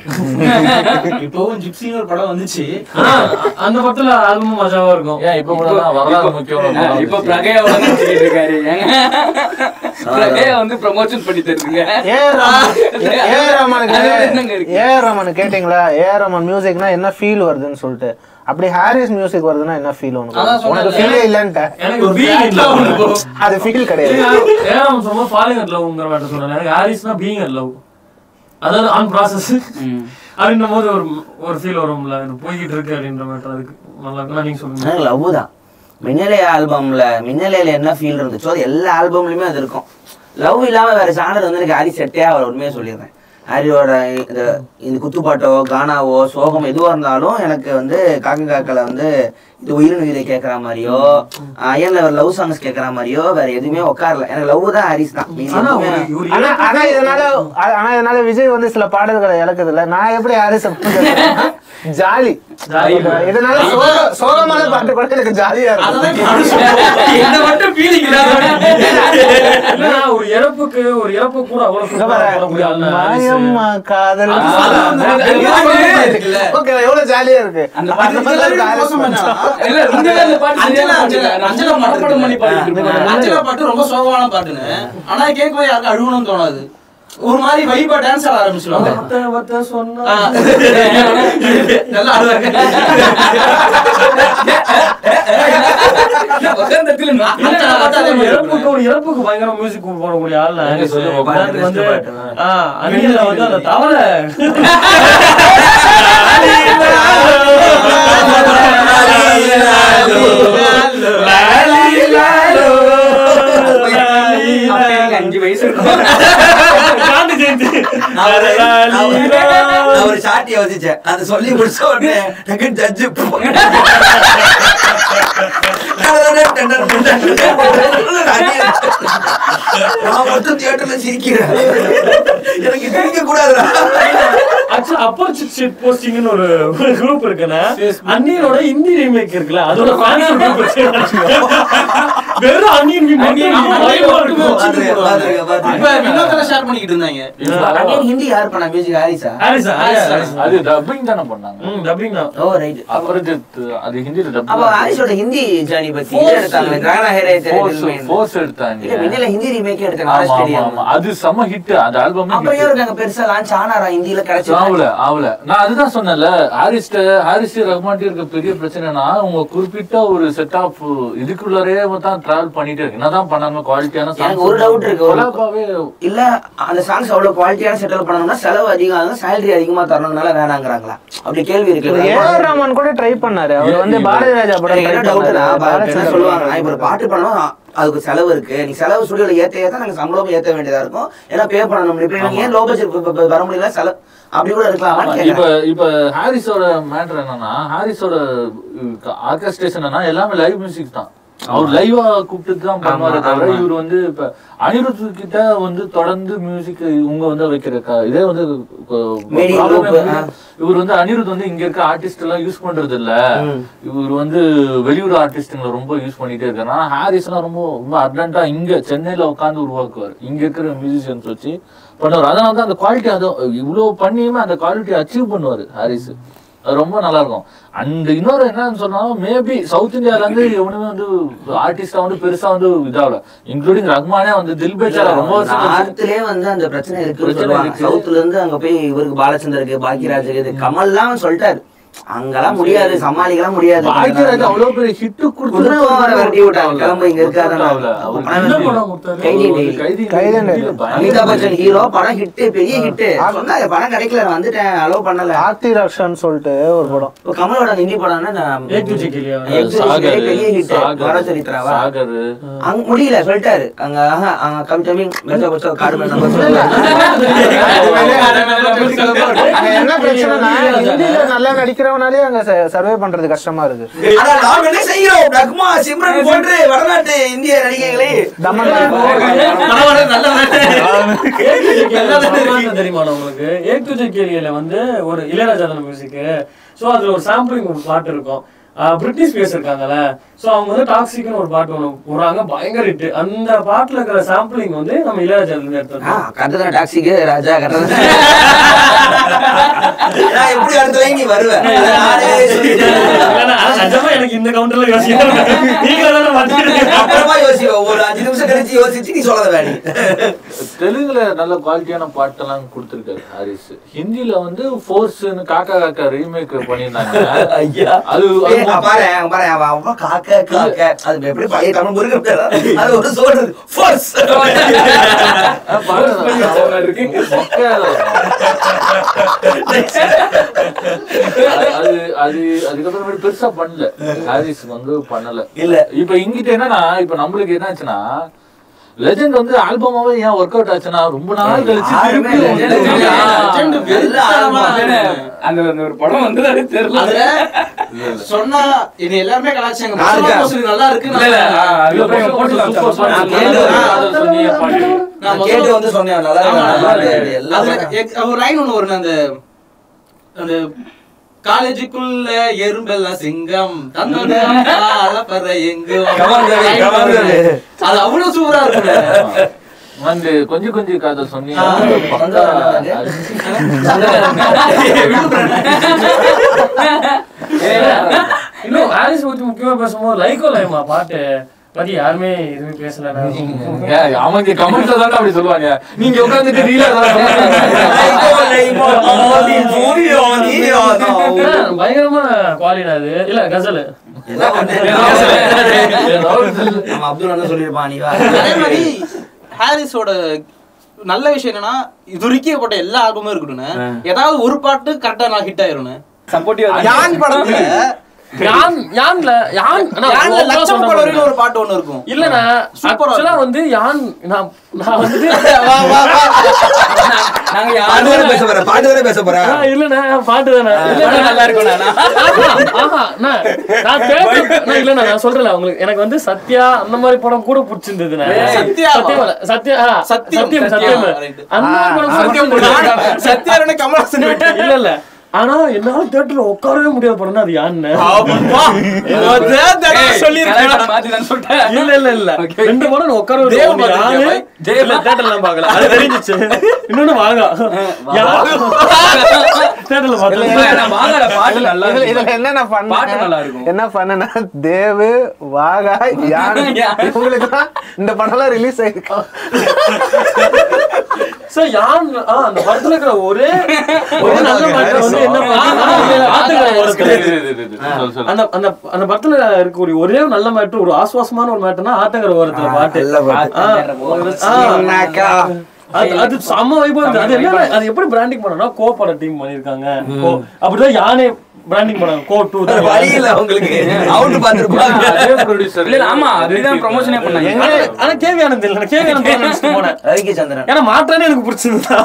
இப்பவும் ஜிப்சின்னு ஒரு படம் வந்துச்சு ஆனா, அந்த படத்துல ஆல்பம் மஜாவா இருக்கும் ஏன் இப்ப கூட தான் வரலாறு முக்கியம் ஆ, இப்ப பிரகையாவோட நடிச்சுக்கிட்டு இருக்காரு ஏங்க பிரகையா வந்து ப்ரமோஷன் பண்ணி தருதுங்க ஏ ரமன் ஏ ரமனுக்கு அதுல என்னங்க இருக்கு? ஏ ரமன் கேட்டிங்களா ஏ ரமன் மியூசிக்னா என்ன ஃபீல் வருதுன்னு சொல்லிட்டு அப்படி ஹாரிஸ் மியூசிக் வருதுன்னா என்ன ஃபீல் உனக்கு அதான் சொன்னேன். உனக்கு ஃபீலே இல்லன்ட்ட எனக்கு ஒரு being in love இருக்கும். அது ஃபீல் கிடையாது ஏன் சொல்லும்போது ஃபாலிங் அட் லவ்ங்கிற மாதிரி சொன்னேன் எனக்கு ஹாரிஸ்னா பீயிங் அட் லவ் அதாவது ஆன் ப்ராசஸ் அப்படின்னும் போது ஒரு ஒரு ஃபீல் வரும்ல இது போய்கிட்டு இருக்கு அப்படின்ற மாதிரி அதுக்கு நல்லா இருக்கு நீங்க சொல்லுங்க எனக்கு லவ் தான் மின்னலை ஆல்பம்ல மின்னலையில என்ன ஃபீல் இருந்துச்சோ அது எல்லா ஆல்பம்லயுமே அது இருக்கும் லவ் இல்லாம வேற சாணர் வந்து எனக்கு ஹாரி செட்டே ஆகல உண்மையை சொல்லிடுறேன் ஹாரியோட இந்த இந்த குத்துப்பாட்டோ கானாவோ சோகம் எதுவா இருந்தாலும் எனக்கு வந்து காக்க காக்கல வந்து இது உயிரின் உயிரை கேட்கற மாதிரியோ அயன்ல ஒரு லவ் சாங்ஸ் கேட்கற மாதிரியோ வேற எதுவுமே உட்காரல எனக்கு லவ் தான் ஹாரிஸ் தான் மீதி ஆனா எதுவுமே ஒரு ஒரு ஆனா ஆனா இதனால ஆனா இதனால விஜய் வந்து சில பாடல்களை இழக்குது இல்ல நான் எப்படி ஹாரிஸ் ஜாலி இதனால சோக சோகமான பாட்டு கூட எனக்கு ஜாலியா இருக்கும் என்ன மட்டும் ஃபீலிங் இல்லாத இல்லைன்னா ஒரு இறப்புக்கு ஒரு இறப்பு கூட அவ்வளவு இங்க சூப்பரா பாரு, போடக்கூடிய ஆள் தான் மாயம்மா காதல் அது ஓகே எவ்வளவு ஜாலியா இருக்கு அந்த பாட்டு அந்த மாதிரி இருக்கு மோசம் ஹாரிஸ் என்னன்னா, இல்ல உண்மையிலே அந்த பாட்டு அஞ்சனா, சரியான பாட்டு. அஞ்சனா, நான் அஞ்சனா சும்மா மனப்பாடம் பண்ணி பாடிட்டு இருப்பேன். அஞ்சனா பாட்டு ரொம்ப சோகமான பாட்டுன்னு ஆனா கேட்கும்போது யாருக்கும் அழுகணும்னு தோணாது ஒரு மாதிரி வைபா டான்ஸ் ஆட ஆரம்பிச்சிருவாங்க ஒருத்த ஒருத்த சொன்னா ஆ. நல்லா ஆடுவாங்க வசந்தத்துல நான் இல்ல, அஞ்சனா பாட்டு அதே ஒரு மாதிரி இறப்புக்கு ஒரு இறப்புக்கு பயங்கர மியூசிக் போடக்கூடிய ஆள் நான் நீங்க சொல்லுங்க, எனக்கு பாட்டு, வந்து best பாட்டு. ஆ, அந்நியன்ல வந்து அந்த தவளை அப்ப எனக்கு அஞ்சு வயசு இருக்கும் காந்தி ஜெயந்தி நான் ஒரு- நான் ஒரு- நான் ஒரு ஷார்ட் யோசிச்சேன் அதை சொல்லி முடிச்ச உடனே டக்குன்னு ஜட்ஜு நான் மட்டும் தியேட்டர்ல சிரிக்கிறேன் எனக்கு சிரிக்க கூடாதுடா ஆக்சுவலா அப்போசிட் ஷீட் போஸ்டிங்னு ஒரு குரூப் இருக்குன்னா அந்நியனோட ஹிந்தி ரீமேக் இருக்குல்ல அதோட ஃபேன்ஸ் குரூப் வெறும் அந்நியன் remake அந்நியன் மட்டும் மட்டும் live இருக்கும். பாத்துருங்க, பாத்துருங்க, பாத்துருங்க. இப்ப வினோதனை ஷேர் பண்ணிக்கிட்டு இருந்தாங்க அகைன் ஹிந்தி யார் பண்ணா மியூசிக் ஹாரிஸா ஹாரிஸ், ஹாரிஸ், ஹாரிஸ். அது டப்பிங் தானே பண்ணாங்க ம், dubbing தான். ஓ ரைட் அபரிஜித் அது ஹிந்தியில அப்ப டப் ஹாரிஸோட ஹிந்தி ஜேர்னி பத்தி இது எடுத்தாங்க கிரானா ஹேரே ஃபோர்ஸ் தெரியல ஃபோர்ஸ் எடுத்தாங்க இல்ல மின்னல ஹிந்தி ரீமேக் எடுத்தாங்க ஆமா ஆமா ஸ்டேடியம் ஆமா அது செம ஹிட் அந்த ஆல்பமே அப்புறம் ஏன் இருக்காங்க பெருசா லான்ச் ஆனாரா ஹிந்தில கிடைச்சு ஆவல ஆவல நான் அதுதான் சொன்னேன்ல ஹாரிஸ்ட ஹாரிஸ் ரஹ்மான்ட்டு இருக்க பெரிய பிரச்சனைனா உங்க குறிப்பிட்ட ஒரு செட் ஆஃப் இதுக்குள்ளரே தான் டிராவல் பண்ணிட்டே இருக்கு என்னதான் பண்ணாம குவாலிட்டியான எனக்கு ஒரு doubt இருக்கு. ஒரு- கொலாபாவே இல்ல அந்த சாங்ஸ் அவ்வளவு குவாலிட்டியான செட்டில் பண்ணணும்னா செலவு அதிகம் ஆகும் சேலரி அதிகமா தரணும்னால வேணாங்கிறாங்களா அப்படி கேள்வி ஏ இருக்கு ஆர் ரஹ்மான் கூட ட்ரை பண்ணாரு அவர் வந்து பாரதி ராஜா படம் என்ன try டவுட்னா பண்ணாரு. என்ன பாலச்சந்தர் சொல்லுவாங்க நான் இப்ப ஒரு பாட்டு பண்ணணும் அதுக்கு செலவு இருக்கு நீ செலவு ஸ்டுடியோல ஏத்த ஏத்த நாங்க சம்பளமும் ஏத்த வேண்டியதா இருக்கும் ஏன்னா பே பண்ணணும் இப்ப இவங்க ஏன் லோ பட்ஜெட் வர முடியல செலவு அப்படி கூட ஆமா, இருக்கலாம் இப்ப இப்ப ஹாரிஸோட மேட்டர் என்னன்னா ஹாரிஸோட ஆர்கஸ்ட்ரேஷன் என்ன எல்லாமே லைவ் மியூசிக் தான் அவர் லைவா கூப்பிட்டு தான் பண்ணுவாரு தவிர இவர் வந்து இப்ப அனிருத் கிட்ட வந்து தொடர்ந்து மியூசிக் இவங்க வந்து வைக்கிற க- இதே வந்து கொ- Media problem group, வந்து இவர் வந்து அனிருத் வந்து இங்க இருக்க ஆர்டிஸ்ட் எல்லாம் யூஸ் பண்றது இல்ல இவர் வந்து வெளியூர் ஆர்டிஸ்டுங்களை ரொம்ப யூஸ் பண்ணிட்டே இருக்காரு ஆனா ஹாரிஸ் எல்லாம் ரொம்ப ரொம்ப அர்ஜென்ட்டா இங்க சென்னையில உட்காந்து உருவாக்குவார் இங்க இருக்கிற மியூசிஷியன்ஸ் வச்சு பண்ணுவார் அதனால தான் அந்த குவாலிட்டி அது இவ்வளவு பண்ணியுமே அந்த குவாலிட்டி அச்சீவ் பண்ணுவாரு ஹாரிஸ் அது ரொம்ப நல்லா இருக்கும் அண்ட் இன்னொரு என்னன்னு சொன்னா மேபி சவுத் இந்தியால இருந்து எவனுமே வந்து ஆர்டிஸ்டா வந்து பெருசா வந்து இதாகல இன்க்ளூடிங் ரஹ்மானே வந்து தில் பேச்சால ரொம்ப வருஷம் கழிச்சு- நார்த்லயே வந்து அந்த பிரச்சனை இருக்குன்னு பிரச்சனை சொல்லுவாங்க இருக்கு. சவுத்துல இருந்து அங்க போய் இவருக்கு பாலச்சந்தருக்கு பாக்கியராஜுக்கு இது கமல்லாம் சொல்லிட்டாரு அங்கெல்லாம் முடியாது சமாளிக்கலாம் முடியாது பாக்கியராஜ் அவ்வளவு பெரிய ஹிட் கொடுத்துட்டு வர விரட்டி விட்டாங்க. கிளம்பு, இங்க இருக்காத நான். என்ன படம் கொடுத்தாரு? கைதி டேய். கைதி கைதி கைதி அமிதாப் பச்சன் ஹீரோ படம் ஹிட் பெரிய ஹிட் சொன்னாங்க படம் கிடைக்கல நான் வந்துட்டேன் அலோவ் பண்ணல ஆர்த்தி ரக்ஷன் சொல்லிட்டு ஒரு படம் இப்போ கமலோட ஹிந்தி படம்னா நான் ஏக் துஜே கே லியே. ஏக் துஜே கே லியே பெரிய hit. சாகர் வரச்சரித்ராவா? சாகர் அங்க முடியல சொல்லிட்டாரு அங்க ஆஹா, அங்க கவிதமி மெசா பச்சா காடு மேல நம்ம அங்க என்ன பிரச்சனைனா ஹிந்தில நல்லா நடிக்கிறவனாலே அங்க சர்வே பண்றது கஷ்டமா இருக்கு ஆனா நாம் என்ன செய்கிறோம் ரகுமா சிம்ரன் போன்று வடநாட்டு இந்திய நடிகைகளே தமன் பரவாயில்ல, நல்ல வேலை. ஏக் துஜே கே லியே சம்பவம் தெரியுமா உங்களுக்கு ஏக் துஜே கே லியேல வந்து ஒரு இளையராஜா மியூசிக் சோ அதுல ஒரு சாம்பிளிங் ஒரு பாட்டு இருக்கும் ஆஹ் பிரிட்டிஷ் பேசிருக்காங்கல்ல சோ அவங்க வந்து டாக்ஸிக்னு ஒரு பாட்டு ஒண்ணு போடுறாங்க பயங்கர ஹிட் அந்த பாட்டுல இருக்கிற சாம்பிளிங் வந்து நம்ம இளையராஜால இருந்து எடுத்தோம் கரெக்டான டாக்ஸிக்கு ராஜா கரெக்டா நான் எப்படி அடுத்த லைன் நீ வருவ நானே சொல்லிட்டேன். இல்லைன்னா, நிஜமா எனக்கு இந்த கவுண்டர்ல யோசிக்கிறேன் நீங்க தானே மாத்திக்கிறீங்க. அப்புறமா யோசிப்போம் ஒரு அஞ்சு நிமிஷம் கழிச்சு யோசிச்சு நீ சொல்லாத வேணி தெலுங்குல நல்ல குவாலிட்டியான பாட்டெல்லாம் கொடுத்திருக்காரு ஹாரிஸ் ஹிந்தில வந்து ஃபோர்ஸ்னு காக்கா காக்கா ரீமேக் பண்ணியிருந்தாங்க ஐயா அது அது ஏய், பாரு பாரு அவன் அவன் காக்க காக்க அது எப்படி பழைய தமிழ் முருகன் பேரா? அது ஒரு சொல்றது ஃபோர்ஸ் அது அது அதுக்கப்புறமேட்டு பெருசா பண்ணல ஹாரிஸ் வந்து பண்ணல இல்ல. இப்ப இங்கிட்ட என்னன்னா இப்ப நம்மளுக்கு என்னாச்சுன்னா லெஜெண்ட் வந்து ஆல்பமாவே ஏன் ஒர்க் அவுட் ஆச்சுன்னா ரொம்ப நாள் கழிச்சு யாருமே திருப்பி legend வந்து- இல்லையா? legend நல்ல வெறித்தனமா ஆல்பம். இருக்கு. அந்த அந்த ஒரு படம் வந்ததாலே தெரியல அதுல சொன்னா இது எல்லாருமே கலாச்சாங்க நான் இருக்கேன். மசாலா மசூரி நல்லா இருக்கு இல்ல, இல்ல, நல்லா ஆ, இருக்கு. அதுல போய் இவன் போட்டுலாம் சூப்பர் வச்சான். சாங். கேட்டு நான் வா. அதை சொன்னியே பாட்டு. நான் நான் கேட்டு வந்து சொன்னேன் நல்லா இருக்கு, ஆமா, நல்லா இருக்கு. எல்லாம் அதுல எக்- ஒரு லைன் ஒண்ணு வரும் அந்த அந்த காலேஜுக்குள்ள எறும்பெல்லாம் சிங்கம் தந்தன எங்கும் கமாண்டரு, கமாண்டரு. அது அவ்வளவு சூப்பரா இருக்கும் வந்து கொஞ்சம் கொஞ்சம் காதல் சொன்னீங்க ஆ, சந்தோஷம் தானே? இன்னும் ஹாரிஸ் பத்தி முக்கியமா பேசும்போது லைக்கோ லைமா பாட்டு பத்தி யாருமே எதுவுமே பேசல ஏன், அவங்க கமெண்ட்ல தானே அப்படி சொல்லுவாங்க நீங்க உட்காந்துட்டு ரீலா லைமோ, லைமோ, ஆதி, பூரியோ, நீயோ, நான். பயங்கரமான குவாலிட்டி அது இல்ல கசல் என்ன பண்ணு? நம்ம அப்துல் அண்ணன் சொல்லியிருப்பான் நீ வா. அதே மாதிரி ஹாரிஸோட நல்ல விஷயம் என்னன்னா இது வரைக்கும் போட்ட எல்லா ஆல்பமும் இருக்கட்டும்னு ஏதாவது ஒரு பாட்டு கரெக்டா நான் ஹிட் ஆயிரும்னு சப்போர்ட்டிவா யான் படத்துல யான் யான்ல யான் நான் யான்ல overall லட்சம் சொல்றேன் கலோரின்னு ஒரு பாட்டு ஒண்ணு இருக்கும் இல்லண்ணா சூப்பரா ஆக்சுவலா வந்து யான் நான் நான் வந்துட்டு வா, வா, வா. நாங்க பாட்டு தானே யாரும் பேச போற, பாட்டு தானே பேச போற. ஆ, இல்லண்ணா பாட்டு தானே இல்ல, நல்லா இருக்கும் நானா ஆஹா, ஆஹா, நான் நான் theatre- நான் இல்லண்ணா, நான் சொல்றேன்ல உங்களுக்கு எனக்கு வந்து சத்யா அந்த மாதிரி படம் கூட பிடிச்சிருந்ததுண்ணே. சத்யாவா? சத்யம் இல்ல, சத்யா, ஆ, சத்தியம், சத்தியம், சத்தியம். சத்தியம். Right. அந்த மாதிரி படம் சத்தியம் பிடிச்சிருந்தது. சத்யாரனே கமலஹாசன் விட்டு இல்ல இல்ல ஆனா என்னால தியேட்டர்ல உட்காரவே முடியாத படம்னா அது யான்னு சொல்லியிருக்கேன் மாத்தி தான் சொல்லிட்டேன் இல்ல இல்ல இல்ல Okay. ரெண்டு படம் நான் உட்கார தேவ ஒண்ணு யாரு பார்த்திருக்கியா, தேவ இல்ல தியேட்டர்ல பாக்கல அது தெரிஞ்சிச்சு இன்னொன்னு வாங்க யாரு தியேட்டர்ல இல்ல, பாக்கல இல்ல, நான் வாங்கல பாட்டு நல்லா இதுல இதுல இருக்கும். என்னென்ன பாட்டு நல்லா பண்ண இருக்கும். என்ன பண்ணனா தேவு வாகா யான் இவங்களுக்கு தான் இந்த படம்லாம் ரிலீஸ் ஆயிருக்கு சார் யான் ஆ, அந்த படத்துல இருக்கிற ஒரே ஒரு நல்ல மேட்டர் வந்து என்ன பண்ணா ஆத்துக்கிற ஓரத்துல சொல்லு, சொல்லு. அந்த அந்த அந்த படத்துல இருக்கக்கூடிய ஒரே ஒரு நல்ல மேட்டர் ஒரு ஆசுவாசமான ஒரு மேட்டர்னா ஆத்தங்கர ஓரத்துல பாட்டு நல்ல பாட்டு. ஆ, ஆ. சின்னாக்கா. அது அது செம்ம வைபா இருக்கு அது என்ன அது எப்படி பிராண்டிங் பண்ணனா கோ பட டீம் பண்ணிருக்காங்க கோ அப்படிதான் யானே பிராண்டிங் பண்ணாங்க கோ டூ வழி இல்ல உங்களுக்கு அவுட் பாத்துருப்பாங்க அதே producer. இல்ல, இல்ல, ஆமா அதுதான் ப்ரொமோஷனே பண்ணாங்க ஆனா கேவி ஆனந்த் இல்ல கேவி ஆனந்த் நினைச்சிட்டு போனேன் ரவிகே சந்திரன் ஏன்னா மாற்றானே எனக்கு பிடிச்சிருந்தா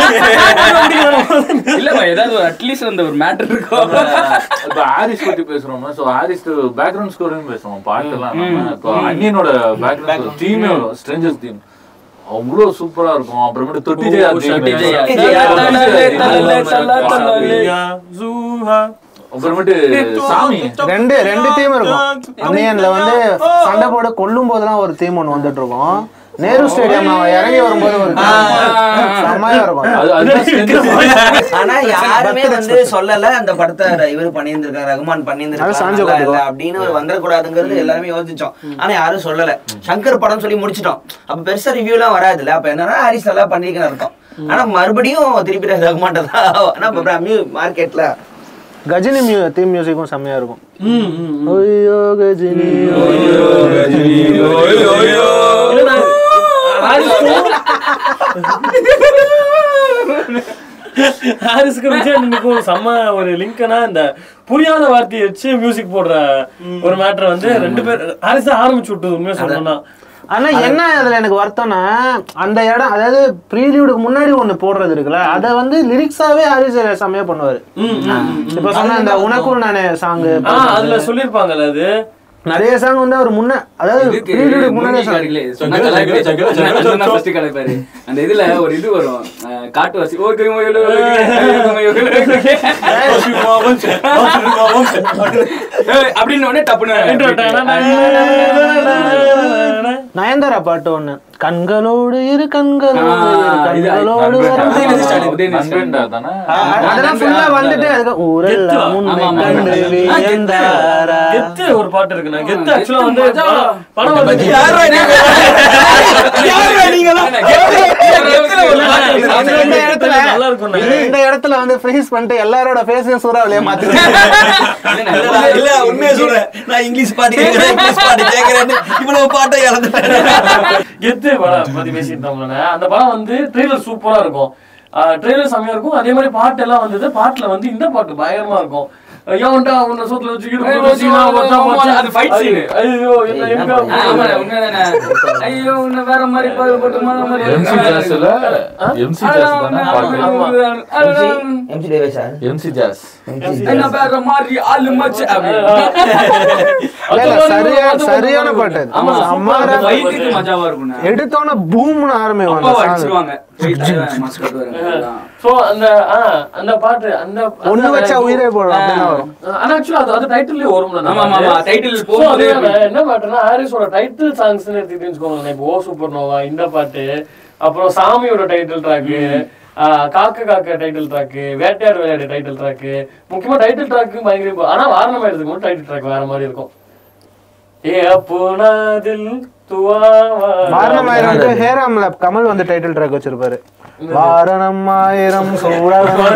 இல்ல ஏதாவது அட்லீஸ்ட் அந்த ஒரு மேட்டர் இருக்கும் இப்ப ஹாரிஸ் பத்தி பேசுறோம்னா சோ ஹாரிஸ் பேக்ரவுண்ட் ஸ்கோரையும் பேசுவோம் பாட்டுலாம் நம்ம இப்போ அன்னியனோட பேக்ரவுண்ட் தீமே வரும் ஸ்ட்ரேஞ்சர்ஸ் தீம் அவ்வளவு சூப்பரா இருக்கும் அப்புறமேட்டு தொட்டி ஜெயா தொட்டி theme. ஜெயா. தொட்டி ஜெயா தலலே, theme. தலலே, தலா, தலலே. அப்புறமேட்டு சாமி ரெண்டு ரெண்டு தீம் இருக்கும் அன்னியன்ல வந்து சண்டை போட கொல்லும் போதெல்லாம் ஒரு தீம் ஒண்ணு வந்துட்டு இருக்கும் நேரு ஸ்டேடியம் அவன் இறங்கி வரும்போது ஒரு செம்மையா இருக்கும் அது அதுதான் strength. ஆனா யாருமே வந்து சொல்லல அந்த படத்தை இவர் பண்ணியிருந்திருக்காரு ரகுமான் அது சாஞ்சு பண்ணியிருந்திருக்காரு உட்காந்துக்கோ. அப்படின்னு ஒரு வந்துடக்கூடாதுங்கிறது எல்லாருமே யோசிச்சோம் ஆனா யாரும் சொல்லல சங்கர் படம் சொல்லி முடிச்சிட்டோம் அப்ப பெருசா ரிவ்யூ எல்லாம் வராதுல்ல அப்ப என்னன்னா ஹாரிஸ் நல்லா பண்ணிருக்கேன்னு அர்த்தம் ஆனா மறுபடியும் திருப்பி ரகுமான் தான் ஆனா மார்க்கெட்ல கஜினி மியூ தீம் மியூசிக்கும் செம்மையா இருக்கும் ஓய்யோ கஜினி இல்ல, நான் ஹாரிஸ்க்கும் ஹாரிஸ்க்கு விஜய் ஆண்டனிக்கும் ஒரு செம்ம ஒரு லிங்க்னா இந்த புரியாத வார்த்தையை வச்சு மியூசிக் போடுற ஒரு மேட்டர் வந்து ரெண்டு பேர் ஹாரிஸ் தான் ஆரம்பிச்சு விட்டது உண்மையா சொல்லணும்னா ஆனா என்ன அதுல எனக்கு வருத்தம்னா அந்த இடம் அதாவது ப்ரீலியூடுக்கு முன்னாடி ஒண்ணு போடுறது இருக்குல்ல அத வந்து லிரிக்ஸாவே ஹாரிஸ் ஜெயராஜ் செம்மையா பண்ணுவாரு இப்ப சொன்ன அந்த உனக்குள் நானே சாங் ஆ அதுல சொல்லிருப்பாங்கல்ல அது நிறைய சாங் வந்து அவர் முன்ன அதாவது இதுக்கு ப்ரீலியூடுக்கு முன்னாடி முன்னாடி காடுகளே, சொன்னா கலாய்ப்பாரு. சொன்னா first கலாய்ப்பாரு. அந்த இதுல ஒரு இது வரும் அஹ், காட்டுவாசி ஓ குமயோலோ, குமயோலோ. ஏய், அப்படின்னு உடனே டப்புன்னு நயன்தாரா பாட்டு ஒண்ணு கண்களோடு இரு கண்களோடு ஆ, இரு இது கண்களோடு நண்பன். வரும் உதயநிதி ஸ்டாலின், உதயநிதி நண்பன்டா தானே அ- அதெல்லாம் ஃபுல்லா வந்துட்டு அதுக்கு ஊரெல்லாம் உன்னை ஆமா, ஆமா. கண்டு ஆ, கெத்து. வியந்தாரா. கெத்து ஒரு பாட்டு இருக்குண்ணா கெத்து ஆக்சுவலா வந்து மஜா. படம் படம் வந்து இந்த இந்த இடத்துல நல்லா இருக்கும்ண்ணா. இந்த இடத்துல வந்து ஃப்ரீஸ் பண்ணிட்டு எல்லாரோட ஃபேஸையும் சூறாவளியா மாத்திட்டு இல்ல உண்மையா சொல்றேன் நான் இங்கிலீஷ் பாட்டு கேட்கிறேன் இங்கிலீஷ் பாட்டு கேட்கிறேன்னு இவ்வளவு பாட்டை இழந்துட்டேன் கெத்து படம் பத்தி பேசிட்டு இருந்தோம்ல அந்த படம் வந்து ட்ரெய்லர் சூப்பரா இருக்கும் ட்ரெய்லர் செம்மையா இருக்கும் அதே மாதிரி பாட்டு எல்லாம் வந்தது பாட்டுல வந்து இந்த பாட்டு பயங்கரமா இருக்கும் ஏன்டா உன்னை சோத்துல வச்சு இடுப்பு ஏய், வச்சு நான் ஒட்டா ஆமா, போச்சு. அது fight scene. ஐயோ என்ன எங்க ஆமா, உண்மைதானே. ஐயோ உன்னை வேற மாதிரி பாரு போட்டு மாற மாதிரி எம்சி ஜாஸ்ல எம்சி ஜாஸ் தானே பாட்டு எம்சி தேவேஷா எம்சி ஜாஸ் என்ன வேற மாதிரி ஆளு மச்சு இல்ல, இல்ல, சரியா சரியான பாட்டு அது. ஆமா செம்ம அந்த rap. ஃபைட்டுக்கு மஜாவா இருக்கும் எடுத்தோன்னே பூம்னு ஆரம்பிக்கும் அப்பாவை அந்த song. அடிச்சிருவாங்க ஃபைட் மாஸ்க் கட்டுவாங்க சோ அந்த ஆ, அந்த பாட்டு அந்த ஒண்ணு அந்த- வச்சா உயிரே போடும் அப்படின்னு வரும் ஆனா ஆக்சுவலா அது அது டைட்டில்லே வரும்ல ஆமா, ஆமா, ஆமா. title So, போகும்போதே அதுதான் என்ன மேட்டர்னா ஹாரிஸோட டைட்டில் சாங்ஸ் எடுத்துக்கிட்டேன்னு வச்சுக்கோங்களேன் இப்போ ஓ சூப்பர் நோவா இந்த பாட்டு அப்புறம் சாமியோட டைட்டில் ட்ராக்கு காக்க காக்க title track Vettaiyaadu Vilaiyaadu title track முக்கியமா டைட்டில் ட்ராக்கு பயங்கர இப்போ- ஆனா வாரணம் எடுத்துக்கும் போது டைட்டில் ட்ராக் வேற மாதிரி இருக்கும் ஏ அப்போனாதில் வாரணம் ஆயிரம் ஹேராம்ல கமல் வந்து டைட்டில் ட்ராக் வச்சிருப்பாரு வாரணம் ஆயிரம் சூழ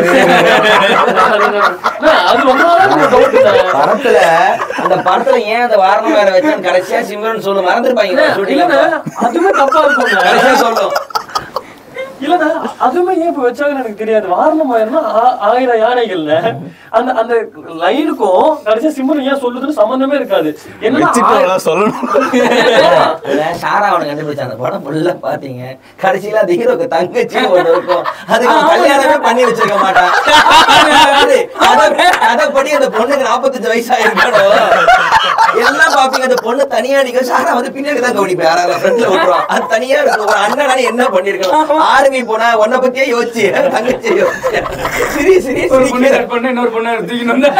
அது ரொம்ப நாளா எனக்கு doubt தான். படத்துல அந்த படத்துல ஏன் அந்த வாரணம் வேற வச்சான்னு கடைசியா சிம்ரன் சொல்லு மறந்துருப்பாங்க இல்லண்ணா, அதுவுமே தப்பா இருக்கும் கடைசியா சொல்லும் இல்லண்ணா அதுவுமே ஏன் இப்ப வச்சாங்கன்னு எனக்கு தெரியாது வாரணம் ஆயிரம்னா ஆ- ஆயிரம் யானைகள்ல அந்த அந்த லைனுக்கும் கடைசியா சிம்மன் ஏன் சொல்லுதுன்னு சம்பந்தமே இருக்காது என்னன்னா ஆயிரம்- வச்சுட்டு சொல்லணும் அதுல சாரா அவனை கண்டுபிடிச்ச அந்த படம் ஃபுல்லா பாத்தீங்க கடைசியில அந்த ஹீரோக்கு தங்கச்சி ஒண்ணு இருக்கும் அதுக்கு அவன் கல்யாணமே பண்ணி வச்சிருக்க மாட்டான் அது கதை- கதைப்படி அந்த பொண்ணுக்கு நாற்பத்தஞ்சு வயசு ஆயிருக்கணும் எல்லாம் பாப்பீங்க அந்த பொண்ணு தனியா நிக்க சாரா வந்து பின்னாடி தான் கவனிப்பேன் யாராவது ஃப்ரெண்ட்ல விட்டுருவான் அது தனியா இருக்கும் ஒரு அண்ணனால என்ன பண்ணிருக்கணும் ஆர்மி போனா உன்னை பத்தியே யோசிச்சு தங்கச்சி யோசிச்சு சிரி சிரி ஒரு பொண்ணு சிரி கட் பண்ண இன்னொரு பொண்ணு தூக்கின்னு வந்தா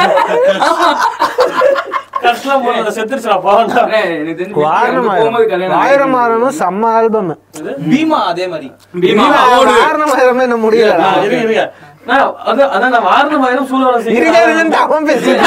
கடைசியில போன அந்த செத்துருச்சுடா பாவம்டா. அண்ணே, எனக்கு தெரிஞ்சு வாரணம் அங்க போகும்போது ஆயிரம் கல்யாணம் ஆயிரம் ஆயிரம் செம்ம ஆல்பம் பீமா அதே மாதிரி பீமா ஓடு. வாரணம் ஆயிரம் இன்னும் முடியல ஆ, இருங்க, இருங்க. நான் அது- அதான் நான் வாரணம் ஆயிரம் சூழலை இருங்க இருங்கன்னு அவன் பேசிட்டு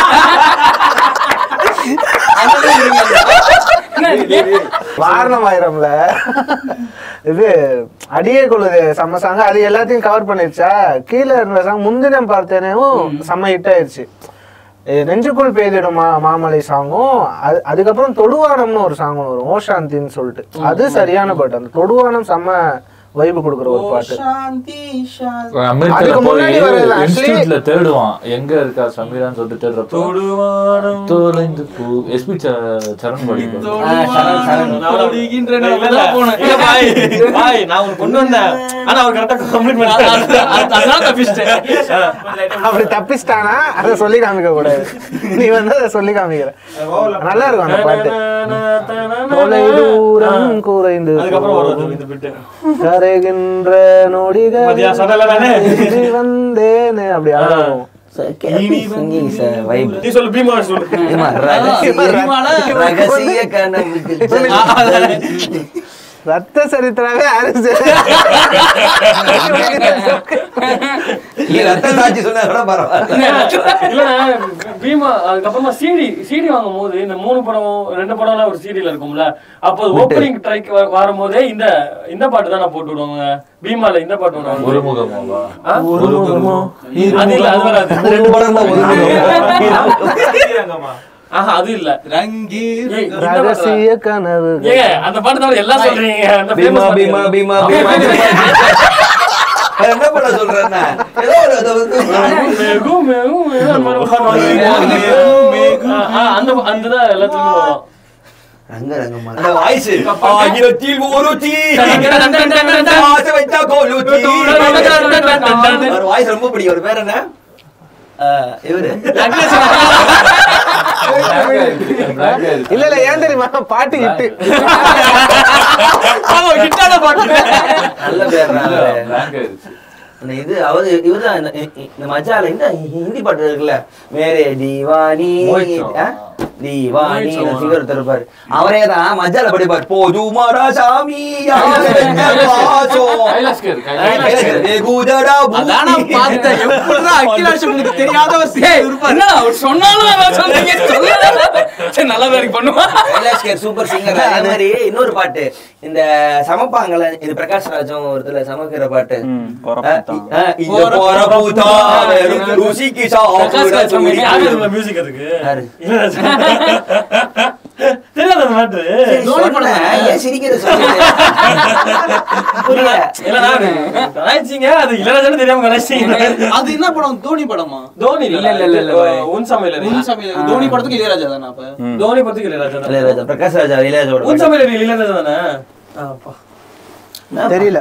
வாரணம் ஆயிரம்ல இது அடியே கொள்ளுது செம்ம சாங் அது எல்லாத்தையும் கவர் பண்ணிருச்சா கீழே இருந்த சாங் முன்தினம் பார்த்தேனேவும் செம்ம ஹிட் ஆயிருச்சு இது நெஞ்சுக்குள் பெய்திடும் மா மாமலை சாங்கும் அது அதுக்கப்புறம் தொடுவானம்னு ஒரு சாங் வரும் ஓஷாந்தின்னு சொல்லிட்டு அது சரியான பாட்டு அந்த தொடுவானம் செம்ம வைப்பு கொடுக்குற ஒரு பாட்டு சாந்தி சாந்தி அமெரிக்கால அதுக்கு போய் முன்னாடி வரது actually- இன்ஸ்டியூட்ல தேடுவான் எங்க இருக்கா சமீரான்னு சொல்லிட்டு தேடுறப்போ தோலைந்து பூ எஸ்பி சரண் படிக்கும் தொடுகின்ற இல்ல, இல்ல. நேரத்துல போனேன். இல்ல, பாய், பாய், நான் உனக்கு கொண்டு வந்தேன் ஆனா அவர் கரெக்டா கம்ப்ளீட் பண்ணிட்டாரு அதான் தப்பிச்சிட்டேன் அப்படி தப்பிச்சிட்டானா அதை சொல்லி காமிக்க கூடாது நீ வந்து அதை சொல்லி காமிக்கிற நல்லா இருக்கும் அந்த பாட்டு தொலை தூரம் குறைந்து அதுக்கப்புறம் வரும் இந்த பிட்டு கரைகின்ற நொடிகள் மதியா சொன்னல நானு. இது வந்தேனே அப்படி ஆடும் சிங்கிங் சார் வைப் நீ சொல்லு பீமா சொல்லு ரகசிய ரகசிய கனவுகள் ரத்த சரித்திரமே ஹாரிஸ் நீ ரத்த சாட்சி சொன்னா கூட பரவாயில்ல இல்லண்ணா பீமா அதுக்கப்புறமா சிடி சிடி வாங்கும் போது இந்த மூணு படம் ரெண்டு படம்லாம் ஒரு சிடில இருக்கும்ல அப்போ ஓப்பனிங் ட்ரைக் வரும் போதே இந்த இந்த பாட்டு தான் போட்டு விடுவாங்க பீமால இந்த பாட்டு விடுவாங்க ஒரு முகமாவா ஆ? அது இல்ல அது வராது ரெண்டு படம் தான் ஒதுக்கணும் ஆஹா அது இல்ல ரங்கி ஏய், இந்த பாட்டு தான். ரகசிய கனவு ஏங்க அந்த பாட்டு தான் எல்லாம் சொல்றீங்க அந்த பீமா famous பீமா பாட்டு. பீமா பீமா அது என்ன பண்ண சொல்றேன்னா ஏதோ ஒரு அதை வந்து மேகு, மேகு, மேகு, அந்த மாதிரி ஒரு பாட்டு வருது. ஆ, ஆ, அந்த அந்த தான் எல்லாத்துலயுமே வரும் ரங்க ரங்கம்மா அந்த வாய்ஸ் ஆயிரத்தில் ஒரு தீ ஆசை வைத்தா கோலு தீ ஒரு வாய்ஸ் ரொம்ப பிடிக்கும் ஒரு பேர் என்ன ஆஹ், இவரு இல்ல இல்ல ஏன் தெரியுமா பாட்டு இட்டு நல்ல பேர் Rank ஆயிருச்சு. அந்த இது அவரு இவருதான் இந்த- இந்த- இந்த மஜால இந்த ஹிந்தி பாட்டு இருக்குல்ல மேரே தீவானி மோஹித் சௌஹான். ஆ? தீவானி மோஹித் சௌஹான். சிவர் இருப்பாரு அவரே தான் மஜால படிப்பார் போது மாரா சாமி யார் என்ன பாசம் கைலாஷ் கேர், கைலாஷ் கேர். வெகுதடா அதான் நான் பார்த்தேன் எப்படிதான் அகிலாஷ் உங்களுக்கு தெரியாத ஒரு சீன் இருப்பாரு என்ன அவர் சொன்னாலும் நான் சொல்றீங்க சொல்லல. சரி நல்லா வேலைக்கு பண்ணுவா கைலாஷ் கேர் சூப்பர் சிங்கர் அதே மாதிரி இன்னொரு பாட்டு இந்த சமப்பாங்கல இது பிரகாஷ் ராஜும் ஒருத்தர் சமக்கிற பாட்டு ஆ, இங்க போற பூதா வெறும் ருசிக்கு சாப்பிட தூரி. யாரு இதுல music அதுக்கு? யாரு? தெரியாத அந்த பாட்டு சரி, சொன்னேன். ஏன் சிரிக்கிற சொல்லுங்க. புரியல. இல்லண்ணா, கலாய்ச்சீங்க, அது இளையராஜான்னு தெரியாம கலாய்ச்சீங்க. அது என்ன படம் தோனி படமா தோனி இல்ல, இல்ல, இல்ல, இல்ல, பாய். உன் சமையலறை. உன் சமையல் தோனி படத்துக்கு இளையராஜா தானே அப்ப தோனி படத்துக்கு இளையராஜா தான். இளையராஜா, பிரகாஷ் ராஜா இளையராஜாவோட உன் பாட்டு. சமையலறை இளையராஜா தானே? ஆ, அப்பா. தெரியல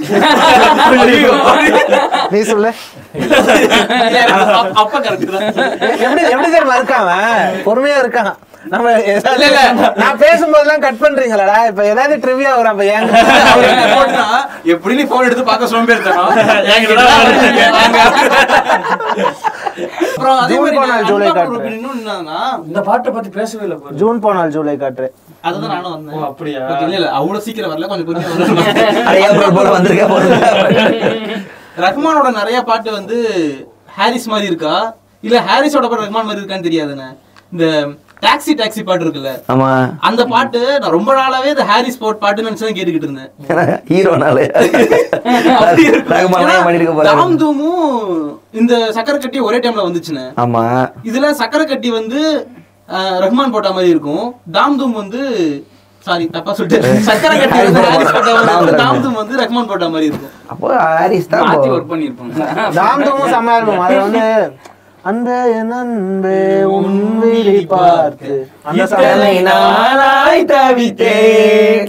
நீ சொல்லு அப்ப- அப்ப கரெக்ட் தான் எப்படி எப்படி தெரியுமா இருக்கான் அவன்? பொறுமையா இருக்கான் நம்ம ஏதாவது- நான் பேசும்போதெல்லாம் கட் பண்றீங்களா இப்ப ஏதாவது ட்ரிவியா வரும் அப்ப ஏங்க அவர் என்ன போட்டுனா, எப்படி நீ போன் எடுத்து பார்க்க சோம்பேறித்தனம் என்கிட்ட தான் வருது. அப்புறம் அதே ஜூன் மாதிரி போனால் நான் ஜூலை அன்பான காட்டுறேன். ஒரு இன்னும் என்னன்னா இந்த பாட்டை பத்தி பேசவே இல்லை பாரு. ஜூன் போனால் ஜூலை காற்று அதுதான் நானும் ஓ, வந்தேன் அப்படியா? Okay, இல்ல இல்ல அவ்வளவு சீக்கிரம் வரல கொஞ்சம் கொஞ்சம் அட, ஏப்ரல் போல வந்திருக்க போறது. ரஹ்மானோட நிறைய பாட்டு வந்து ஹாரிஸ் மாதிரி இருக்கா இல்ல ஹாரிஸோட பாட்டு ரஹ்மான் மாதிரி இருக்கான்னு தெரியாதுண்ணே இந்த டாக்ஸி டாக்ஸி பாட்டு இருக்குல்ல ஆமா அந்த பாட்டு நான் ரொம்ப நாளாவே இந்த ஹாரிஸ் போட் பாட்டு நினைச்சு தான் கேட்டுக்கிட்டு இருந்தேன் ஹீரோனாலே ரகுமானே பண்ணிருக்க போறாரு தாம் தூமும் இந்த சக்கரை கட்டி ஒரே டைம்ல வந்துச்சுண்ணே ஆமா இதுல சக்கரை கட்டி வந்து அஹ், ரஹ்மான் போட்ட மாதிரி இருக்கும் தாம் தூம் வந்து சாரி தப்பா சொல்லிட்டு சக்கரை கட்டி வந்து ஹாரிஸ் போட்ட மாதிரி இருக்கும் தாம் தூம் வந்து ரஹ்மான் போட்ட மாதிரி இருக்கும் அப்போ ஹாரிஸ் தான் மாத்தி போ- ஒர்க் பண்ணிருப்பாங்க தாம் தூமும் செம்மையா இருக்கும் அது வந்து அந்த என் அன்பே உன் விழி பார்த்து அந்த இத்தனை சமயம் நாளாய் தவித்தேன்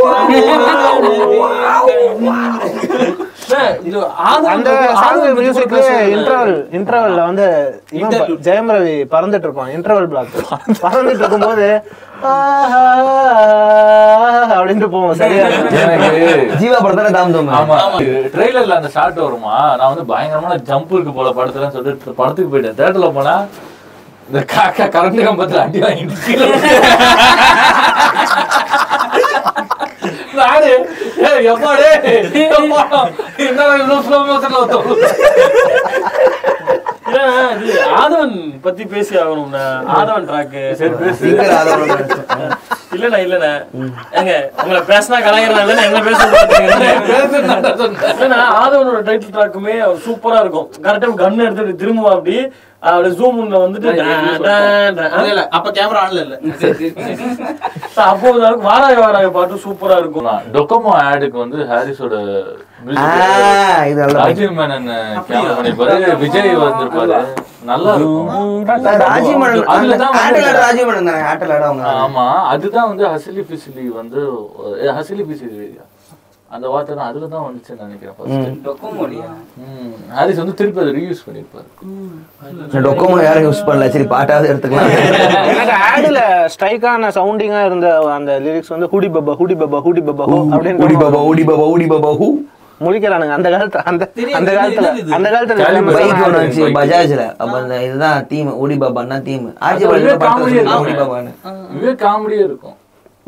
அண்ணா, இது ஆதவன் அந்த பத்தி- சாங் ஆதவன் பத்தி மியூசிக்ல கூட பேசவே இல்லை. இன்டர்வல் இன்டர்வல்ல வந்து இவன் ப- ஜெயம் ரவி பறந்துட்டு இருப்பான் இன்டர்வல் பிளாக் பறந்துட்டு இருக்கும்போது ஆஹா அப்படின்ட்டு போவோம் சரியா எனக்கு ஜீவா படத்துல தாம் தூம் ஆமா ட்ரெய்லர்ல அந்த ஷாட் வருமா நான் வந்து பயங்கரமான ஜம்ப் இருக்கு போல படத்துல சொல்லிட்டு படத்துக்கு போயிட்டேன் தேட்டர்ல போனா இந்த காக்கா கரண்ட் கம்பத்துல அடி வாங்கிட்டு கீழே நானு ஏய், எப்பா டேய், எப்பா, என்னடா இவ்வளவு slow motionல வந்து இல்லண்ணா, இது ஆதவன் பத்தி பேசி ஆகணும்ண்ணா ஆதவன் ட்ராக்கு சரி பேசு சிங்கர் ஆதரவு இல்லண்ணா இல்லண்ணா ஏங்க உங்களை பேசினா கலாய்கிறாங்க என்ன பேசுறது இல்லண்ணா ஆதவனோட டைட்டில் ட்ராக்குமே சூப்பரா இருக்கும் கரெக்டா கன் எடுத்துட்டு திரும்புவா அப்படி அப்படி ஜூம் வந்துட்டு டா, டா, டா. இல்ல, இல்ல அப்ப கேமரா ஆன்ல இல்ல அப்போ வந்து வாராய வாராய பாட்டு சூப்பரா இருக்கும் டொக்கோமோ ஆடுக்கு வந்து ஹாரிஸோட music ஆ, இது நல்லா ராஜீவ் மேனன் கேமரா பண்ணிருப்பாரு விஜய் வந்திருப்பாரு நல்லா இருக்கும் ராஜீவ் மன்னன் அதுல தான் வந்து- ஆட்டலாட ராஜீவ் மன்னன் தானே ஆட்டலாட அவங்க ஆமா அதுதான் வந்து ஹசிலி பிசிலி வந்து அஹ் ஹசிலி பிசிலி அந்த வார்த்தை தான் அதுல தான் வந்துச்சுன்னு நினைக்கிறேன் first. டொக்கோமோலியா ம். ஹாரிஸ் வந்து திருப்பி அதை ரீயூஸ் பண்ணிருப்பாரு டொக்கோமோ யாரும் யூஸ் பண்ணல சரி பாட்டாவது எடுத்துக்கலாம் எனக்கு ஆடுல ஸ்ட்ரைக்கான சவுண்டிங்கா இருந்த அந்த லிரிக்ஸ் வந்து ஹுடி பப்பா ஹுடி பப்பா ஹுடி பப்பா ஹோ ஊடி அப்படின்னு பாபா ஊடி பாபா ஊடி பாபா ஹூ முடிக்கிறானுங்க அந்த காலத்துல அந்த தெரியாது, அந்த காலத்துல என்னது இது? அந்த காலத்துல Caliber. famous பைக் ஆன ஒன்று ஆடு. வந்துச்சு பஜாஜ்ல அப்ப அந்த இதுதான் தீம் ஊடி பாபான்னா தீம் ஆர்ஜி அது பாபா comedy பாட்டு இருக்கும். ஊடி பாபான்னு இதுவே காமெடியா இருக்கும்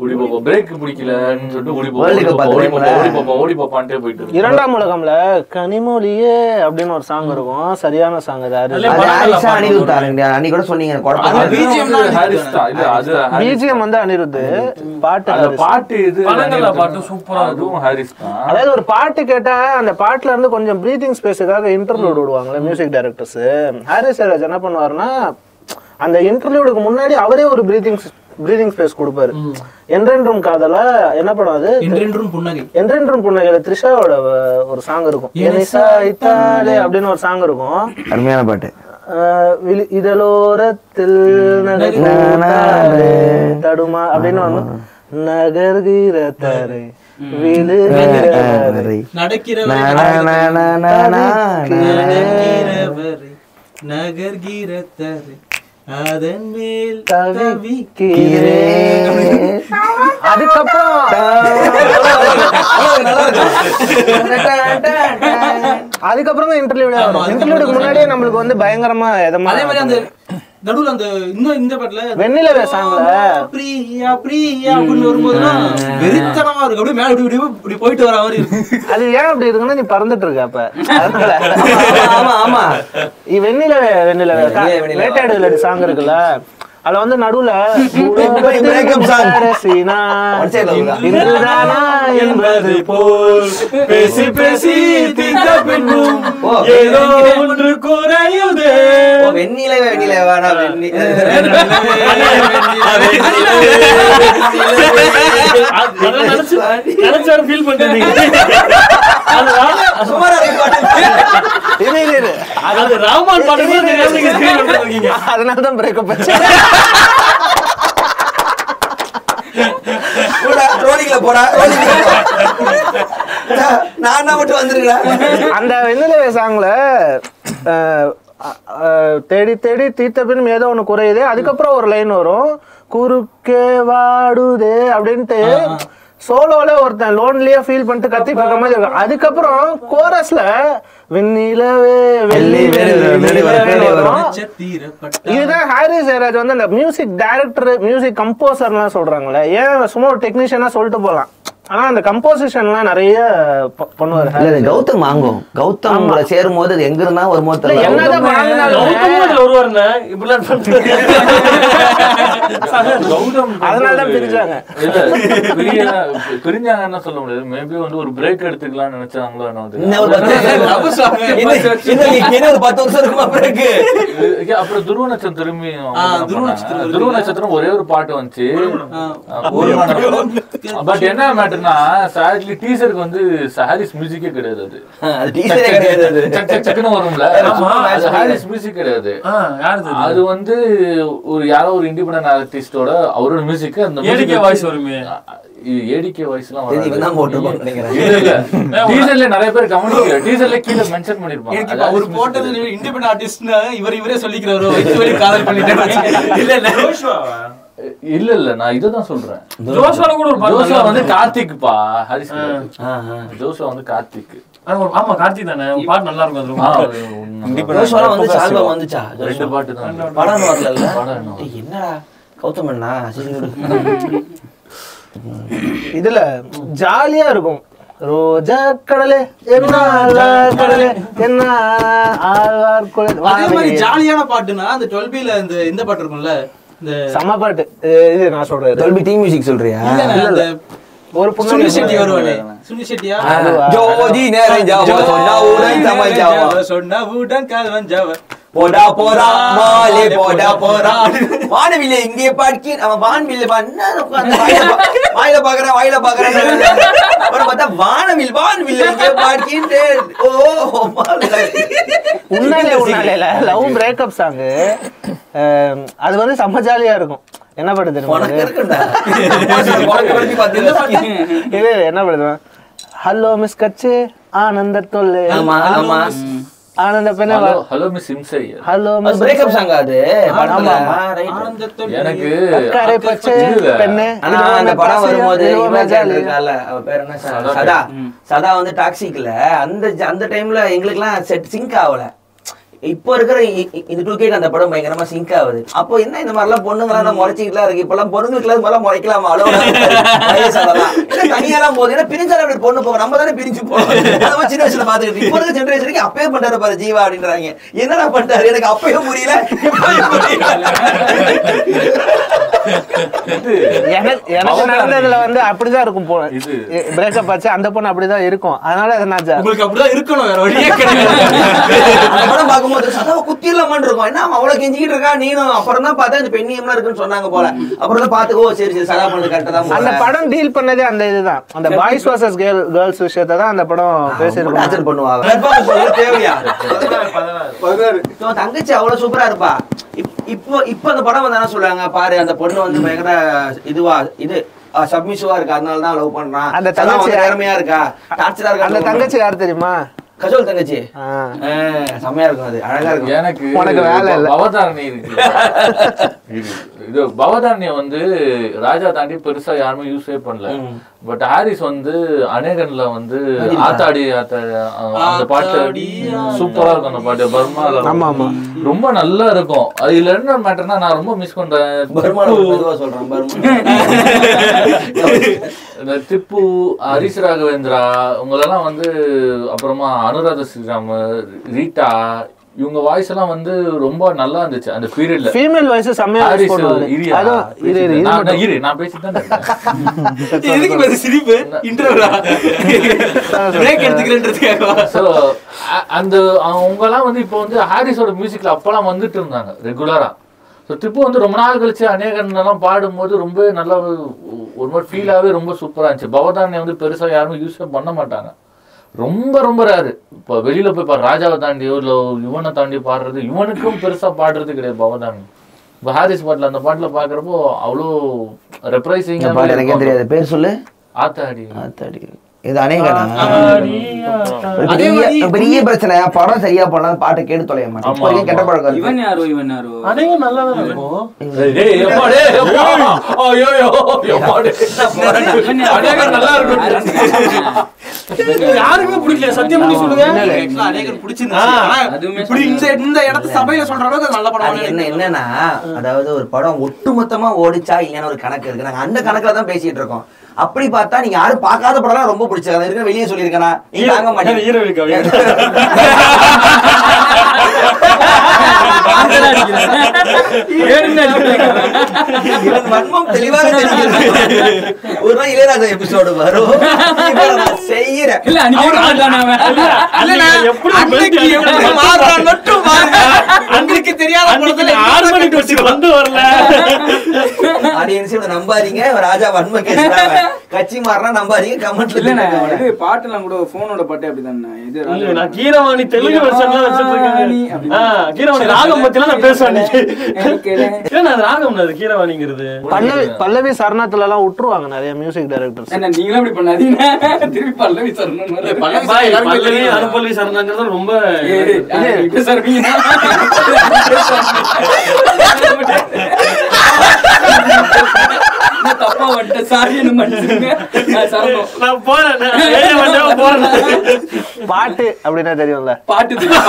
ஓடி போப்பா பிரேக் பிடிக்கலன்னு சொல்லிட்டு ஓடி போப்பா World ஓடி Cup போப்பா ஓடி போப்பா பார்த்திருக்கீங்களா? ஓடி போப்பா ஓடி போப்பான்ட்டே போயிட்டு இருக்கு. இரண்டாம் உலகம்ல கனிமொழியே அப்படின்னு ஒரு சாங் இருக்கும் சரியான சாங் அது அதுல அது படங்கள்ல ஹாரிஸா பாட்டு அனிருத் ஆளுங்க அன்னைக்கு கூட சொன்னீங்க அது குழப்பம் அது BGM வந்து தான் ஹாரிஸ் தான். இல்ல, அது ஹாரிஸ் பிஜிஎம் வந்து அனிருத் பாட்டு அந்த ஹாரிஸ். பாட்டு இது படங்கள்ல பாட்டு சூப்பரா இருக்கும் அதுவும் ஹாரிஸ் தான் அதாவது ஒரு பாட்டு கேட்டா அந்த பாட்டுல இருந்து கொஞ்சம் ப்ரீத்திங் ஸ்பேஸுக்காக இன்டர்வியூட் விடுவாங்கல்ல மியூசிக் டைரக்டர்ஸ் ஹாரிஸ் ஜெயராஜ் என்ன பண்ணுவாருன்னா அந்த இன்டர்வியூடுக்கு முன்னாடி அவரே ஒரு ப்ரீத்திங் ப்ரீதிங் ஸ்பேஸ் கொடுப்பாரு என்றென்றும் காதல என்ன படம் அது என்றென்றும் புன்னகை என்றென்றும் புன்னகையில த்ரிஷாவோட அஹ், ஒரு சாங் இருக்கும் எனிசா இத்தாலே அப்படின்னு ஒரு சாங் இருக்கும் அருமையான பாட்டு அஹ், விழி- இதழோரத்தில் நகர்ந்தாலே தடுமா அப்படின்னு வந்து நகர்கிற தரை விழுகிற தரை நடக்கிறவரை நா, நா, நா, நா, நா, நா. நடக்கிறவரை நகர்கிற தரை அதன் மேல் தவிக்கிறேன் அதுக்கப்புறம் அதுக்கப்புறம் தான் இன்டர்வியூ இன்டர்வியூக்கு முன்னாடியே நம்மளுக்கு வந்து பயங்கரமா எதமா அதே மாதிரி அந்த நடுவுல அந்த இன்னும் இந்த பாட்டுல வெண்ணிலவே சாங்ல பிரியா பிரியா அப்படின்னு வரும்போதுலாம் வெறித்தனமா இருக்கு அப்படியே மேல இப்படி இப்படி இப்படி போயிட்டு வர மாதிரி இருக்கு அது ஏன் அப்படி இருக்குன்னா நீ பறந்துட்டு இருக்க அப்ப அதனால ஆமா ஆமா இ- வெண்ணிலவே வெண்ணிலவே வெண்ணிலவே, வெண்ணிலவே. வேட்டையாடு விளையாடு சாங் இருக்குல்ல அதுல வந்து நடுவுல breakup song. அரசினா, One side love தான். இன்றுதானா என்பது போல் பேசி பேசி தீர்த்த பின்னும் ஓ, ஏதோ ஒன்று குறையுதே ஓ, வெண்ணிலவே வெண்ணிலவே வேணா வெண்ணி அதெல்லாம் நினைச்சு நினைச்சாலும் ஃபீல் பண்றீங்க சுமாரா இருக்கு பாட்டு. இரு, இரு, இரு. அது ராமான் பாட்டு கூட தெரியாம நீங்க feel பண்ணிருக்கீங்க அதனாலதான் பிரேக்கப் வச்சு போடா, ரோலிங்ல போடா ரோலிங்ல போடா. நான் தான் மட்டும் வந்திருக்கிறேன் அந்த வெண்ணிலவே சாங்ல தேடி தேடி தீர்த்த பின் ஏதோ ஒண்ணு குறையுது அதுக்கப்புறம் ஒரு லைன் வரும் குறுக்கே வாடுதே அப்படின்ட்டு சோலோல ஒருத்தன் லோன்லியா ஃபீல் பண்ணிட்டு கத்திட்டு இருக்க மாதிரி இருக்கும் அதுக்கப்புறம் கோரஸ்ல வெண்ணிலவே வெள்ளி வெள்ளி, வெள்ளி, வெள்ளி வெள்ளி வரும் நட்சத்திரப்பட்ட இதுதான் ஹாரிஸ் ஜெயராஜ் வந்து அந்த மியூசிக் டைரக்டர் மியூசிக் கம்போசர்லாம் சொல்றாங்களே ஏன் சும்மா ஒரு டெக்னீஷியனா சொல்லிட்டு போலாம் ஆனா அந்த கம்போசிஷன்லாம் நிறைய ப- பண்ணுவாரு இல்ல இது கௌதம் வாங்கும் கௌதம் கூட சேரும் போது அது எங்க இருந்தா வருமோ இல்ல, தெரியல என்னதான் வாங்கினாலும் கௌதமும் இதுல வருவாருண்ணே இப்படிலாம் பண்றது கௌதம் அதனால தான் பிரிஞ்சாங்க. இல்ல, பிரிய- பிரிஞ்சாங்கன்னு சொல்ல முடியாது மேபி வந்து ஒரு பிரேக் எடுத்துக்கலாம்னு நினைச்சாங்களோ என்னவோ இன்னும் ஒரு பத்து தெரியல. வருஷம் இன்னும் இன்னும் இன்னும் ஒரு பத்து வருஷம் இருக்குமா பிறகு இது- அப்புறம் துருவ நட்சத்திரம் திரும்பி ஆ, துருவ நட்சத்திரம் வருது. துருவ நட்சத்திரம் ஒரே ஒரு பாட்டு வந்துச்சு பட் என்ன மேட்டர்னா சாட்லி டீசருக்கு வந்து ஹாரிஸ் மியூசிக்கே கிடையாது அது அது டீச்சரே கிடையாது அது சக் சக் சக்குன்னு வரும்ல ஆமா. அது ஹாரிஸ் மியூசிக் கிடையாது ஆ, யாரு இது? அது வந்து ஒரு யாரோ ஒரு இண்டிபெண்டன்ட் ஆர்டிஸ்டோட அவரோட மியூசிக் அந்த ஏடிகே வாய்ஸ் வருமே ஏடிகே வாய்ஸ் எல்லாம் சரி, இவன் தான் போட்டிருப்பான்னு நினைக்கிறேன். இல்ல இல்ல டீசர்ல நிறைய பேர் கவனிக்கல டீசர்ல கீழே மென்ஷன் பண்ணிருப்பாங்க எனக்கு அது இப்ப அவர் ஹாரிஸ் போட்டது music இண்டிபெண்ட் ஆர்டிஸ்ட்னா இவர் இவரே சொல்லிக்கிறாரோ வயிற்று வலி காதல் பண்ணிட்டேன் இல்ல இல்ல இல்ல இல்ல நான் இதுதான் சொல்றேன் ஜோஷால கூட ஒரு பாட்டு ஜோஷா நல்லா வந்து இருக்கும். கார்த்திக்பா ஹரிஸ் கிடையாது. ஆ, ஆ. ஜோஷா வந்து கார்த்திக் ஆ, ஒரு- ஆமா கார்த்தி தானே உங்க பாட்டு நல்லா இருக்கும் அது ஆ, ரொம்ப. உண்மை. ஜோஷுவா வந்துச்சு, album வந்துச்சா? ரெண்டு ஜோஷுவா. பாட்டு தான் படம் இன்னும் வரலல்ல? படம் இன்னும் ஏய், என்னடா கௌதம் அண்ணா சரி விடு. இதுல ஜாலியா இருக்கும் ரோஜா கடலே என்ன கடலே என்ன ஆழ்வார் குழல் அதே மாதிரி ஜாலியான பாட்டுனா அந்த டுவெல் பில இந்த இந்த பாட்டு இருக்கும்ல இந்த செம்ம பாட்டு இது- இது நான் சொல்றேன் Dolby Team Music சொல்றியா இல்ல, இல்ல, அந்த ஒரு சுனி புண்ணு செட்டி வருவானே சுனி செட்டியா ஜோதி நிறைஞ்சாவோ, சொன்னவுடன் சமைஞ்சாவோ. சொன்னவுடன் கால்வன் ஜாவ போடா போடா மாலே போடா போடா வானவில்லை இங்கே பார்க்கி அவன் வான்வில்லை பா- என்ன உட்கார்ந்து வாயில பா- வாயில பாக்குறேன் வாயில பாக்குறேன் அப்புறம் பார்த்தா வானவில் வான்வில்லை இங்கே பார்க்கின்ட்டு ஓ உன்னாலே உன்னாலே லவ் பிரேக்கப் சாங் அது வந்து செம்ம ஜாலியா இருக்கும் என்ன பாட்டு தெரியுமா உனக்கு அது? இருக்குண்டா உனக்கு பத்தி பார்த்தீங்கன்னா இது என்ன பாட்டு ஹலோ மிஸ் கச்சு ஆனந்த தொல்லை ஆமா ஆமா ஆனந்த பெண்ணே ஹலோ ஹலோ மிஸ் இம்சையர் ஹலோ அது மிஸ் பிரேக்கப் சாங் அது படத்துல ஆமா. ரைட் ஆனந்தத்தோடு எனக்கு அக்கறை பச்சை இல்ல. பெண்ணே ஆனா இதுவா அந்த படம் பாசியா, வரும்போது இதுவா இவன் ஜாலி. இருக்கால அவ பேர் என்ன ச- சதா. சதா சதா வந்து டாக்ஸிக்ல அந்த அந்த டைம்ல எங்களுக்குலாம் செட் சிங்க் ஆகல இப்போ இருக்கிற இ- இ- இந்த டூ கேக்கு அந்த படம் பயங்கரமா சிங்க் ஆகுது அப்போ என்ன இந்த மாதிரிலாம் பொண்ணுங்களாம் நம்ம முறைச்சிக்கிட்டுலாம் இருக்கு இப்பெல்லாம் பொண்ணுங்களுக்கு இது மாதிரிலாம் முறைக்கலாமா அளவு வயசாலலாம் இல்லை தனியாலாம் போகுது ஏன்னா பிரிஞ்சாலும் அப்படி பொண்ணு போகும் நம்ம தானே பிரிஞ்சு போகணும் அந்த மாதிரி சின்ன வயசுல பார்த்துக்கிட்டு இப்போ இருக்க ஜென்ரேஷனுக்கு அப்பயே பண்றாரு பாரு ஜீவா அப்படின்றாங்க என்னடா பண்ணிட்டாரு எனக்கு அப்பயும் புரியல இப்பயும் புரியல எனக்கு எனக்கு நடந்ததுல வந்து அப்படிதான் இருக்கும் போல இது. பிரேக்கப் ஆச்சு அந்த பொண்ணு அப்படிதான் இருக்கும் அதனால அதை நான் ஜா- உங்களுக்கு அப்படிதான் இருக்கணும் வேற வழியே கிடையாது அந்த படம் பார்க்கும்போது சதாவை குத்திடலாமான்னு இருக்கும் என்ன அவன் அவ்வளவு கெஞ்சிக்கிட்டு இருக்கா நீனும் அப்புறம் தான் பார்த்தா இந்த பெண்ணியம்லாம் இருக்குன்னு சொன்னாங்க போல அப்புறம் தான் பார்த்துக்கோ சரி சரி சதா பண்ணது கரெக்டாக தான் அந்த போல. படம் டீல் பண்ணதே அந்த இதுதான் அந்த பாய்ஸ் வர்சஸ் கேர்ள் கேர்ள்ஸ் விஷயத்தை தான் அந்த படம் ரொம்ப பேசியிருக்கோம் torture பண்ணுவாங்க Performance உங்களுக்கு தேவையா இவன் தங்கச்சி அவ்வளவு சூப்பரா இருப்பா இப்- இப்போ இப்போ அந்த படம் வந்து என்ன சொல்றாங்க பாரு அந்த பொண்ணு வந்து பயங்கர இதுவா இது சப்மிசிவா இருக்கா அதனால தான் லவ் பண்றான் அந்த சதா வந்து தங்கச்சி- நேர்மையா இருக்கா டார்ச்சரா இருக்கா அந்த தங்கச்சி யார் தெரியுமா கஜோல் தங்கச்சி ஆ. ஆ, செம்மையா இருக்கும் அது அழகா இருக்கும் எனக்கு உனக்கு வேலை இல்ல. பவதாரணி இருக்கு இது- இது பவதாரணிய வந்து ராஜா தாண்டி பெருசா யாருமே யூஸே பண்ணல பட் ஹாரிஸ் வந்து அநேகன்ல வந்து ஆத்தாடி ஆத்தாடி அஹ் அந்த பாட்டு ஆத்தாடி, சூப்பரா இருக்கும் அந்த பாட்டு பர்மால ஆமா, ஆமா. ரொம்ப நல்லா இருக்கும் அதுல என்ன மேட்டர்னா நான் ரொம்ப மிஸ் பண்றேன் பர்மால திப்பு- மெதுவா சொல்றேன் பர்மா இந்த திப்பு ஹரிஷ் ராகவேந்திரா இவங்களெல்லாம் வந்து அப்புறமா அனுராதா ஸ்ரீராம் ரீட்டா இவங்க வாய்ஸ் எல்லாம் வந்து ரொம்ப நல்லா இருந்துச்சு அந்த பீரியட்ல ஃபீமேல் வாய்ஸ் செம்மையா யூஸ் ஹாரிஸ் பண்ணுவாரு இரியா அதுவும் இரு இரு இது நான் மட்டும். இரு நான் பேசிட்டு தான் இருக்கேன் எதுக்கு பேச சிரிப்பு இன்டர்வியூலா பிரேக் எடுத்துக்கிறேன்றதுக்காகவா ஸோ அந்த அவங்கெல்லாம் வந்து இப்போ வந்து ஹாரிஸோட மியூசிக்ல அப்பெல்லாம் வந்துட்டு இருந்தாங்க ரெகுலரா ஸோ திப்பு வந்து ரொம்ப நாள் கழிச்சு அநேகன் எல்லாம் பாடும்போது ரொம்ப நல்லா ஒரு- ஒரு மாதிரி ஃபீலாகவே ரொம்ப சூப்பரா இருந்துச்சு பவதானியை வந்து பெருசா யாரும் யூஸே பண்ண மாட்டாங்க ரொம்ப ரொம்ப ரேரு இப்போ வெளியில போய் பாரு ராஜாவை தாண்டியோ இல்லை யுவனை தாண்டி பாடுறது யுவனுக்கும் பெருசா பாடுறது கிடையாது பவதானி இப்போ ஹாரிஸ் பாட்டில் அந்த பாட்டில் பார்க்குறப்போ அவ்வளோ இந்த ரெப்ரைசிங் பாட்டு எனக்கே தெரியாது பேர் சொல்லு ஆத்தாடி ஆத்தாடி இது அநேகனா ஆடி, ஒரு பெரிய பெரிய பிரச்சனை படம் சரியா போடலாம் பாட்டை கேட்டு தொலைய மாட்டேன் இப்போ வரைக்கும் கெட்ட பழக்கம் இருக்கு. இவன் யாரோ இவன் யாரோ அநேக நல்லா தான் இருக்கும் டேய், டேய், எப்பா, டேய், எப்பா. ஐயோயோ, எப்பா, டேய். அநேகன் நல்லா இருக்கும் யாருக்குமே பிடிக்கல சத்தியம் பண்ணி சொல்லுங்க அநேகர் பிடிச்சிருந்துச்சு ஆனா அதுவுமே இப்படி இந்த இந்த இடத்த சபையில சொல்ற அளவுக்கு அது நல்ல அது படம் என்ன என்னன்னா அதாவது ஒரு படம் ஒட்டுமொத்தமா ஓடிச்சா இல்லையான ஒரு கணக்கு இருக்கு நாங்க அந்த கணக்குல தான் பேசிட்டு இருக்கோம் அப்படி பார்த்தா நீங்க யாரும் பார்க்காத படம் ரொம்ப பிடிச்சது அது இருக்கு வெளியே சொல்லியிருக்கேனா நீங்க தாங்க மாட்டீங்க ஹீரோயினுக்கு இவன் வன்மம் தெளிவாக தெரிகிறது ஒரு நாள் இளையராஜா எபிசோடு வரும் இப்ப நான் செய்யறேன் இல்ல அன்னைக்கு மாட்டானே அவன். எப்படி அன்னைக்கு எப்படி மாறுறான் மட்டும் பாருங்க அன்னைக்கு தெரியாத படத்துல ஆறு மணிக்கு வச்சு வந்து வரல ஆடியன்ஸ் இவனை நம்பாதீங்க ராஜா வன்ம கேஸ் கட்சி மாறினா நம்பாதீங்க கமெண்ட்ல இல்லண்ணே, இது பாட்டுலாம் கூட போனோட பாட்டு அப்படிதானே இது இல்ல, நான் கீரவாணி தெலுங்கு வெர்ஷன்லாம் வச்சிட்டு கீரவாணி இருக்கேன் அப்படின்னு. ஆ, கீரவாணி ராகம் பத்திலாம் நான் பேசுவேன் இன்னைக்கு. எனக்கு இல்ல அது ராகம் அது கீரவாணிங்கிறது பல்லவி பல்லவி சரணத்துல எல்லாம் விட்டுருவாங்க நிறைய மியூசிக் டைரக்டர்ஸ் என்ன நீங்களும் இப்படி பண்ணாதீங்க திருப்பி பல்லவி சரணம் வர. பல்லவி பாய், எல்லாருக்கும் பல்லவி தெரியும். அனுப்பல்லவி சரணங்கிறது ரொம்ப ஏய், ஏய், ஆ, இப்படி சரவீங்கன்னா. நான் தப்பா வந்துட்டேன் சாரி என்ன மன்னிச்சுங்க நான் சரணம் நான் போறேன் நான் வெளிய வந்துட்டேன், போறேன் பாட்டு அப்படின்னா தெரியும்ல பாட்டு தெரியும்.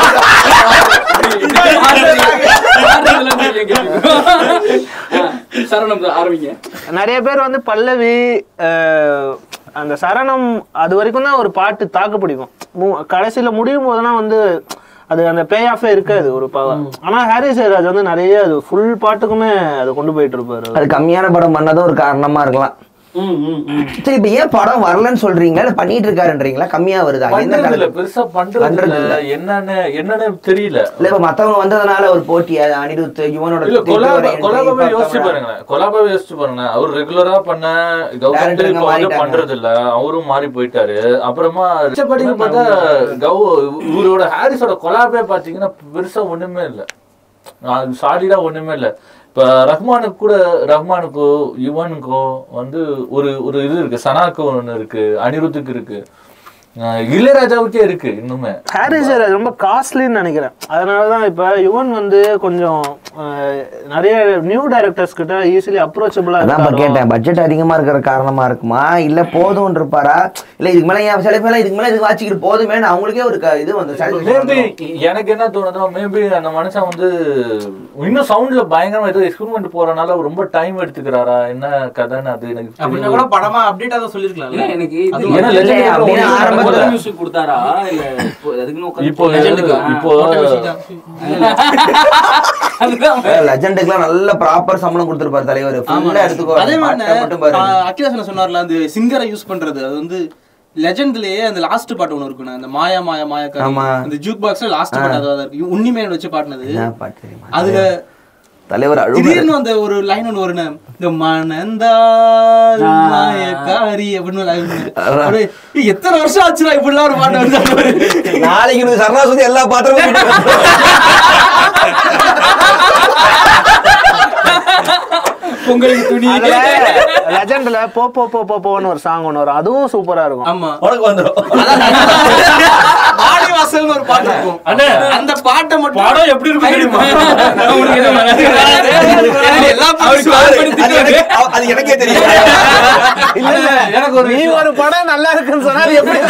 பாடுறதெல்லாம் தெரியும் கேட்டுக்கோ. ஆ, சரணம் தான், ஆரம்பிங்க நிறைய பேர் வந்து பல்லவி அஹ், அந்த சரணம் அது வரைக்கும் தான் ஒரு பாட்டு தாக்கு பிடிக்கும் மு- கடைசியில முடியும் போதெல்லாம் வந்து அது அந்த பே ஆஃபே இருக்காது ஒரு பவர் ஆனா ஹாரி ஜெயராஜ் வந்து நிறைய அது ஃபுல் பாட்டுக்குமே அதை கொண்டு போயிட்டு இருப்பாரு அது கம்மியான படம் பண்ணதும் ஒரு காரணமா இருக்கலாம் ம், ம், ம். சரி இப்ப ஏன் படம் வரலன்னு சொல்றீங்களா இல்ல பண்ணிட்டு இருக்காருன்றீங்களா கம்மியா வருதா என்ன பண்றது இல்ல கணக்கு? பெருசா பண்றது பண்றது இல்ல இல்ல. என்னன்னு என்னன்னு தெரியல இல்ல இப்ப மத்தவங்க வந்ததுனால ஒரு போட்டி அது அனிருத் யுவனோட இல்ல திருப்பி கொலாப வர entry கொலாபாவே பார்த்தா யோசிச்சு கூட- பாருங்களேன் கொலாபாவே யோசிச்சு பாருங்க அவர் ரெகுலரா பண்ண கௌதம் Director இப்ப வந்து மாறிட்டாங்க. பண்றது இல்ல அவரும் மாறி போயிட்டாரு அப்புறமா ரிச்சபடின்னு பார்த்தா கௌ இவரோட ஹாரிஸோட கொலாபே பாத்தீங்கன்னா பெருசா ஒண்ணுமே இல்ல சாலிடா ஒண்ணுமே இல்ல இப்ப ரஹ்மானுக்கு கூட ரஹ்மானுக்கோ யுவனுக்கோ வந்து ஒரு ஒரு இது இருக்கு சனாக்கு ஒண்ணு இருக்கு அனிருத்துக்கு இருக்கு அஹ் இளையராஜாவுக்கே இருக்கு இன்னுமே ஹாரி ஜெயராஜ் ரொம்ப காஸ்ட்லின்னு நினைக்கிறேன் அதனாலதான் இப்ப யுவன் வந்து கொஞ்சம் அஹ், நிறைய நியூ டைரக்டர்ஸ் கிட்ட ஈஸிலி அப்ரோச்சபிளா அதான் இப்ப கேட்டேன் பட்ஜெட் அதிகமா இருக்கிற காரணமா இருக்குமா இல்ல போதும் இருப்பாரா இல்ல இதுக்கு மேல ஏன் சில பேர் இதுக்கு மேல இதுக்கு வாச்சிக்கிட்டு போதுமேன்னு அவங்களுக்கே ஒரு க- இது வந்து satisfaction மேபி வந்துரும். எனக்கு என்ன தோணுதுன்னா மேபி அந்த மனுஷன் வந்து இன்னும் சவுண்ட்ல பயங்கரமா ஏதோ எக்ஸ்பெரிமெண்ட் போறனால ரொம்ப டைம் எடுத்துக்கிறாரா என்ன கதைன்னு அது எனக்கு அப்படின்னா தெரியல. கூட படமா அப்டேட் அதை சொல்லிருக்கலாம் இல்ல, எனக்கு இது அதுவும் ஏன்னா இல்ல, legend அப்படின்னா ஒரு ஆரம்பத்துல- முதல்ல music கொடுத்தாரா இல்ல இப்போ அதுக்குன்னு உட்கார்ந்து இப்போ legendக்கு? இப்போ அதுதான் லெஜண்டுக்குலாம் நல்ல ப்ராப்பர் சம்பளம் கொடுத்துருப்பாரு தலைவர் ஃபுல்லா எடுத்துக்கோ அதே பாட்டை மட்டும் மாதிரி பாரு அகிலாசன சொன்னார்ல அந்த சிங்கரை யூஸ் பண்றது அது வந்து லெஜண்ட்லயே அந்த லாஸ்ட் பாட்டு ஒன்று இருக்குண்ணா அந்த மாயா மாயா மாயா கரி ஆமா. அந்த ஜூக் பாக்ஸ்ல லாஸ்ட் பாட்டு அதான் இருக்கு உன்னிமேன் வச்சு பாடினது என்ன பாட்டு தெரியுமா? அதுல தலைவர் அழுவாரு திடீர்னு அந்த ஒரு லைன் ஒன்று வருண்ணே இந்த மணந்தால் மாயக்காரி அப்படின்னு ஒரு line வரும். அப்படியே, "ஏய், எத்தனை வருஷம் ஆச்சுடா இப்படிலாம் ஒரு பாட்டு வந்து நாளைக்கு எனக்கு சரணாசுதி எல்லா பாத்திரமும் பொங்கலுக்கு துணி லெஜெண்ட்ல போ போ போ போ போன்னு ஒரு சாங் ஒன்று வரும் அதுவும் சூப்பரா இருக்கும் ஆமா உனக்கு வந்துடும் ஆடி வாசல்னு ஒரு பாட்டு இருக்கும் அண்ணே அந்த பாட்டை மட்டும் படம் எப்படி இருக்கும் தெரியுமா அவனுக்கு எதுவும் வராது. எல்லா அவருக்கு call பண்ணி திட்டுவாரு. அது எனக்கே தெரியும் இல்ல இல்ல எனக்கு ஒரு நீ ஒரு படம் நல்லா இருக்குன்னு சொன்னா அது எப்படி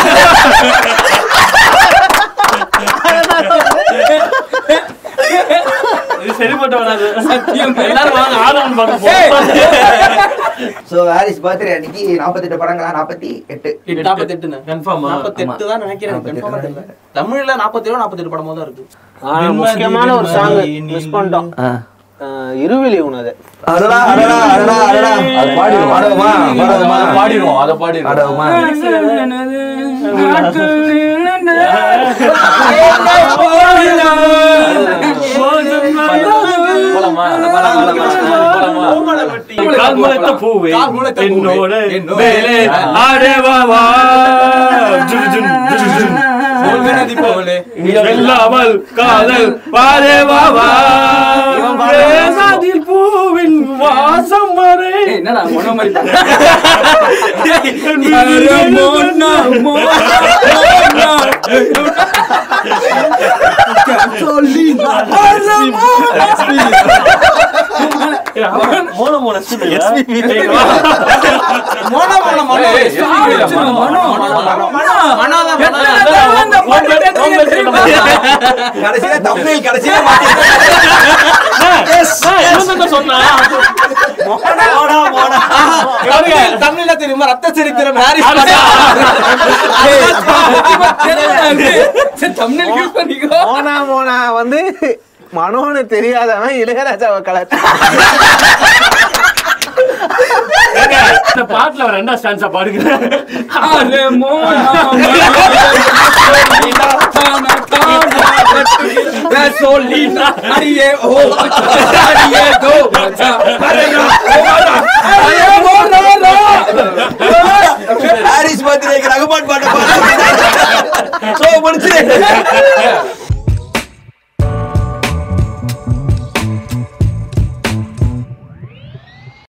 இது சரிப்பட்டு வராது எல்லாரும் வாங்க ஆதவன் பார்க்க போறோம் சோ ஹாரிஸ் பர்த்டே அன்னைக்கு நாற்பத்தெட்டு படங்களா நாற்பத்தி எட்டு நாற்பத்தெட்டுண்ணே கன்ஃபார்ம் நாற்பத்தெட்டு தான் நினைக்கிறேன் கன்ஃபார்மா தெரியல தமிழ்ல நாற்பத்தேழு நாற்பத்தெட்டு படமா தான் இருக்கு முக்கியமான ஒரு சாங் மிஸ் பண்ணிட்டோம் அஹ், இருவிழி உனது அடடா அடடா அடடா அடடா அது பாடிடுவோம் ஆடவுமா பாடவுமா அதை பாடிடுவோம் அதை பாடிடுவோம் ஆடவுமா போலாமா போலாமா கால் முளைத்த பூவே கால் முளைத்த பூவே, என்னோட என்னோட மேலே ஆடே வா வா ஜுன் ஜுன் ஜுன் ஜுன் நதி போலே வெல்லாமல் காதல் வாரே வா வா பேசாதில் பூவின் வாசம் வரை ஏய், என்னடா மொன மாதிரி மோன மோன மோனோ மோனோ மோனோ ஏய், ஏய், மோனோ வச்சிருங்க, மனோ, மனோ, மனோ, மனோ. மனோதான் கடைசியில தமிழ் கடைசியில தமிழ் தமிழ்ல தெரியுமா ரத்த சரித்திரம் ஹாரிஸ் சரி, thumbnail use பண்ணிக்கோ. மோனா மோனா வந்து மனோன்னு தெரியாதவன் இளையராஜாவை கலர் இந்த பாட்டுல ஒரு ரெண்டா ஸ்டான்ஸா பாடுங்க அரே மோனா, मैं सोलीना अरे ओ अरे दो अरे अरे मोना रो ஹாரிஸ் பர்த்டேக்கு ரகுமான் பாட்டு பாடு சோ முடிச்சு